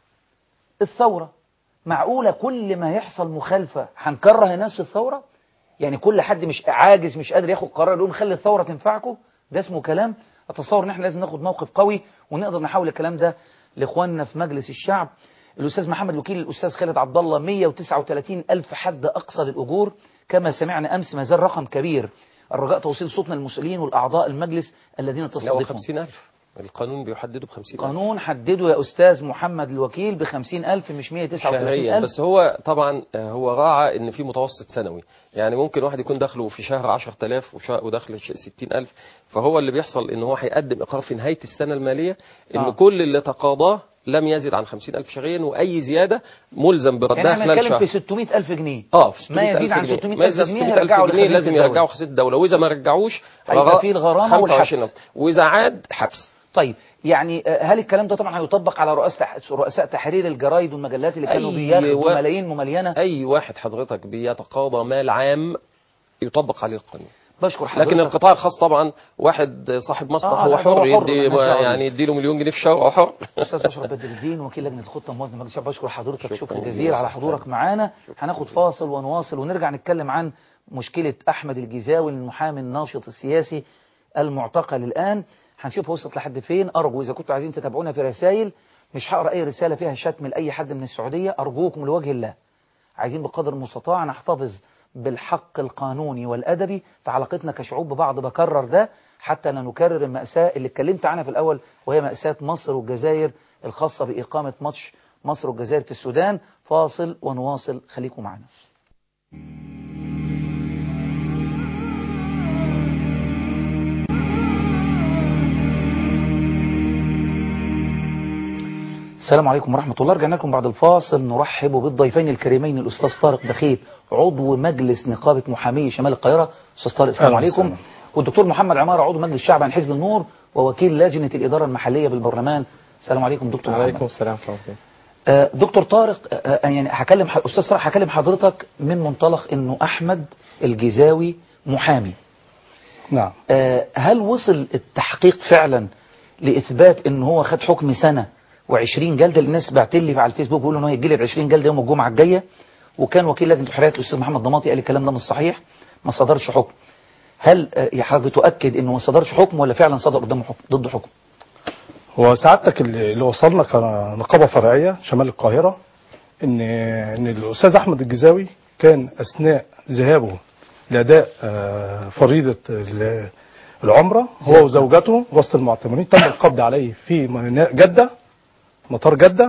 الثورة معقولة كل ما يحصل مخالفة هنكره الناس في الثورة يعني كل حد مش عاجز مش قادر ياخد قرار يقول نخلي الثورة تنفعكم ده اسمه كلام اتصور ان احنا لازم ناخد موقف قوي ونقدر نحول الكلام ده لاخواننا في مجلس الشعب الاستاذ محمد وكيل الاستاذ خالد عبد الله 139 الف حد اقصى للاجور كما سمعنا امس ما زال رقم كبير الرجاء توصيل صوتنا للمسؤولين والاعضاء المجلس الذين لا هو تستضيفهم 50000 القانون بيحدده ب 50000 قانون حدده يا استاذ محمد الوكيل ب 50000 مش 139 شهريا الف بس هو طبعا آه، هو راعى ان في متوسط سنوي يعني ممكن واحد يكون دخله في شهر 10000 وشهر ودخل 60000 فهو اللي بيحصل ان هو هيقدم اقرار في نهايه السنه الماليه ان آه. كل اللي تقاضاه لم يزد عن 50000 شهريا واي زياده ملزم بردها يعني احنا خلال نتكلم شهر في 600 ألف جنيه اه في ما يزيد عن 600,000 600 ما ألف يزيد جنيه 600,000 هيرجعوا جنيه لخزينة لازم الدولة. يرجعوا خزينه الدوله واذا ما رجعوش هيبقى غرا- في الغرامة والحبس. 25 واذا عاد حبس طيب يعني آه، هل الكلام ده طبعا هيطبق على رؤساء رؤساء تحرير الجرايد والمجلات اللي كانوا أي بياخدوا وا- ملايين مملينه اي واحد حضرتك بيتقاضى مال عام يطبق عليه القانون بشكر حضرتك لكن القطاع الخاص طبعا واحد صاحب مصنع آه، هو لا، ده هو حر حر، يدي مالناش دعوة يعني يديله مليون جنيه في الشهر هو حر استاذ اشرف بدر الدين وكيل لجنه الخطه موازنه مجلس الشعب بشكر حضرتك شكرا, شكراً جزيلا جزيلاً على أستاذ حضورك معانا هناخد فاصل ونواصل ونرجع نتكلم عن مشكله احمد الجزاوي المحامي الناشط السياسي المعتقل الان هنشوف وصلت لحد فين ارجو اذا كنتوا عايزين تتابعونا في رسائل مش هقرا اي رساله فيها شتم لاي حد من السعوديه ارجوكم لوجه الله عايزين بقدر المستطاع نحتفظ بالحق القانوني والأدبي في علاقتنا كشعوب ببعض بكرر ده حتى لا نكرر المأساة اللي اتكلمت عنها في الأول وهي مأساة مصر والجزائر الخاصة بإقامة ماتش مصر والجزائر في السودان فاصل ونواصل خليكم معنا السلام عليكم ورحمة الله رجعنا لكم بعد الفاصل نرحب بالضيفين الكريمين الأستاذ طارق دخيل عضو مجلس نقابة محامي شمال القاهرة أستاذ طارق السلام أهلا عليكم وسهلا. والدكتور محمد عمارة عضو مجلس الشعب عن حزب النور ووكيل لجنة الإدارة المحلية بالبرلمان السلام عليكم دكتور محمد عليكم السلام ورحمة الله آه، دكتور طارق آه، آه، يعني هكلم ح- استاذ طارق هكلم حضرتك من منطلق انه احمد الجزاوي محامي نعم آه، هل وصل التحقيق فعلا لاثبات ان هو خد حكم سنه و20 جلده الناس بعت لي على الفيسبوك بيقولوا ان هو هيجي لي ب 20 جلده يوم الجمعه الجايه وكان وكيل لجنه الحريات الاستاذ محمد ضماطي قال الكلام ده مش صحيح ما صدرش حكم هل آه، يا حضرتك بتؤكد انه ما صدرش حكم ولا فعلا صدر قدامه حكم ضده حكم هو سعادتك اللي اللي وصلنا كنقابة فرعية شمال القاهرة ان ان الاستاذ احمد الجزاوي كان اثناء ذهابه لاداء آه، فريضة ال- العمرة هو وزوجته وسط المعتمرين تم القبض عليه في ميناء جدة مطار جدة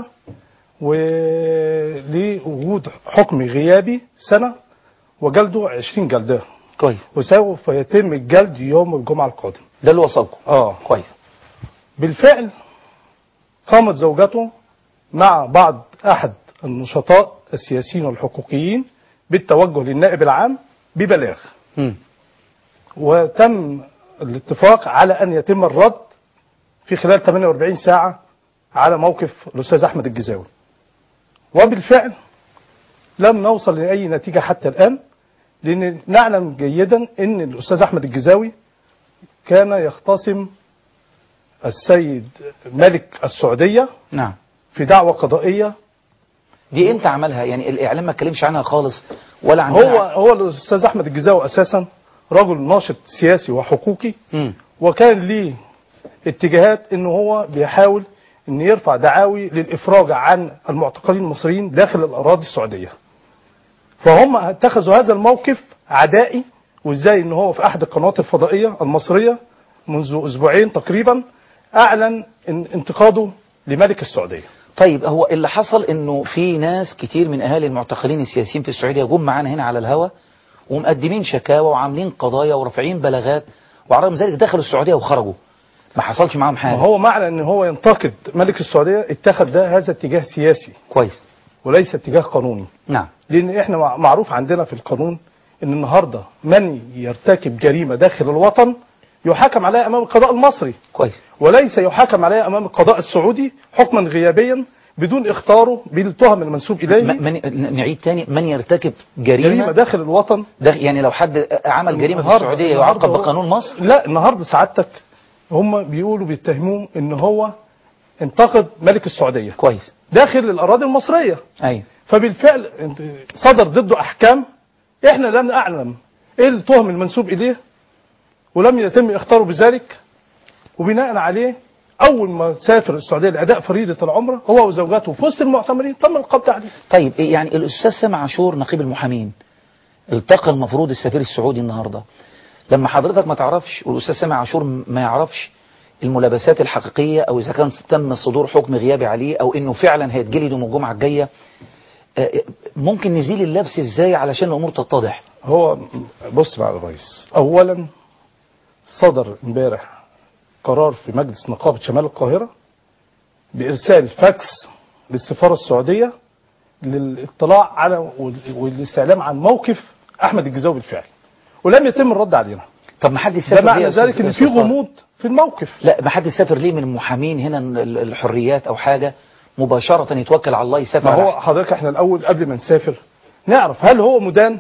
ولوجود حكم غيابي سنة وجلده 20 جلدة كويس وسوف يتم الجلد يوم الجمعة القادم ده اللي وصلكم اه كويس بالفعل قامت زوجته مع بعض احد النشطاء السياسيين والحقوقيين بالتوجه للنائب العام ببلاغ مم. وتم الاتفاق على ان يتم الرد في خلال 48 ساعه على موقف الاستاذ احمد الجزاوي وبالفعل لم نوصل لاي نتيجه حتى الان لان نعلم جيدا ان الاستاذ احمد الجزاوي كان يختصم السيد ملك السعوديه نعم في دعوه قضائيه دي امتى عملها يعني الاعلام ما اتكلمش عنها خالص ولا عن هو هو الاستاذ احمد الجزاوي اساسا رجل ناشط سياسي وحقوقي مم. وكان ليه اتجاهات ان هو بيحاول ان يرفع دعاوي للافراج عن المعتقلين المصريين داخل الاراضي السعوديه فهم اتخذوا هذا الموقف عدائي وازاي ان هو في احد القنوات الفضائيه المصريه منذ اسبوعين تقريبا اعلن ان انتقاده لملك السعوديه طيب هو اللي حصل انه في ناس كتير من اهالي المعتقلين السياسيين في السعوديه جم معانا هنا على الهوا ومقدمين شكاوى وعاملين قضايا ورافعين بلاغات وعلى رغم ذلك دخلوا السعوديه وخرجوا ما حصلش معاهم ما حاجه هو معنى ان هو ينتقد ملك السعوديه اتخذ ده هذا اتجاه سياسي كويس وليس اتجاه قانوني نعم لان احنا مع- معروف عندنا في القانون ان النهارده من يرتكب جريمه داخل الوطن يحاكم عليها امام القضاء المصري كويس وليس يحاكم عليها امام القضاء السعودي حكما غيابيا بدون اختاره بالتهم المنسوب اليه م- من نعيد تاني من يرتكب جريمه, جريمه داخل الوطن ده يعني لو حد عمل جريمه في النهاردة- السعوديه النهاردة يعاقب هو- بقانون مصر لا النهارده سعادتك هم بيقولوا بيتهموه ان هو انتقد ملك السعوديه كويس داخل الاراضي المصريه ايوه فبالفعل انت- صدر ضده احكام احنا لم نعلم ايه التهم المنسوب اليه ولم يتم اختاره بذلك وبناء عليه اول ما سافر السعوديه لاداء فريضه العمره هو وزوجته في وسط المعتمرين تم القبض عليه طيب إيه يعني الاستاذ سامع عاشور نقيب المحامين التقى المفروض السفير السعودي النهارده لما حضرتك ما تعرفش والاستاذ سامع عاشور ما يعرفش الملابسات الحقيقيه او اذا كان تم صدور حكم غيابي عليه او انه فعلا هيتجلد يوم الجمعه الجايه آه، ممكن نزيل اللبس ازاي علشان الامور تتضح هو بص مع الرئيس اولا صدر امبارح قرار في مجلس نقابه شمال القاهره بارسال فاكس للسفاره السعوديه للاطلاع على وال- والاستعلام عن موقف احمد الجزاوي بالفعل ولم يتم الرد علينا طب ما حد ده يسافر ليه معنى يا أستاذ- ذلك ان يا في أستاذ طارق؟ غموض في الموقف لا ما حد يسافر ليه من المحامين هنا ال- الحريات او حاجه مباشره يتوكل على الله يسافر ما على هو حضرتك احنا الاول قبل ما نسافر نعرف هل هو مدان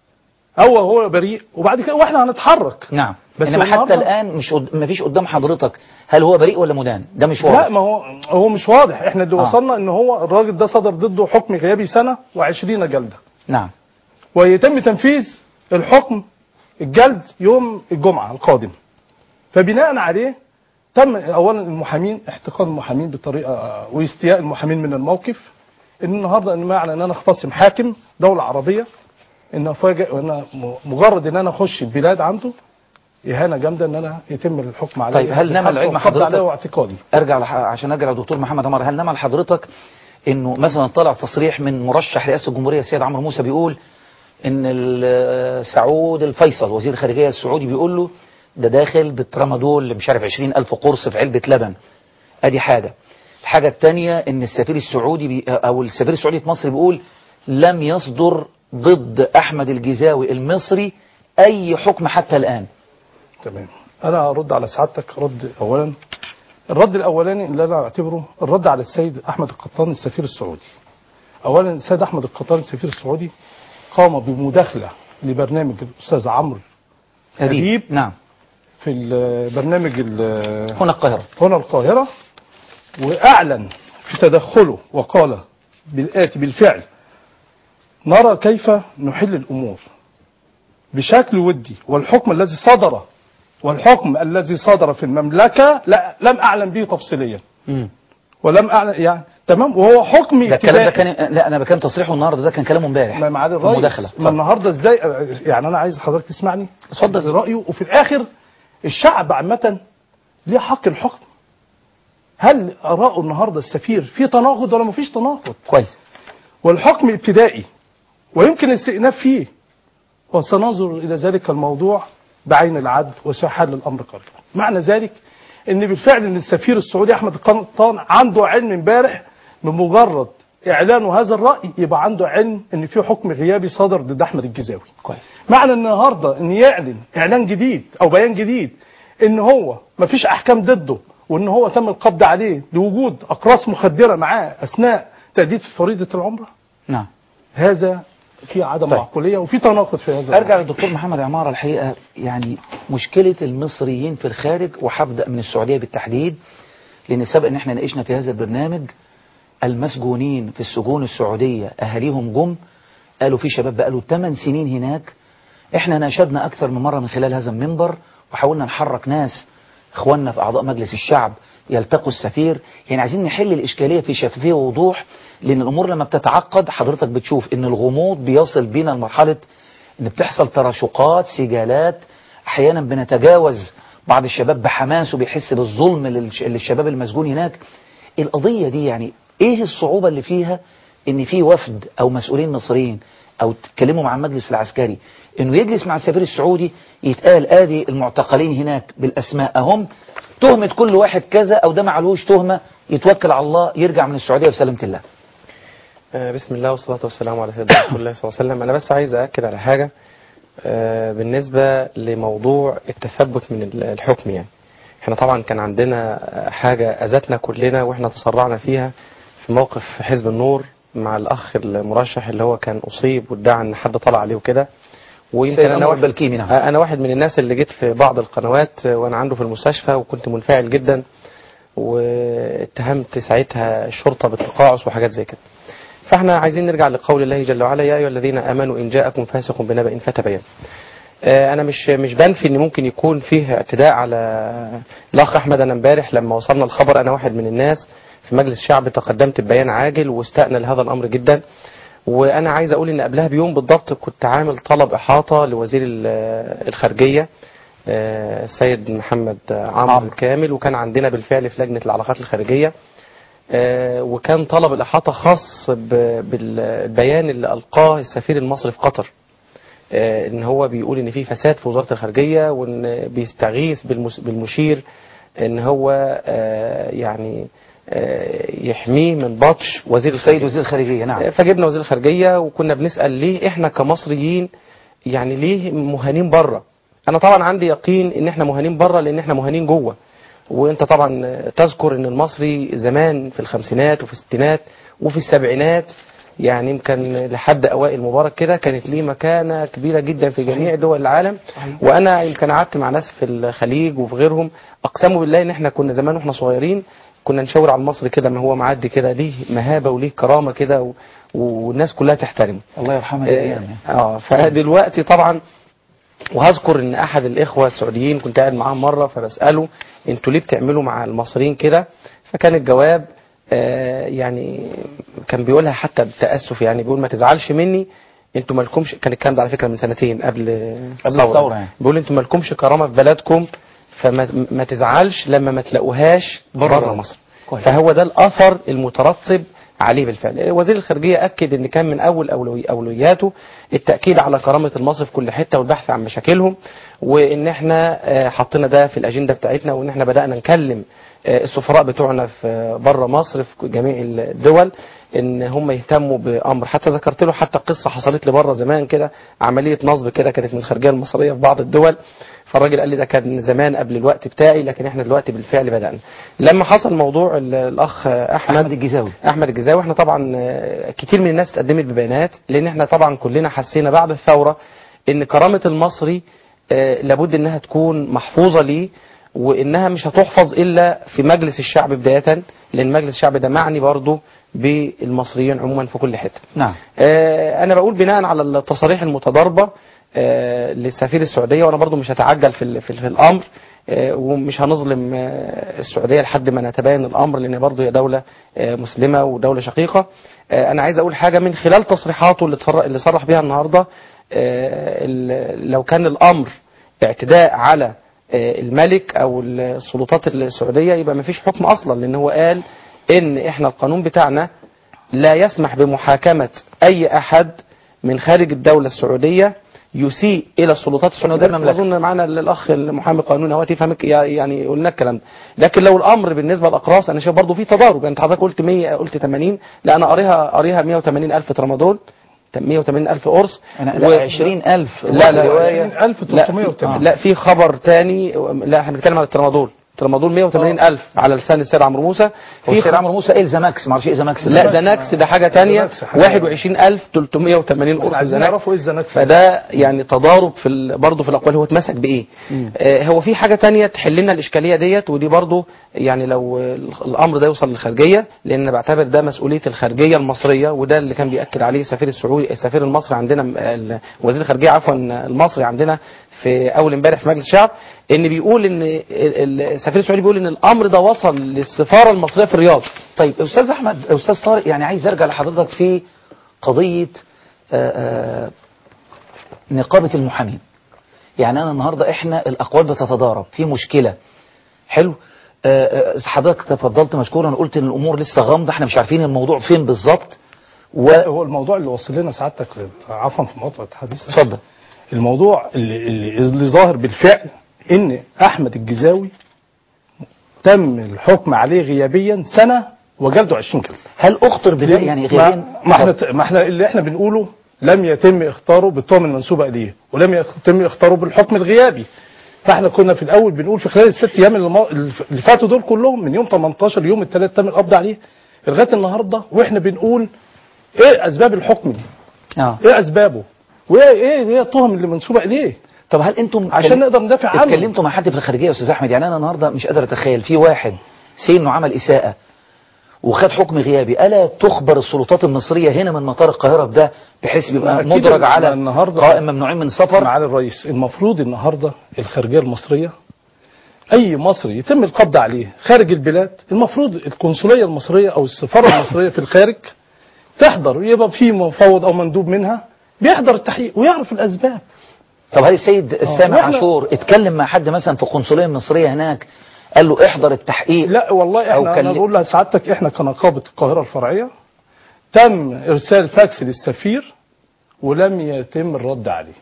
او هو بريء وبعد كده واحنا هنتحرك نعم بس بس انما هو حتى النهاردة- الان مش قد... ما فيش قدام حضرتك هل هو بريء ولا مدان ده مش واضح لا ما هو هو مش واضح احنا اللي آه. وصلنا ان هو الراجل ده صدر ضده حكم غيابي سنه و20 جلده نعم ويتم تنفيذ الحكم الجلد يوم الجمعه القادم فبناء عليه تم اولا المحامين احتقان المحامين بطريقه واستياء المحامين من الموقف ان النهارده ان معنى ان انا اختصم حاكم دوله عربيه ان افاجئ وانا م- مجرد ان انا اخش البلاد عنده اهانه جامده ان انا يتم الحكم عليا طيب هل نمى بالحبس العلم والقبض عليا حضرتك واعتقالي ارجع لح... عشان ارجع لدكتور محمد عمر هل نمى لحضرتك انه مثلا طلع تصريح من مرشح رئاسه الجمهوريه السيد عمرو موسى بيقول ان ال- سعود الفيصل وزير الخارجيه السعودي بيقول له ده داخل بالترامادول اللي مش عارف 20 ألف قرص في علبة لبن ادي حاجة الحاجة الثانية ان السفير السعودي بي او السفير السعودي في مصر بيقول لم يصدر ضد احمد الجزاوي المصري اي حكم حتى الان تمام انا ارد على سعادتك رد اولا الرد الاولاني اللي انا اعتبره الرد على السيد احمد القطان السفير السعودي اولا السيد احمد القطان السفير السعودي قام بمداخله لبرنامج الاستاذ عمرو أديب نعم في البرنامج ال- هنا القاهرة هنا القاهره واعلن في تدخله وقال بالاتي بالفعل نرى كيف نحل الامور بشكل ودي والحكم الذي صدر والحكم الذي صدر في المملكة لا لم أعلم به تفصيليا مم. ولم أعلم يعني تمام وهو حكم ده الكلام ده ابتدائي كان لا انا بكلم تصريحه النهارده ده كان كلامه امبارح ما معالي في المداخله الرئيس ما النهارده ازاي يعني انا عايز حضرتك تسمعني اتفضل رايه وفي الاخر الشعب عامه ليه حق الحكم هل اراءه النهارده السفير في تناقض ولا مفيش تناقض كويس والحكم ابتدائي ويمكن الاستئناف فيه وسننظر الى ذلك الموضوع بعين العدل وسيحل الامر قريبا معنى ذلك ان بالفعل ان السفير السعودي احمد القنطان عنده علم امبارح بمجرد اعلانه هذا الراي يبقى عنده علم ان في حكم غيابي صدر ضد احمد الجزاوي كويس معنى النهارده ان يعلن اعلان جديد او بيان جديد ان هو مفيش احكام ضده وان هو تم القبض عليه لوجود اقراص مخدره معاه اثناء تاديه فريضه العمره نعم هذا في عدم طيب. معقوليه وفي تناقض في هذا ارجع للدكتور محمد عماره الحقيقه يعني مشكله المصريين في الخارج وهبدا من السعوديه بالتحديد لان سبق ان احنا ناقشنا في هذا البرنامج المسجونين في السجون السعوديه اهاليهم جم قالوا في شباب بقاله 8 سنين هناك احنا ناشدنا اكثر من مره من خلال هذا المنبر وحاولنا نحرك ناس اخواننا في اعضاء مجلس الشعب يلتقوا السفير يعني عايزين نحل الاشكاليه في شفافيه ووضوح لان الامور لما بتتعقد حضرتك بتشوف ان الغموض بيصل بينا لمرحله ان بتحصل تراشقات سجالات احيانا بنتجاوز بعض الشباب بحماس وبيحس بالظلم للش- للشباب المسجون هناك القضيه دي يعني ايه الصعوبه اللي فيها ان في وفد او مسؤولين مصريين او تتكلموا مع المجلس العسكري انه يجلس مع السفير السعودي يتقال ادي المعتقلين هناك بالاسماء اهم تهمة كل واحد كذا او ده معلوش تهمة يتوكل على الله يرجع من السعودية بسلامة الله آه، بسم الله والصلاة والسلام على سيدنا رسول الله صلى الله عليه وسلم أنا بس عايز أأكد على حاجة آه، بالنسبة لموضوع التثبت من ال- الحكم يعني احنا طبعا كان عندنا حاجة أذتنا كلنا واحنا تسرعنا فيها في موقف حزب النور مع الأخ المرشح اللي هو كان أصيب وادعى إن حد طلع عليه وكده ويمكن سيد أنا أنور واحد بالكيمي نعم. أنا واحد من الناس اللي جيت في بعض القنوات وأنا عنده في المستشفى وكنت منفعل جدا واتهمت ساعتها الشرطة بالتقاعس وحاجات زي كده فاحنا عايزين نرجع لقول الله جل وعلا يا ايها الذين امنوا ان جاءكم فاسق بنبأ فتبينوا آه، انا مش مش بنفي ان ممكن يكون فيه اعتداء على الاخ احمد انا امبارح لما وصلنا الخبر انا واحد من الناس في مجلس الشعب تقدمت ببيان عاجل واستأنا لهذا الامر جدا وانا عايز اقول ان قبلها بيوم بالضبط كنت عامل طلب احاطه لوزير ال- الخارجيه آه، السيد محمد عمرو الكامل وكان عندنا بالفعل في لجنه العلاقات الخارجيه آه، وكان طلب الإحاطة خاص ب- بالبيان اللي ألقاه السفير المصري في قطر آه، إن هو بيقول إن في فساد في وزارة الخارجية وإن بيستغيث بالمس- بالمشير إن هو آه، يعني آه، يحميه من بطش وزير السيد وزير الخارجية نعم فجبنا وزير الخارجية وكنا بنسأل ليه إحنا كمصريين يعني ليه مهانين بره أنا طبعا عندي يقين إن إحنا مهانين بره لأن إحنا مهانين جوه وانت طبعا تذكر ان المصري زمان في الخمسينات وفي الستينات وفي السبعينات يعني يمكن لحد اوائل مبارك كده كانت ليه مكانه كبيره جدا في جميع دول العالم وانا يمكن قعدت مع ناس في الخليج وفي غيرهم اقسموا بالله ان احنا كنا زمان واحنا صغيرين كنا نشاور على المصري كده ما هو معدي كده ليه مهابه وليه كرامه كده و... والناس كلها تحترمه الله يرحمه الايام يعني. اه فدلوقتي طبعا وهذكر ان احد الاخوه السعوديين كنت قاعد معاهم مره فبساله انتوا ليه بتعملوا مع المصريين كده فكان الجواب آه يعني كان بيقولها حتى بتاسف يعني بيقول ما تزعلش مني انتوا مالكمش كان الكلام ده على فكره من سنتين قبل قبل الثورة يعني. بيقول انتوا مالكمش كرامه في بلدكم فما ما تزعلش لما ما تلاقوهاش بره بره مصر كويس. فهو ده الاثر المترتب عليه بالفعل وزير الخارجيه اكد ان كان من اول أولوي اولوياته التاكيد على كرامه المصري في كل حته والبحث عن مشاكلهم وان احنا آه، حطينا ده في الاجنده بتاعتنا وان احنا بدانا نكلم آه، السفراء بتوعنا في بره مصر في جميع الدول ان هم يهتموا بامر حتى ذكرت له حتى قصه حصلت لي بره زمان كده عمليه نصب كده كانت من الخارجيه المصريه في بعض الدول فالراجل قال لي ده كان زمان قبل الوقت بتاعي لكن احنا دلوقتي بالفعل بدانا لما حصل موضوع ال- الاخ احمد احمد الجزاوي احمد الجزاوي احنا طبعا آه، كتير من الناس اتقدمت ببيانات لان احنا طبعا كلنا حسينا بعد الثوره ان كرامه المصري آه، لابد انها تكون محفوظه ليه وانها مش هتحفظ الا في مجلس الشعب بدايه لان مجلس الشعب ده معني برضه بالمصريين عموما في كل حته نعم آه، انا بقول بناء على التصاريح المتضاربه آه، للسفير السعوديه وانا برضو مش هتعجل في, ال- في, ال- في الامر آه، ومش هنظلم آه، السعوديه لحد ما نتبين الامر لان برضو هي دوله آه، مسلمه ودوله شقيقه آه، انا عايز اقول حاجه من خلال تصريحاته اللي تصرح اللي صرح بها النهارده آه، ال- لو كان الامر اعتداء على آه، الملك او السلطات السعوديه يبقى ما فيش حكم اصلا لان هو قال ان احنا القانون بتاعنا لا يسمح بمحاكمة أي أحد من خارج الدولة السعودية يسيء إلى السلطات السعودية أظن معنا الأخ المحامي قانوني هو يفهم يعني قلنا الكلام ده لكن لو الأمر بالنسبة للأقراص أنا شايف برضه في تضارب يعني حضرتك قلت 100 قلت 80 لا أنا قاريها قاريها 180 ألف ترامادول 180 ألف قرص أنا لا 20,000 لا لا رواية. 20,380. لا, لا في خبر تاني لا احنا بنتكلم على الترامادول الترامادول 180 ألف على لسان السيد عمرو موسى هو السيد عمرو موسى ايه زماكس ما اعرفش ايه زماكس لا زناكس ده حاجة تانية زناكس حاجة. 21380 قرص عايزين زناكس نعرفوا ايه الزناكس فده يعني تضارب في ال... برضه في الاقوال هو اتمسك بايه آه هو في حاجه تانية تحل لنا الاشكاليه ديت ودي برضه يعني لو ال- الامر ده يوصل للخارجيه لان أنا بعتبر ده مسؤوليه الخارجيه المصريه وده اللي كان بياكد عليه السفير السعودي السفير المصري عندنا ال- وزير الخارجيه عفوا المصري عندنا في اول امبارح في مجلس الشعب ان بيقول ان ال- ال- السفير السعودي بيقول ان الامر ده وصل للسفاره المصريه في الرياض طيب استاذ احمد استاذ طارق يعني عايز ارجع لحضرتك في قضيه آه، آه، نقابه المحامين يعني انا النهارده احنا الاقوال بتتضارب في مشكله حلو آه، آه، حضرتك تفضلت مشكورا قلت ان الامور لسه غامضه احنا مش عارفين الموضوع فين بالظبط و... هو الموضوع اللي وصل لنا سعادتك عفوا في مقاطعه حديثك اتفضل الموضوع اللي, اللي, اللي ظاهر بالفعل ان احمد الجزاوي تم الحكم عليه غيابيا سنه وجلده 20 جلده هل اخطر بده يعني غيابيا ما, ما احنا ما احنا اللي احنا بنقوله لم يتم اختاره بالتهم المنسوبه اليه ولم يتم اختاره بالحكم الغيابي فاحنا كنا في الاول بنقول في خلال الست ايام اللي ما- اللي فاتوا دول كلهم من يوم 18 يوم الثلاث تم القبض عليه لغايه النهارده واحنا بنقول ايه اسباب الحكم دي؟ اه ايه اسبابه؟ وايه ايه ايه التهم اللي منسوبه اليه؟ طب هل انتم عشان نقدر ندافع عنه اتكلمتوا مع حد في الخارجيه يا استاذ احمد يعني انا النهارده مش قادر اتخيل في واحد سي انه عمل اساءه وخد حكم غيابي الا تخبر السلطات المصريه هنا من مطار القاهره بده بحيث بيبقى أكيد مدرج على النهارده قائم ممنوعين من السفر معالي الرئيس المفروض النهارده الخارجيه المصريه اي مصري يتم القبض عليه خارج البلاد المفروض القنصليه المصريه او السفاره المصريه في الخارج تحضر يبقى في مفوض او مندوب منها بيحضر التحقيق ويعرف الاسباب طب هل السيد السامع وإحنا- عاشور اتكلم مع حد مثلا في القنصليه المصريه هناك قال له احضر التحقيق لا والله أو احنا كان انا لي- بقول لسعادتك احنا كنقابه القاهره الفرعيه تم ارسال فاكس للسفير ولم يتم الرد عليه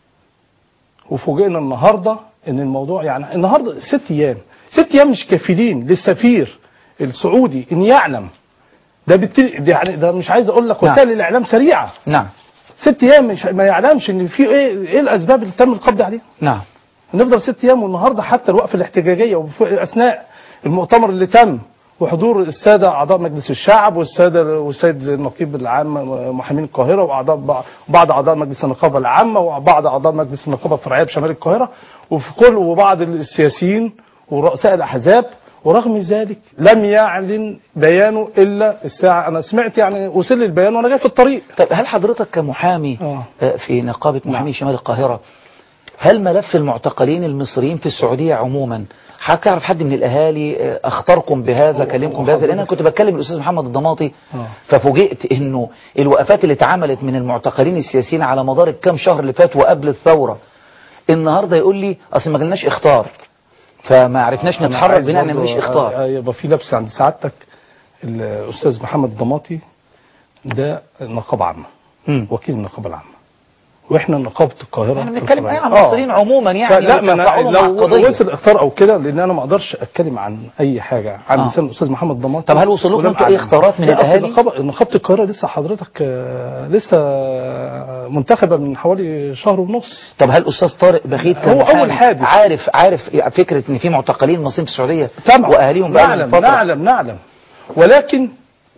وفوجئنا النهارده ان الموضوع يعني النهارده ست ايام ست ايام مش كافيين للسفير السعودي ان يعلم ده بالتالي ده يعني ده مش عايز اقول لك نعم. وسائل الاعلام سريعه نعم ست ايام مش ما يعلمش ان في ايه ايه الاسباب اللي تم القبض عليها نعم نفضل ست ايام والنهارده حتى الوقفه الاحتجاجيه وفي اثناء المؤتمر اللي تم وحضور الساده اعضاء مجلس الشعب والساده والسيد النقيب العام محامين القاهره واعضاء بع- بعض اعضاء مجلس النقابه العامه وبعض اعضاء مجلس النقابه الفرعيه بشمال القاهره وفي كل وبعض السياسيين ورؤساء الاحزاب ورغم ذلك لم يعلن بيانه الا الساعه انا سمعت يعني وصل لي البيان وانا جاي في الطريق طب هل حضرتك كمحامي آه، في نقابه محامي شمال القاهره هل ملف المعتقلين المصريين في السعوديه عموما حضرتك تعرف حد من الاهالي آه، اخطركم بهذا كلمكم بهذا لان انا كنت بتكلم الاستاذ محمد الضماطي ففوجئت انه الوقفات اللي اتعملت من المعتقلين السياسيين على مدار الكام شهر اللي فات وقبل الثوره النهارده يقول لي اصل ما جالناش اخطار فما عرفناش أنا نتحرك عايز بناء ان برضو مفيش اخطار آه، يبقى في لبس عند سعادتك الاستاذ محمد الضماطي ده نقابه عامه وكيل النقابه العامه واحنا نقابه القاهره احنا بنتكلم الفرعية. عن آه. المصريين عموما يعني لا ما أنا وتفاعلهم مع لو القضية. وصل اختار او كده لان انا ما اقدرش اتكلم عن اي حاجه عن آه. لسان الاستاذ محمد ضماطي طب هل وصل لكم ولم انتوا اي أعلم. اختارات من لا، أصل الأهالي؟ نقابه نقابه القاهره لسه حضرتك آه، لسه منتخبه من حوالي شهر ونص طب هل استاذ طارق بخيت كان هو محامي أول حادث. عارف عارف فكره ان في معتقلين مصريين في السعوديه طبعا واهاليهم بقى نعلم فتره نعلم نعلم ولكن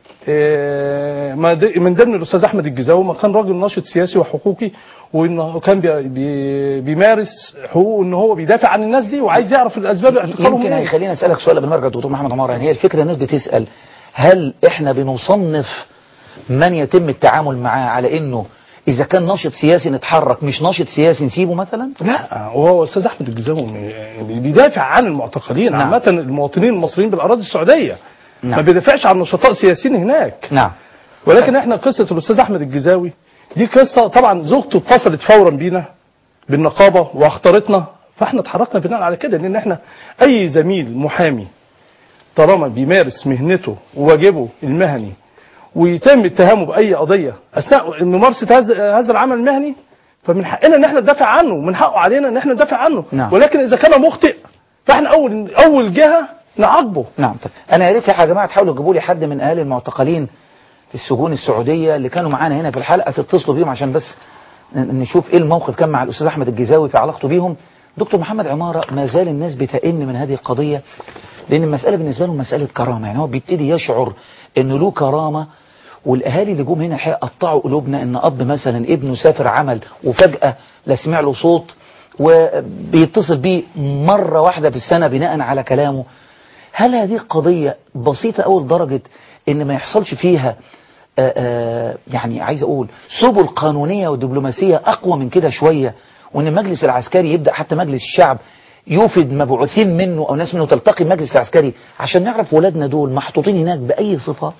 آه، ما د- من ضمن الاستاذ احمد الجزاوي ما كان راجل ناشط سياسي وحقوقي وانه كان بي بي بيمارس حقوقه ان هو بيدافع عن الناس دي وعايز يعرف الاسباب اعتقالهم يمكن ايه هيخليني اسالك سؤال قبل ما ارجع دكتور محمد عمار يعني هي الفكره الناس بتسال هل احنا بنصنف من يتم التعامل معاه على انه اذا كان ناشط سياسي نتحرك مش ناشط سياسي نسيبه مثلا لا وهو استاذ احمد الجزاوي م- بيدافع عن المعتقلين نعم. عامه المواطنين المصريين بالاراضي السعوديه نعم. ما بيدافعش عن نشطاء سياسيين هناك نعم ولكن احنا قصه الاستاذ احمد الجزاوي دي قصه طبعا زوجته اتصلت فورا بينا بالنقابه واختارتنا فاحنا اتحركنا بناء على كده لان احنا اي زميل محامي طالما بيمارس مهنته وواجبه المهني ويتم اتهامه باي قضيه اثناء ممارسه هذا هذا العمل المهني فمن حقنا ان احنا ندافع عنه ومن حقه علينا ان احنا ندافع عنه نعم. ولكن اذا كان مخطئ فاحنا اول اول جهه نعاقبه نعم طب انا يا ريت يا جماعه تحاولوا تجيبوا لي حد من اهالي المعتقلين في السجون السعوديه اللي كانوا معانا هنا في الحلقه تتصلوا بيهم عشان بس ن- نشوف ايه الموقف كان مع الاستاذ احمد الجزاوي في علاقته بيهم دكتور محمد عماره ما زال الناس بتئن من هذه القضيه لان المساله بالنسبه لهم مساله كرامه يعني هو بيبتدي يشعر انه له كرامه والاهالي اللي جم هنا الحقيقه قطعوا قلوبنا ان اب مثلا ابنه سافر عمل وفجاه لا سمع له صوت وبيتصل بيه مره واحده في السنه بناء على كلامه هل هذه قضية بسيطة أول درجة إن ما يحصلش فيها آآ آآ يعني عايز أقول سبل قانونية ودبلوماسية أقوى من كده شوية وإن المجلس العسكري يبدأ حتى مجلس الشعب يوفد مبعوثين منه أو ناس منه تلتقي المجلس العسكري عشان نعرف ولادنا دول محطوطين هناك بأي صفة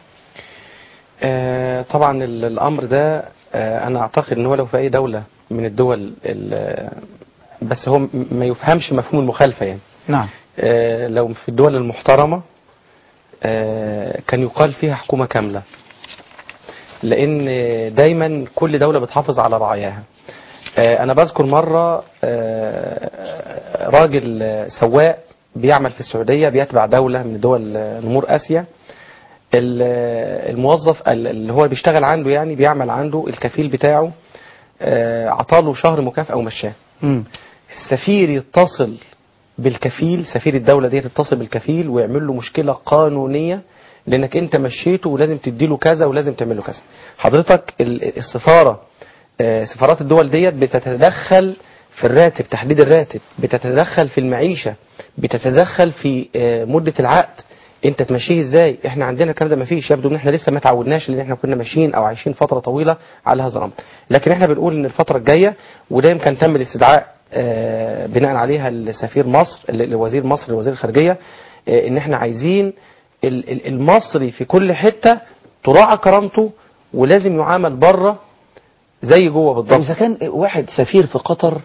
آه، طبعا ال- الامر ده آه، انا اعتقد ان هو لو في اي دوله من الدول ال- بس هو م- ما يفهمش مفهوم المخالفه يعني نعم آه، لو في الدول المحترمه آه، كان يقال فيها حكومه كامله لان دايما كل دوله بتحافظ على رعاياها آه، انا بذكر مره آه، راجل آه، سواق بيعمل في السعودية بيتبع دولة من دول آه، نمور آسيا ال- الموظف ال- اللي هو بيشتغل عنده يعني بيعمل عنده الكفيل بتاعه آه، عطاله شهر مكافأة ومشاه مم. السفير يتصل بالكفيل سفير الدولة دي تتصل بالكفيل ويعمل له مشكلة قانونية لانك انت مشيته ولازم تديله كذا ولازم تعمل له كذا حضرتك ال- السفارة آه، سفارات الدول ديت بتتدخل في الراتب تحديد الراتب بتتدخل في المعيشة بتتدخل في آه، مدة العقد انت تمشيه ازاي احنا عندنا الكلام ده مفيش يبدو ان احنا لسه ما تعودناش لان احنا كنا ماشيين او عايشين فتره طويله على هذا الامر لكن احنا بنقول ان الفتره الجايه وده يمكن تم الاستدعاء آه، بناء عليها لسفير مصر ل- لوزير مصر لوزير الخارجيه آه، ان احنا عايزين ال- ال- المصري في كل حته تراعى كرامته ولازم يعامل بره زي جوه طب بالضبط إذا كان واحد سفير في قطر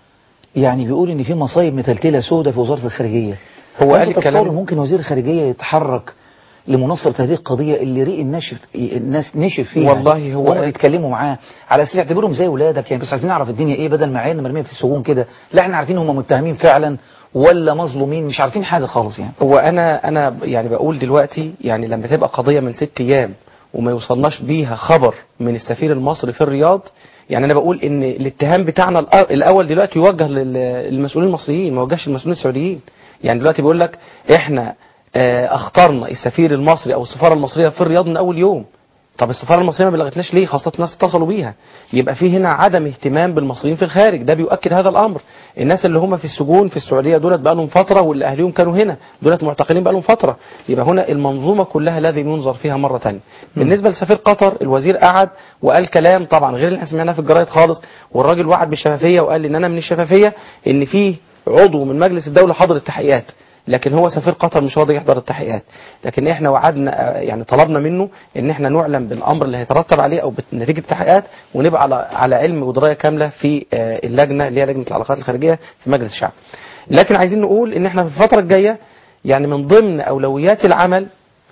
يعني بيقول إن في مصايب متلتلة سودة في وزارة الخارجية هو قال أنت الكلام تتصور ممكن وزير الخارجية يتحرك لمناصرة هذه القضية اللي ريق النشف الناس نشف فيها والله هو وهم قال- بيتكلموا معاه على اساس يعتبرهم زي ولادك يعني بس عايزين نعرف الدنيا ايه بدل ما عيالنا مرميه في السجون كده لا احنا عارفين هم متهمين فعلا ولا مظلومين مش عارفين حاجه خالص يعني هو انا انا يعني بقول دلوقتي يعني لما تبقى قضيه من ست ايام وما يوصلناش بيها خبر من السفير المصري في الرياض يعني انا بقول ان الاتهام بتاعنا الأ- الاول دلوقتي يوجه لل- للمسؤولين المصريين ما يوجهش للمسؤولين السعوديين يعني دلوقتي بيقول لك احنا آه، اخترنا السفير المصري او السفاره المصريه في الرياض من اول يوم طب السفاره المصريه ما بلغتناش ليه خاصه الناس اتصلوا بيها يبقى في هنا عدم اهتمام بالمصريين في الخارج ده بيؤكد هذا الامر الناس اللي هم في السجون في السعوديه دولت بقى لهم فتره واللي اهليهم كانوا هنا دولت معتقلين بقى لهم فتره يبقى هنا المنظومه كلها لازم ينظر فيها مره ثانيه بالنسبه لسفير قطر الوزير قعد وقال كلام طبعا غير اللي احنا سمعناه في الجرايد خالص والراجل وعد بالشفافيه وقال ان انا من الشفافيه ان في عضو من مجلس الدوله حضر التحقيقات لكن هو سفير قطر مش راضي يحضر التحقيقات لكن احنا وعدنا آه، يعني طلبنا منه ان احنا نعلم بالامر اللي هيترتب عليه او بنتيجه التحقيقات ونبقى على على علم ودرايه كامله في آه، اللجنه اللي هي لجنه العلاقات الخارجيه في مجلس الشعب لكن عايزين نقول ان احنا في الفتره الجايه يعني من ضمن اولويات العمل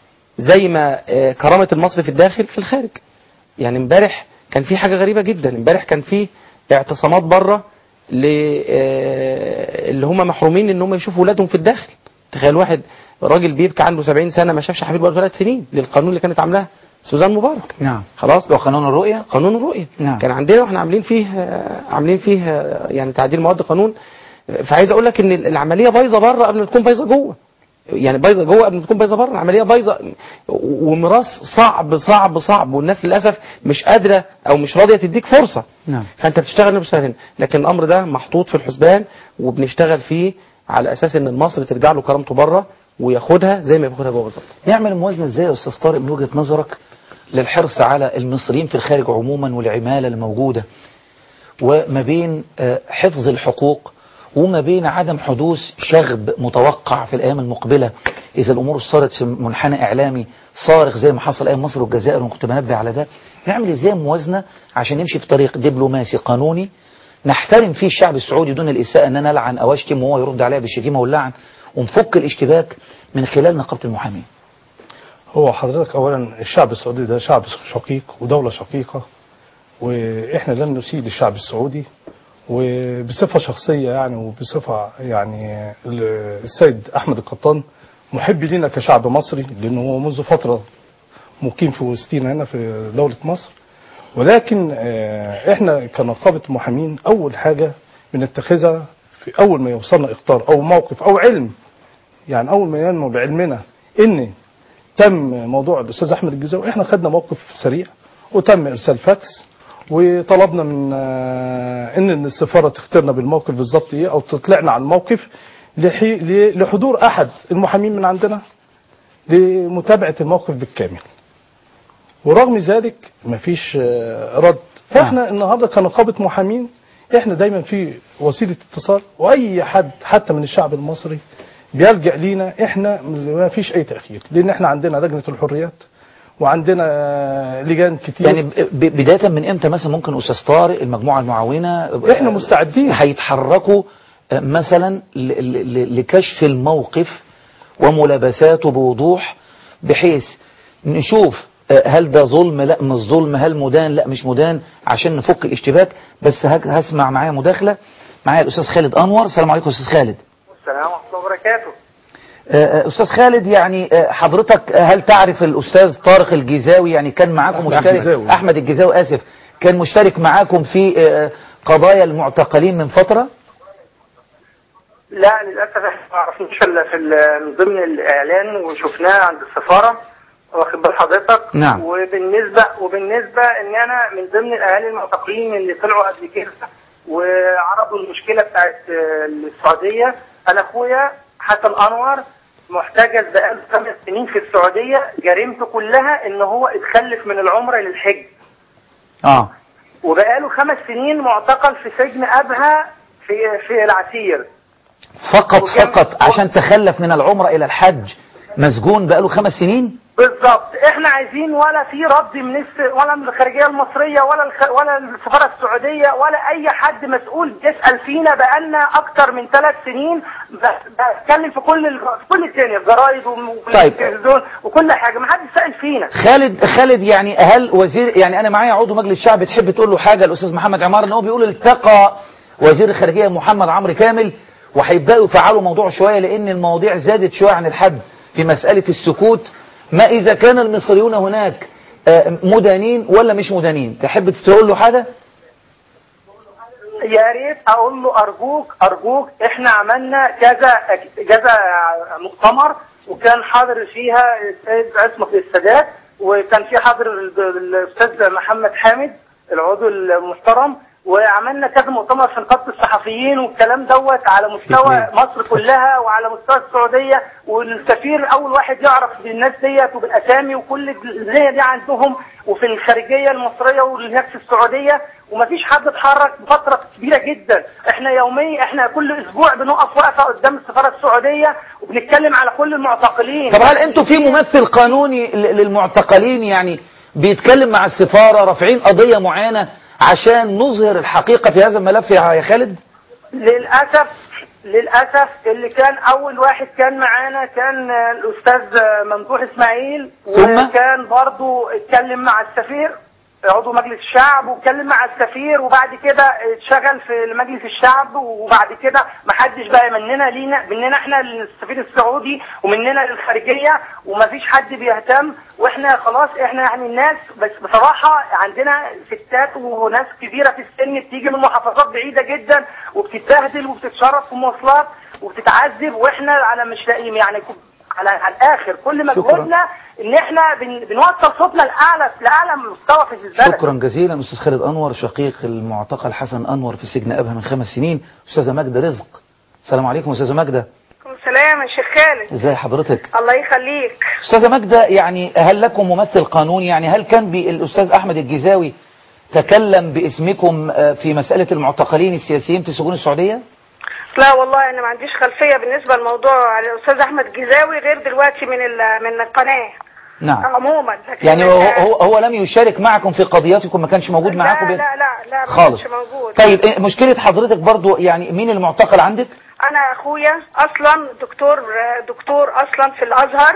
زي ما آه، كرامه المصري في الداخل في الخارج يعني امبارح كان في حاجه غريبه جدا امبارح كان في اعتصامات بره ل آه، اللي هم محرومين ان هم يشوفوا ولادهم في الداخل تخيل واحد راجل بيبكي عنده 70 سنه ما شافش حفيد بقاله ثلاث سنين للقانون اللي كانت عاملاه سوزان مبارك نعم خلاص لو قانون الرؤيه قانون الرؤيه نعم. كان عندنا واحنا عاملين فيه آه، عاملين فيه آه، يعني تعديل مواد قانون آه، فعايز اقول لك ان العمليه بايظه بره قبل ما تكون بايظه جوه يعني بايظه جوه قبل ما تكون بايظه بره العمليه بايظه وميراث صعب صعب صعب والناس للاسف مش قادره او مش راضيه تديك فرصه نعم فانت بتشتغل نفس هنا لكن الامر ده محطوط في الحسبان وبنشتغل فيه على اساس ان المصري ترجع له كرامته بره وياخدها زي ما بياخدها جوه بالظبط نعمل موازنه ازاي يا استاذ طارق من وجهه نظرك للحرص على المصريين في الخارج عموما والعماله الموجوده وما بين آه، حفظ الحقوق وما بين عدم حدوث شغب متوقع في الايام المقبله اذا الامور صارت في منحنى اعلامي صارخ زي ما حصل ايام مصر والجزائر وانا كنت بنبه على ده نعمل ازاي موازنه عشان نمشي في طريق دبلوماسي قانوني نحترم فيه الشعب السعودي دون الاساءه ان انا العن او اشتم وهو يرد عليا بالشتيمه واللعن ونفك الاشتباك من خلال نقابه المحامين هو حضرتك اولا الشعب السعودي ده شعب شقيق ودوله شقيقه واحنا لن نسيء للشعب السعودي وبصفه شخصيه يعني وبصفه يعني ال- السيد احمد القطان محب لنا كشعب مصري لانه هو منذ فتره مقيم في وسطينا هنا في دوله مصر ولكن آه، احنا كنقابه محامين اول حاجه بنتخذها في اول ما يوصلنا اخطار او موقف او علم يعني اول ما ينمو بعلمنا ان تم موضوع الاستاذ احمد الجزاوي احنا خدنا موقف سريع وتم ارسال فاكس وطلبنا من آه، ان السفاره تختارنا بالموقف بالظبط ايه او تطلعنا على الموقف لحي- ل- لحضور احد المحامين من عندنا لمتابعه الموقف بالكامل ورغم ذلك مفيش آه، رد فاحنا النهارده كنقابه محامين احنا دايما في وسيله اتصال واي حد حتى من الشعب المصري بيلجا لينا احنا ما فيش اي تاخير لان احنا عندنا لجنه الحريات وعندنا آه، لجان كتير يعني ب- ب- بداية من امتى مثلا ممكن استاذ طارق المجموعة المعاونة احنا مستعدين هيتحركوا آه، مثلا ل- ل- ل- لكشف الموقف وملابساته بوضوح بحيث نشوف آه، هل ده ظلم لا مش ظلم هل مدان لا مش مدان عشان نفك الاشتباك بس هك- هسمع معايا مداخلة معايا الاستاذ خالد انور السلام عليكم استاذ خالد السلام ورحمة الله وبركاته آه، أستاذ خالد يعني آه، حضرتك آه، هل تعرف الأستاذ طارق الجزاوي يعني كان معاكم أحمد مشترك الجزاوي. أحمد الجزاوي آسف كان مشترك معاكم في آه، قضايا المعتقلين من فترة لا للأسف احنا ما عرفناش إلا في ال- من ضمن الإعلان وشفناه عند السفارة واخد بال حضرتك نعم. وبالنسبة وبالنسبة إن أنا من ضمن الأهالي المعتقلين اللي طلعوا قبل كده وعرضوا المشكلة بتاعت آه، السعودية أنا أخويا حسن أنور محتجز بقاله خمس سنين في السعودية جريمته كلها إن هو اتخلف من العمرة للحج اه وبقاله خمس سنين معتقل في سجن أبها في في العسير فقط فقط عشان تخلف من العمرة إلى الحج مسجون بقاله خمس سنين بالظبط احنا عايزين ولا في رد من الس... ولا من الخارجيه المصريه ولا الخ... ولا السفاره السعوديه ولا اي حد مسؤول يسال فينا بقالنا اكتر من ثلاث سنين ب- بتكلم في كل ال... في كل الدنيا الجرايد وفي طيب. التلفزيون وكل حاجه ما حدش سال فينا خالد خالد يعني هل وزير يعني انا معايا عضو مجلس الشعب تحب تقول له حاجه الاستاذ محمد عمار ان هو بيقول التقى وزير الخارجيه محمد عمرو كامل وهيبداوا يفعلوا موضوع شويه لان المواضيع زادت شويه عن الحد في مساله السكوت ما اذا كان المصريون هناك آه، مدانين ولا مش مدانين تحب تقول له حاجه يا ريت اقول له ارجوك ارجوك احنا عملنا كذا كذا مؤتمر وكان حاضر فيها السيد عصمت السادات وكان في حاضر ال- الاستاذ محمد حامد العضو المحترم وعملنا كذا مؤتمر في نقابه الصحفيين والكلام دوت على مستوى مصر كلها وعلى مستوى السعوديه والسفير اول واحد يعرف بالناس ديت وبالاسامي وكل الدنيا دي عندهم وفي الخارجيه المصريه واللي هناك في السعوديه ومفيش حد اتحرك بفتره كبيره جدا احنا يوميا احنا كل اسبوع بنقف وقفه قدام السفاره السعوديه وبنتكلم على كل المعتقلين طب هل انتوا في ممثل قانوني ل- للمعتقلين يعني بيتكلم مع السفاره رافعين قضيه معينه عشان نظهر الحقيقه في هذا الملف يا يا خالد للاسف للاسف اللي كان اول واحد كان معانا كان آه، الاستاذ آه، ممدوح اسماعيل ثم؟ وكان برضو اتكلم مع السفير عضو مجلس الشعب واتكلم مع السفير وبعد كده اتشغل في مجلس الشعب وبعد كده ما حدش بقى مننا لينا مننا احنا السفير السعودي ومننا للخارجيه ومفيش حد بيهتم واحنا خلاص احنا يعني الناس بس بصراحه عندنا ستات وناس كبيره في السن بتيجي من محافظات بعيده جدا وبتتبهدل وبتتشرف في مواصلات وبتتعذب واحنا على مش لاقيين يعني على, على الاخر كل مجهودنا ان احنا بن بنوصل صوتنا لاعلى لاعلى مستوى في البلد شكرا جزيلا استاذ خالد انور شقيق المعتقل حسن انور في سجن ابها من خمس سنين استاذه ماجده رزق السلام عليكم استاذه ماجده سلام يا شيخ خالد ازي حضرتك الله يخليك استاذه ماجده يعني هل لكم ممثل قانوني يعني هل كان بي الاستاذ احمد الجزاوي تكلم باسمكم آه، في مساله المعتقلين السياسيين في سجون السعوديه لا والله انا ما عنديش خلفيه بالنسبه لموضوع الاستاذ احمد جزاوي غير دلوقتي من ال- من القناه نعم عموما لكن يعني هو, ال- هو, هو لم يشارك معكم في قضياتكم ما كانش موجود معاكم لا بين- لا لا لا ما خالص. كانش موجود طيب إيه مشكله حضرتك برضو يعني مين المعتقل عندك انا اخويا اصلا دكتور دكتور اصلا في الازهر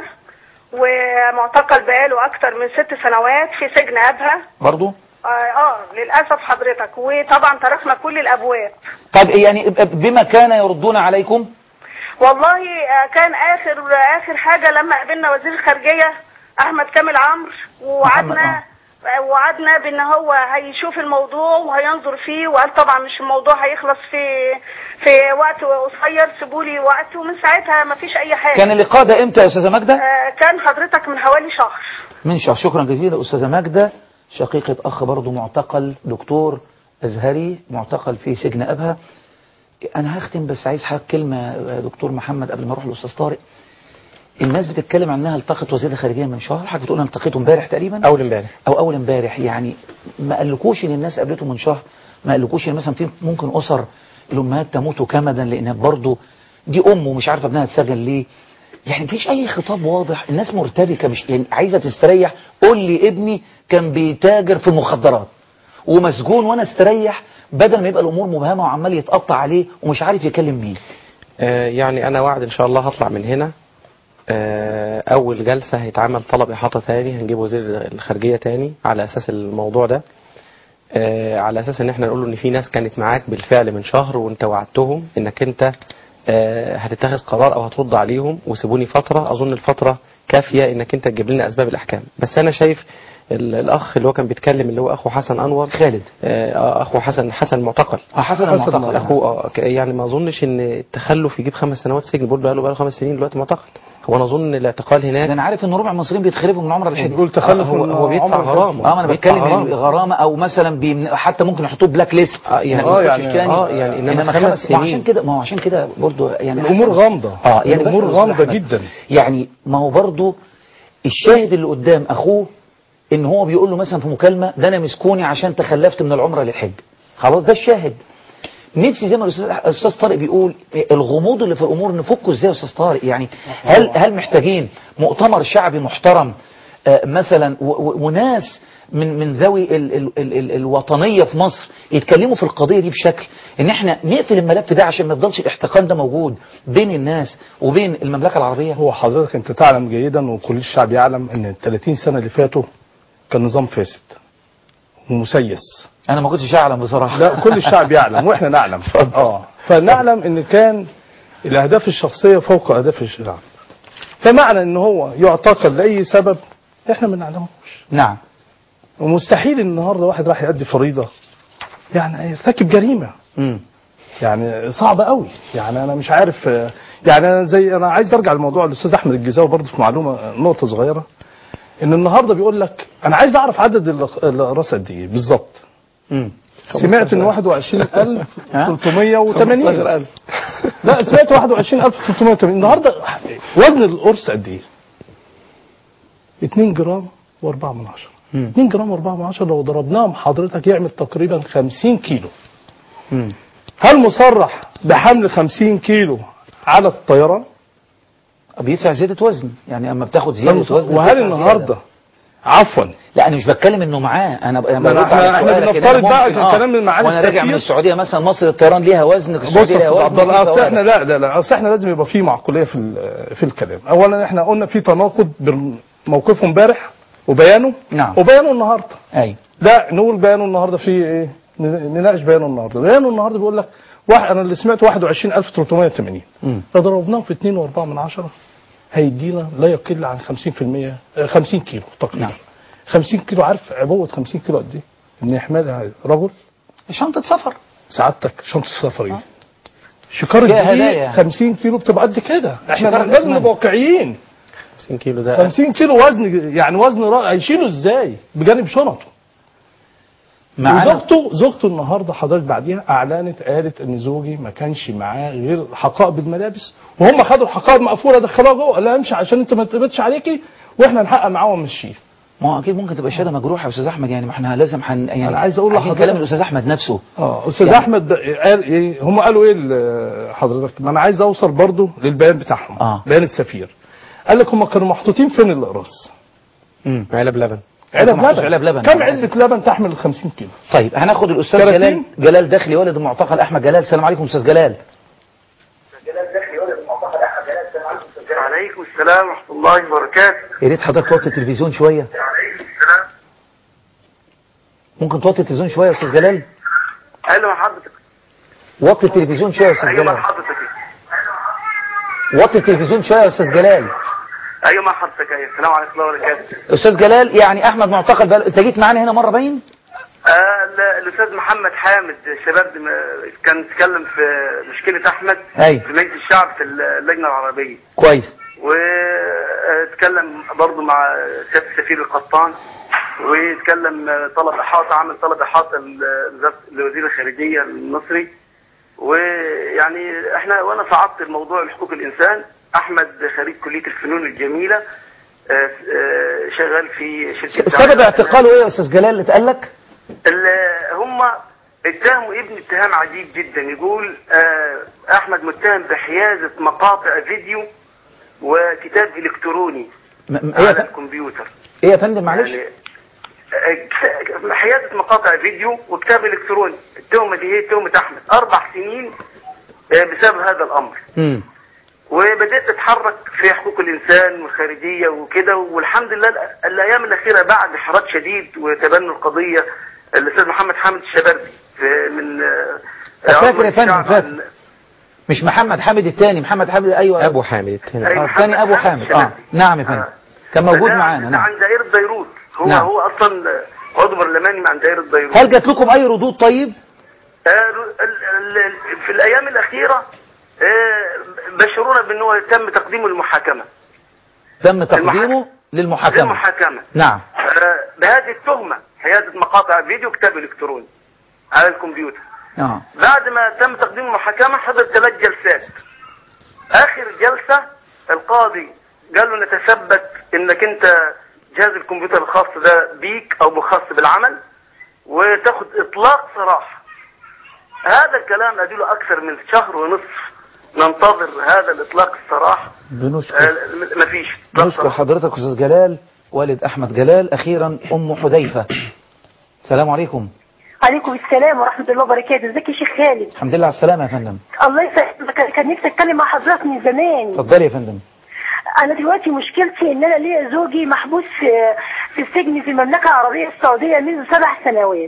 ومعتقل بقاله اكتر من ست سنوات في سجن ابها برضو اه, آه للاسف حضرتك وطبعا طرقنا كل الابواب طيب يعني بما كان يردون عليكم والله آه، كان اخر اخر حاجه لما قابلنا وزير الخارجيه احمد كامل عمرو ووعدنا وعدنا بان هو هيشوف الموضوع وهينظر فيه وقال طبعا مش الموضوع هيخلص في في وقت قصير سيبوا لي وقت ومن ساعتها ما فيش اي حاجه كان اللقاء ده امتى يا استاذه ماجده آه، كان حضرتك من حوالي شهر من شهر شكرا جزيلا أستاذة ماجدة شقيقة أخ برضو معتقل دكتور أزهري معتقل في سجن أبها أنا هختم بس عايز حاجة كلمة يا دكتور محمد قبل ما أروح للأستاذ طارق الناس بتتكلم عنها التقت وزير الخارجية من شهر حضرتك بتقول أنا التقيته امبارح تقريبا أول امبارح أو أول امبارح يعني ما قالكوش إن الناس قابلته من شهر ما قالكوش إن مثلا في ممكن أسر الأمهات تموت كمدا لأنها برضو دي أم ومش عارفة ابنها اتسجن ليه يعني مفيش اي خطاب واضح الناس مرتبكه مش يعني عايزه تستريح قول لي ابني كان بيتاجر في المخدرات ومسجون وانا استريح بدل ما يبقى الامور مبهمه وعمال يتقطع عليه ومش عارف يكلم مين آه، يعني أنا وعد إن شاء الله هطلع من هنا آه، أول جلسة هيتعمل طلب إحاطة تاني هنجيب وزير الخارجية تاني على أساس الموضوع ده آه، على أساس إن إحنا نقول له إن في ناس كانت معاك بالفعل من شهر وأنت وعدتهم إنك أنت آه، هتتخذ قرار او هترد عليهم وسيبوني فتره اظن الفتره كافيه انك انت تجيب لنا اسباب الاحكام بس انا شايف ال- الاخ اللي هو كان بيتكلم اللي هو اخو حسن انور خالد آه اخو حسن حسن معتقل اه حسن المعتقل اخوه اه ك- يعني ما اظنش ان التخلف يجيب خمس سنوات سجن برضه بقاله بقاله خمس سنين دلوقتي معتقل هو انا اظن الاعتقال هناك ده انا عارف ان ربع المصريين بيتخلفوا من عمره للحج بيقول تخلف هو, من هو بيدفع عمرة غرامه اه ما انا بيدفع بتكلم غرامة. يعني غرامه او مثلا بيمن... حتى ممكن يحطوه بلاك ليست آه يعني- ما آه يخشش يعني- تاني آه يعني إنما خمس ما هو سنين. عشان كده ما هو عشان كده برضه يعني الأمور حسن- غامضة. اه يعني الأمور بس يا أستاذ غامضة أحمد، جدا. يعني ما هو برضه الشاهد اللي قدام اخوه ان هو بيقول له مثلا في مكالمه ده انا مسكوني عشان تخلفت من العمره للحج خلاص ده الشاهد نفسي زي ما الاستاذ الاستاذ طارق بيقول الغموض اللي في الامور نفكه ازاي يا استاذ طارق يعني هل هل محتاجين مؤتمر شعبي محترم آه، مثلا و- و- وناس من من ذوي ال ال ال ال الوطنيه في مصر يتكلموا في القضيه دي بشكل ان احنا نقفل الملف ده عشان ما يفضلش الاحتقان ده موجود بين الناس وبين المملكه العربيه هو حضرتك انت تعلم جيدا وكل الشعب يعلم ان ال 30 سنه اللي فاتوا كان نظام فاسد ومسيس انا ما كنتش اعلم بصراحه لا كل الشعب يعلم واحنا نعلم اه فنعلم ان كان الاهداف الشخصيه فوق اهداف الشعب فمعنى ان هو يعتقل لاي سبب احنا ما نعلموش نعم ومستحيل النهارده واحد راح يؤدي فريضه يعني يرتكب جريمه مم. يعني صعبة قوي يعني انا مش عارف آه، يعني انا زي انا عايز ارجع لموضوع الاستاذ احمد الجزاوي برضه في معلومه آه، نقطه صغيره ان النهارده بيقول لك انا عايز اعرف عدد ال- الاقراص قد ايه بالظبط سمعت ان 21380 15,000. لا سمعت 21380 النهارده وزن القرص قد ايه 2 جرام و4 من عشرة 2 جرام و4 من عشرة لو ضربناهم حضرتك يعمل تقريبا 50 كيلو هل مصرح بحمل 50 كيلو على الطيران بيدفع زياده وزن يعني اما بتاخد زياده وزن وهل بتدفع النهارده زيادة. عفوا لا انا مش بتكلم انه معاه انا انا ما برد احنا- على احنا سؤالك إن بنفترض أنا بقى ممكن- كان كلام من معالي وانا راجع من السفير. السعوديه مثلا مصر الطيران ليها وزن بص السعوديه يا ليها استاذ وزن عبد الله في اصل ثوابت. احنا لا لا لا اصل احنا لازم يبقى في معقوليه في ال- في الكلام اولا احنا قلنا في تناقض بين موقفه امبارح وبيانه نعم وبيانه النهارده ايوه ده نقول بيانه النهارده في ايه ن- نناقش بيانه النهارده بيانه النهارده بيقول لك واحد انا اللي سمعت 21380 لو ضربناه في 2.4 من عشرة هيدينا لا يقل عن 50% آه، 50 كيلو تقريبا نعم. 50 كيلو عارف عبوه 50 كيلو قد ايه؟ ان يحملها رجل شنطه سفر سعادتك شنطه السفر ايه؟ شكاره فيها دقيق هدايا. 50 كيلو بتبقى قد كده احنا شكارة لازم أسمنت. نبقى واقعيين 50 كيلو ده 50 كيلو وزن يعني وزن را- هيشيله ازاي بجانب شنطه معانا وزوجته زوجته النهارده حضرتك بعديها اعلنت قالت ان زوجي ما كانش معاه غير حقائب الملابس وهم خدوا الحقائب مقفوله دخلوها جوه قال لها امشي عشان انت ما تقبضش عليكي واحنا نحقق معاه ونمشيه ما هو اكيد ممكن تبقى شهاده مجروحه يا استاذ احمد يعني ما احنا لازم حن يعني أنا عايز أقول عايزين لحضرتك- كلام الاستاذ احمد نفسه اه استاذ يعني- احمد ده قال ايه هم قالوا ايه ل- حضرتك ما انا عايز اوصل برضو للبيان بتاعهم آه. بيان السفير قال لك هم كانوا محطوطين فين الاقراص علب لبن علب محطوط لبن علب لبن. كم علبه لبن تحمل 50 كيلو طيب هناخد الاستاذ 30. جلال جلال داخلي والد المعتقل احمد جلال السلام عليكم استاذ جلال عليكم السلام ورحمة الله وبركاته يا ريت حضرتك توطي التلفزيون شويه ممكن توطي التلفزيون شويه يا استاذ جلال أيوة حضرتك وطي التلفزيون شويه يا استاذ أيوة جلال حضرتك وطي التلفزيون شويه يا استاذ جلال أيوة مع حضرتك أيوة السلام عليكم ورحمة الله وبركاته استاذ جلال يعني احمد معتقل بقى انت جيت معانا هنا مره باين آه ال- الأستاذ محمد حامد الشباب دم- كان اتكلم في مشكلة أحمد أيوة. في مجلس الشعب في اللجنة العربية كويس واتكلم برضه مع سيادة السفير القطان واتكلم طلب إحاطة عمل طلب إحاطة ل- لوزير الخارجية المصري ويعني احنا وانا صعدت الموضوع لحقوق الانسان احمد خريج كليه الفنون الجميله آه، آه، شغال في شركه سبب اعتقاله ايه يا استاذ جلال اللي اتقال لك ال- هم اتهموا ابن اتهام عجيب جدا يقول آه، احمد متهم بحيازه مقاطع فيديو وكتاب الكتروني م- م- ايه يا على ف- الكمبيوتر ايه يا فندم معلش يعني آه، حيازه مقاطع فيديو وكتاب الكتروني التهمه دي هي تهمه احمد اربع سنين آه، بسبب هذا الامر امم وبدأت أتحرك في حقوق الإنسان والخارجية وكده والحمد لله الأ- الأيام الأخيرة بعد حراك شديد وتبني القضية الأستاذ محمد حامد الشبابي في- من آه، فاكر عضو يا فندم، الشعب فاكر. عن- مش محمد حامد الثاني محمد حامد ايوه ابو حامد الثاني آه، الثاني ابو حامد اه نعم يا فندم كان موجود ده- معانا ده نعم عن دائرة بيروت هو نعم. هو اصلا عضو برلماني عن دائرة بيروت هل جات لكم اي ردود طيب آه، ال- ال- ال- في الايام الاخيره آه، بشرونا بانه تم تقديمه للمحاكمه تم تقديمه للمحاكمه للمحاكمه نعم آه، بهذه التهمه حيازه مقاطع فيديو كتاب الكتروني على الكمبيوتر اه بعد ما تم تقديم المحاكمه حضر ثلاث جلسات اخر جلسه القاضي قال له نتثبت انك انت جهاز الكمبيوتر الخاص ده بيك او مخص بالعمل وتاخد اطلاق سراح هذا الكلام اديله اكثر من شهر ونصف ننتظر هذا الاطلاق السراح بنشكر آه، م- مفيش نشكر حضرتك استاذ جلال والد احمد جلال اخيرا ام حذيفه السلام عليكم عليكم السلام ورحمة الله وبركاته ازيك يا شيخ خالد الحمد لله على السلامه يا فندم الله يسلمك كان كان نفسي اتكلم مع حضرتك من زمان اتفضلي يا فندم انا دلوقتي مشكلتي ان انا ليا زوجي محبوس في في السجن في المملكة العربية السعودية منذ سبع سنوات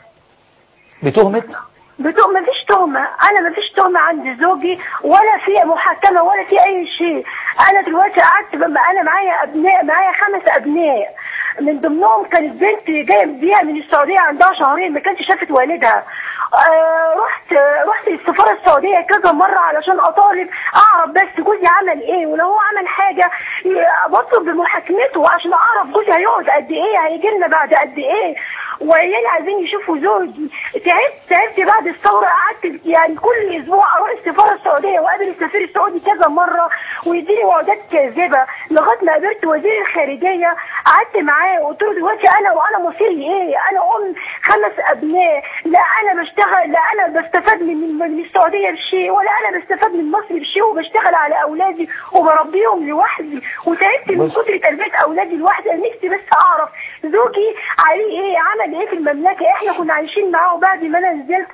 بتهمه بتو... ما فيش تهمة أنا ما فيش تهمة عند زوجي ولا في محاكمة ولا في أي شيء أنا دلوقتي قعدت بم... أنا معايا أبناء معايا خمس أبناء من ضمنهم كانت بنت جاية بيها من السعودية عندها شهرين ما كانتش شافت والدها آه رحت آه رحت السفارة السعودية كذا مرة علشان أطالب أعرف بس جوزي عمل إيه ولو هو عمل حاجة ي- بطلب بمحاكمته عشان أعرف جوزي هيقعد قد إيه هيجي لنا بعد قد إيه وعيالي عايزين يشوفوا زوجي تعبت تعبت بعد الثورة قعدت يعني كل أسبوع أروح السفارة السعودية وأقابل السفير السعودي كذا مرة ويديني وعدات كاذبة لغاية ما قابلت وزير الخارجية قعدت معاه وقلت له دلوقتي أنا وأنا مصيري إيه؟ أنا أم خمس أبناء لا أنا بشتغل لا أنا بستفاد من من من السعودية بشيء ولا أنا بستفاد من مصر بشيء وبشتغل على أولادي وبربيهم لوحدي وتعبت من كتر تربية أولادي لوحدي أنا نفسي بس أعرف زوجي عليه إيه عمل إيه في المملكة إحنا كنا عايشين معاه وبعد ما أنا نزلت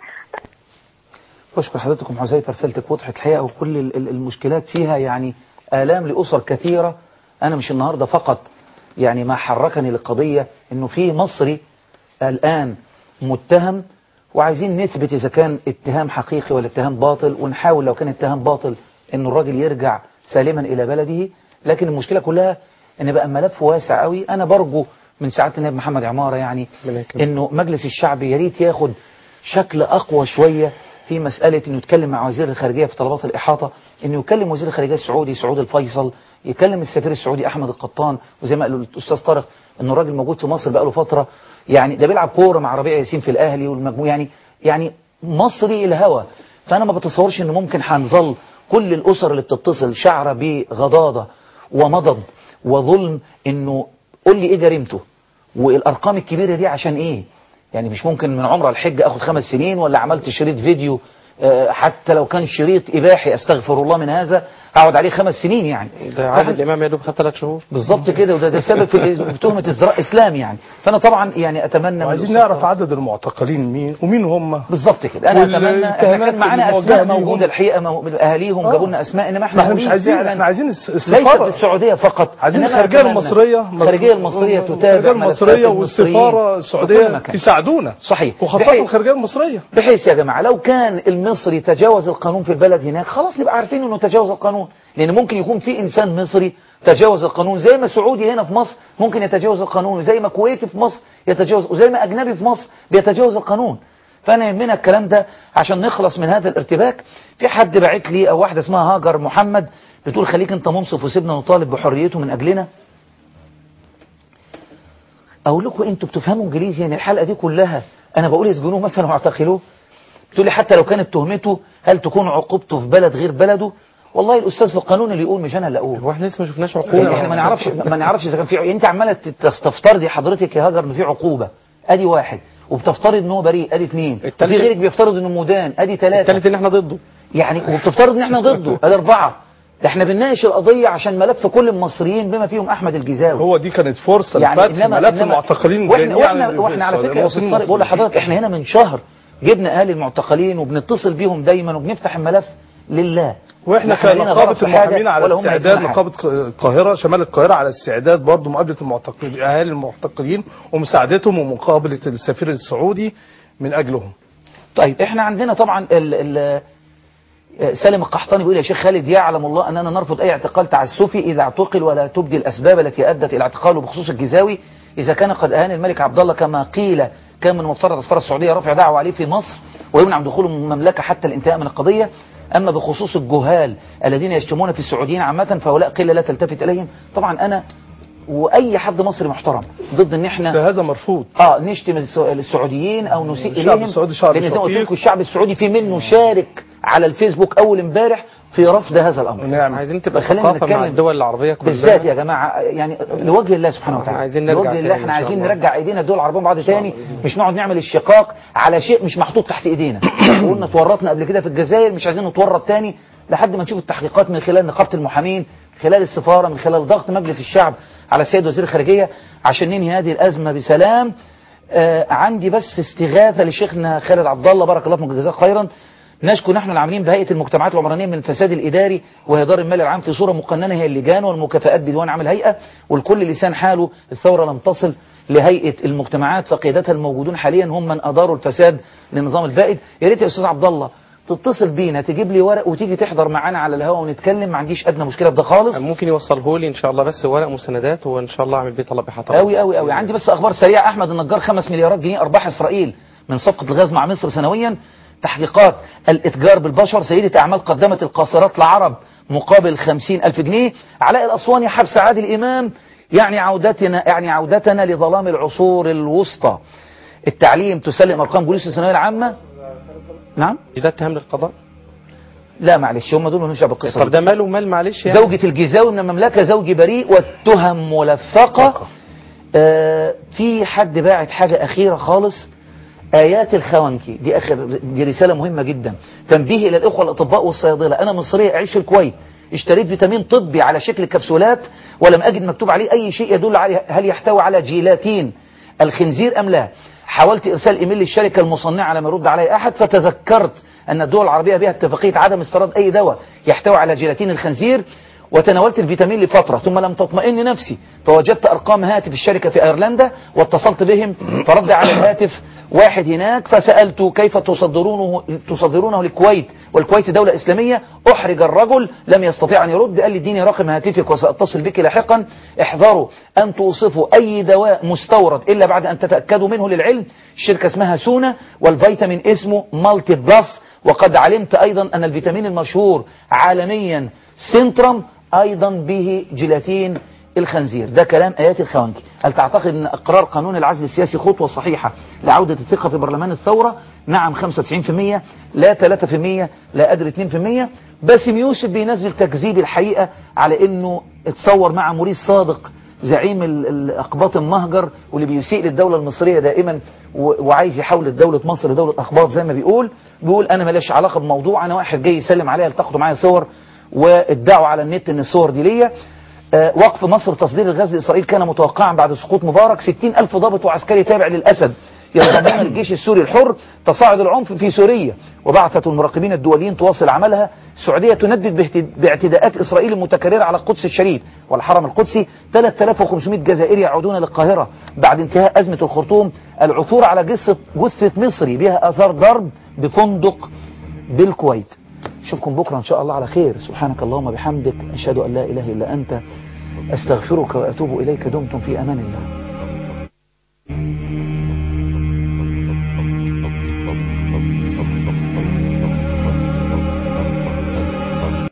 بشكر حضرتكم حذيفه رسالتك وضحت الحقيقه وكل ال- ال- المشكلات فيها يعني الام لاسر كثيره انا مش النهارده فقط يعني ما حركني للقضيه انه في مصري الان متهم وعايزين نثبت اذا كان اتهام حقيقي ولا اتهام باطل ونحاول لو كان اتهام باطل انه الراجل يرجع سالما الى بلده لكن المشكله كلها ان بقى ملف واسع قوي انا برجو من سعاده النائب محمد عماره يعني انه مجلس الشعب يا ريت ياخد شكل اقوى شويه في مساله انه يتكلم مع وزير الخارجيه في طلبات الاحاطه انه يكلم وزير الخارجيه السعودي سعود الفيصل يكلم السفير السعودي احمد القطان وزي ما قال الاستاذ طارق انه الراجل موجود في مصر بقاله فتره يعني ده بيلعب كوره مع ربيع ياسين في الاهلي والمجموع يعني يعني مصري الهوى فانا ما بتصورش ان ممكن هنظل كل الاسر اللي بتتصل شعره بغضاضه ومضض وظلم انه قول لي ايه جريمته والارقام الكبيره دي عشان ايه يعني مش ممكن من عمر الحج اخد خمس سنين ولا عملت شريط فيديو آه، حتى لو كان شريط اباحي استغفر الله من هذا اقعد عليه خمس سنين يعني ده عادل الامام يا دوب خد ثلاث شهور بالظبط كده وده ده سبب في في تهمه ازدراء اسلام يعني فانا طبعا يعني اتمنى من وعايزين الأستاذ نعرف عدد المعتقلين مين ومين هم بالظبط كده انا اتمنى احنا كان معانا اسماء الموجهة ليهم. موجوده الحقيقه مو- اهاليهم آه. جابوا لنا اسماء انما ما احنا احنا مش نريد عايزين فعلاً احنا عايزين الس- ليس السفاره في السعوديه فقط عايزين إنما الخارجيه أتمنى المصريه الخارجيه المصريه تتابع الخارجيه ملفات المصريه المصريين والسفاره في كل السعوديه مكان. يساعدونا صحيح وخاصه بحيث- الخارجيه المصريه بحيث يا جماعة لو كان المصري تجاوز القانون في البلد هناك خلاص نبقى عارفين انه تجاوز القانون لان ممكن يكون في انسان مصري تجاوز القانون زي ما سعودي هنا في مصر ممكن يتجاوز القانون وزي ما كويتي في مصر يتجاوز وزي ما اجنبي في مصر بيتجاوز القانون فانا يهمنا الكلام ده عشان نخلص من هذا الارتباك في حد بعت لي او واحده اسمها هاجر محمد بتقول خليك انت منصف وسيبنا نطالب بحريته من اجلنا اقول لكم انتوا بتفهموا انجليزي يعني الحلقه دي كلها انا بقول يسجنوه مثلا واعتقلوه بتقول لي حتى لو كانت تهمته هل تكون عقوبته في بلد غير بلده والله الاستاذ في القانون اللي يقول مش انا اللي اقول هو احنا لسه ما شفناش يعني عقوبه احنا ما نعرفش ما نعرفش اذا كان في انت عماله تستفترضي حضرتك يا هاجر ان في عقوبه ادي واحد وبتفترض ان هو بريء ادي اثنين وفي التالت- غيرك بيفترض انه مدان ادي ثلاثه الثالث ان احنا ضده يعني وبتفترض ان احنا ضده ادي اربعه ده احنا بنناقش القضيه عشان ملف كل المصريين بما فيهم احمد الجزاوي هو دي كانت فرصه يعني لفتح إنما- ملف إنما- المعتقلين واحنا جميعاً واحنا اللي واحنا في على السعودية، فكره يا المواطنين استاذ طارق بقول المصريين. لحضرتك احنا هنا من شهر جبنا اهالي المعتقلين وبنتصل بيهم دايما وبنفتح الملف لله واحنا لا لينا غرض كنقابه في حاجة المحامين على ولا هم استعداد هيدونا حاجة. نقابه القاهره شمال القاهره على استعداد برضه مقابله المعتقلين اهالي المعتقلين ومساعدتهم ومقابله السفير السعودي من اجلهم طيب احنا عندنا طبعا ال ال سالم القحطاني بيقول يا شيخ خالد يعلم الله أننا نرفض أي اعتقال تعسفي إذا اعتقل ولا تبدي الأسباب التي أدت إلى اعتقاله بخصوص الجزاوي إذا كان قد أهان الملك عبد الله كما قيل كان من المفترض أسفار السعودية رفع دعوة عليه في مصر ويمنع دخوله من المملكة حتى الانتهاء من القضية أما بخصوص الجهال الذين يشتمون في السعوديين عامة فهؤلاء قلة لا تلتفت إليهم طبعا أنا واي حد مصري محترم ضد ان احنا هذا مرفوض اه نشتم الس- السعوديين او نسيء الشعب اليهم السعودي شعب لان زي ما قلت شفيق. لكم الشعب السعودي في منه شارك على الفيسبوك اول امبارح في رفض هذا الامر نعم عايزين تبقى خلينا ثقافة مع نتكلم الدول العربية كلها بالذات يا جماعه يعني لوجه الله سبحانه وتعالى عايزين نرجع لوجه الله تاني احنا إن شاء عايزين الله. نرجع ايدينا الدول العربيه مع بعض تاني مش نقعد نعمل الشقاق على شيء مش محطوط تحت ايدينا وقلنا اتورطنا قبل كده في الجزائر مش عايزين نتورط تاني لحد ما نشوف التحقيقات من خلال نقابه المحامين خلال السفاره من خلال ضغط مجلس الشعب على السيد وزير الخارجيه عشان ننهي هذه الازمه بسلام آه عندي بس استغاثه لشيخنا خالد عبد الله بارك الله فيكم جزاك خيرا نشكو نحن العاملين بهيئه المجتمعات العمرانيه من الفساد الاداري وهدار المال العام في صوره مقننه هي اللجان والمكافآت بديوان عمل هيئه والكل لسان حاله الثوره لم تصل لهيئه المجتمعات فقيادتها الموجودون حاليا هم من اداروا الفساد للنظام البائد يا ريت يا استاذ عبد الله تتصل بينا تجيب لي ورق وتيجي تحضر معانا على الهواء ونتكلم ما عنديش ادنى مشكله في ده خالص ممكن يوصله لي ان شاء الله بس ورق مساندات وان شاء الله اعمل بيه طلب احاطه قوي قوي قوي عندي بس اخبار سريعه احمد النجار 5 مليارات جنيه ارباح اسرائيل من صفقه الغاز مع مصر سنويا تحقيقات الاتجار بالبشر سيدة اعمال قدمت القاصرات لعرب مقابل 50 الف جنيه علاء الاسواني حبس عادل امام يعني عودتنا يعني عودتنا لظلام العصور الوسطى التعليم تسلم ارقام بوليس الثانويه العامه نعم ده اتهام للقضاء لا معلش هم دول مالهمش دعوه بالقصه طب دي. ده ماله مال معلش يعني زوجة الجزاوي من المملكة زوجي بريء والتهم ملفقة آه في حد باعت حاجة أخيرة خالص آيات الخوانكي دي آخر دي رسالة مهمة جدا تنبيه إلى الإخوة الأطباء والصيادلة أنا مصرية أعيش في الكويت اشتريت فيتامين طبي على شكل كبسولات ولم أجد مكتوب عليه أي شيء يدل عليه هل يحتوي على جيلاتين الخنزير أم لا حاولت إرسال إيميل للشركة المصنعة لم يرد علي أحد فتذكرت أن الدول العربية بها اتفاقية عدم استيراد أي دواء يحتوي على جيلاتين الخنزير وتناولت الفيتامين لفترة ثم لم تطمئن نفسي فوجدت أرقام هاتف الشركة في أيرلندا واتصلت بهم فرد على الهاتف واحد هناك فسألته كيف تصدرونه تصدرونه للكويت والكويت دولة إسلامية أحرج الرجل لم يستطيع أن يرد قال لي اديني رقم هاتفك وسأتصل بك لاحقا احذروا أن توصفوا أي دواء مستورد إلا بعد أن تتأكدوا منه للعلم الشركة اسمها سونا والفيتامين اسمه مالتي بلس وقد علمت أيضا أن الفيتامين المشهور عالميا سنترم أيضا به جيلاتين الخنزير ده كلام آيات الخوانكي هل تعتقد أن إقرار قانون العزل السياسي خطوة صحيحة لعودة الثقة في برلمان الثورة نعم 95% لا 3% لا أدري 2% باسم يوسف بينزل تكذيب الحقيقة على أنه اتصور مع موريس صادق زعيم ال- الأقباط المهجر واللي بيسيء للدولة المصرية دائما و- وعايز يحول دولة مصر لدولة أقباط زي ما بيقول بيقول أنا ماليش علاقة بموضوع أنا واحد جاي يسلم عليا التقطوا معايا صور وادعوا على النت ان الصور دي ليا آه، وقف مصر تصدير الغاز لإسرائيل كان متوقعا بعد سقوط مبارك 60 ألف ضابط وعسكري تابع للأسد ينضمون الجيش السوري الحر تصاعد العنف في سوريا وبعثة المراقبين الدوليين تواصل عملها السعودية تندد باهت- باعتداءات إسرائيل المتكررة على القدس الشريف والحرم القدسي 3500 جزائري يعودون للقاهرة بعد انتهاء أزمة الخرطوم العثور على جثة جثة مصري بها آثار ضرب بفندق بالكويت اشوفكم بكرة ان شاء الله على خير سبحانك اللهم بحمدك اشهد ان لا اله الا انت استغفرك واتوب اليك دمتم في امان الله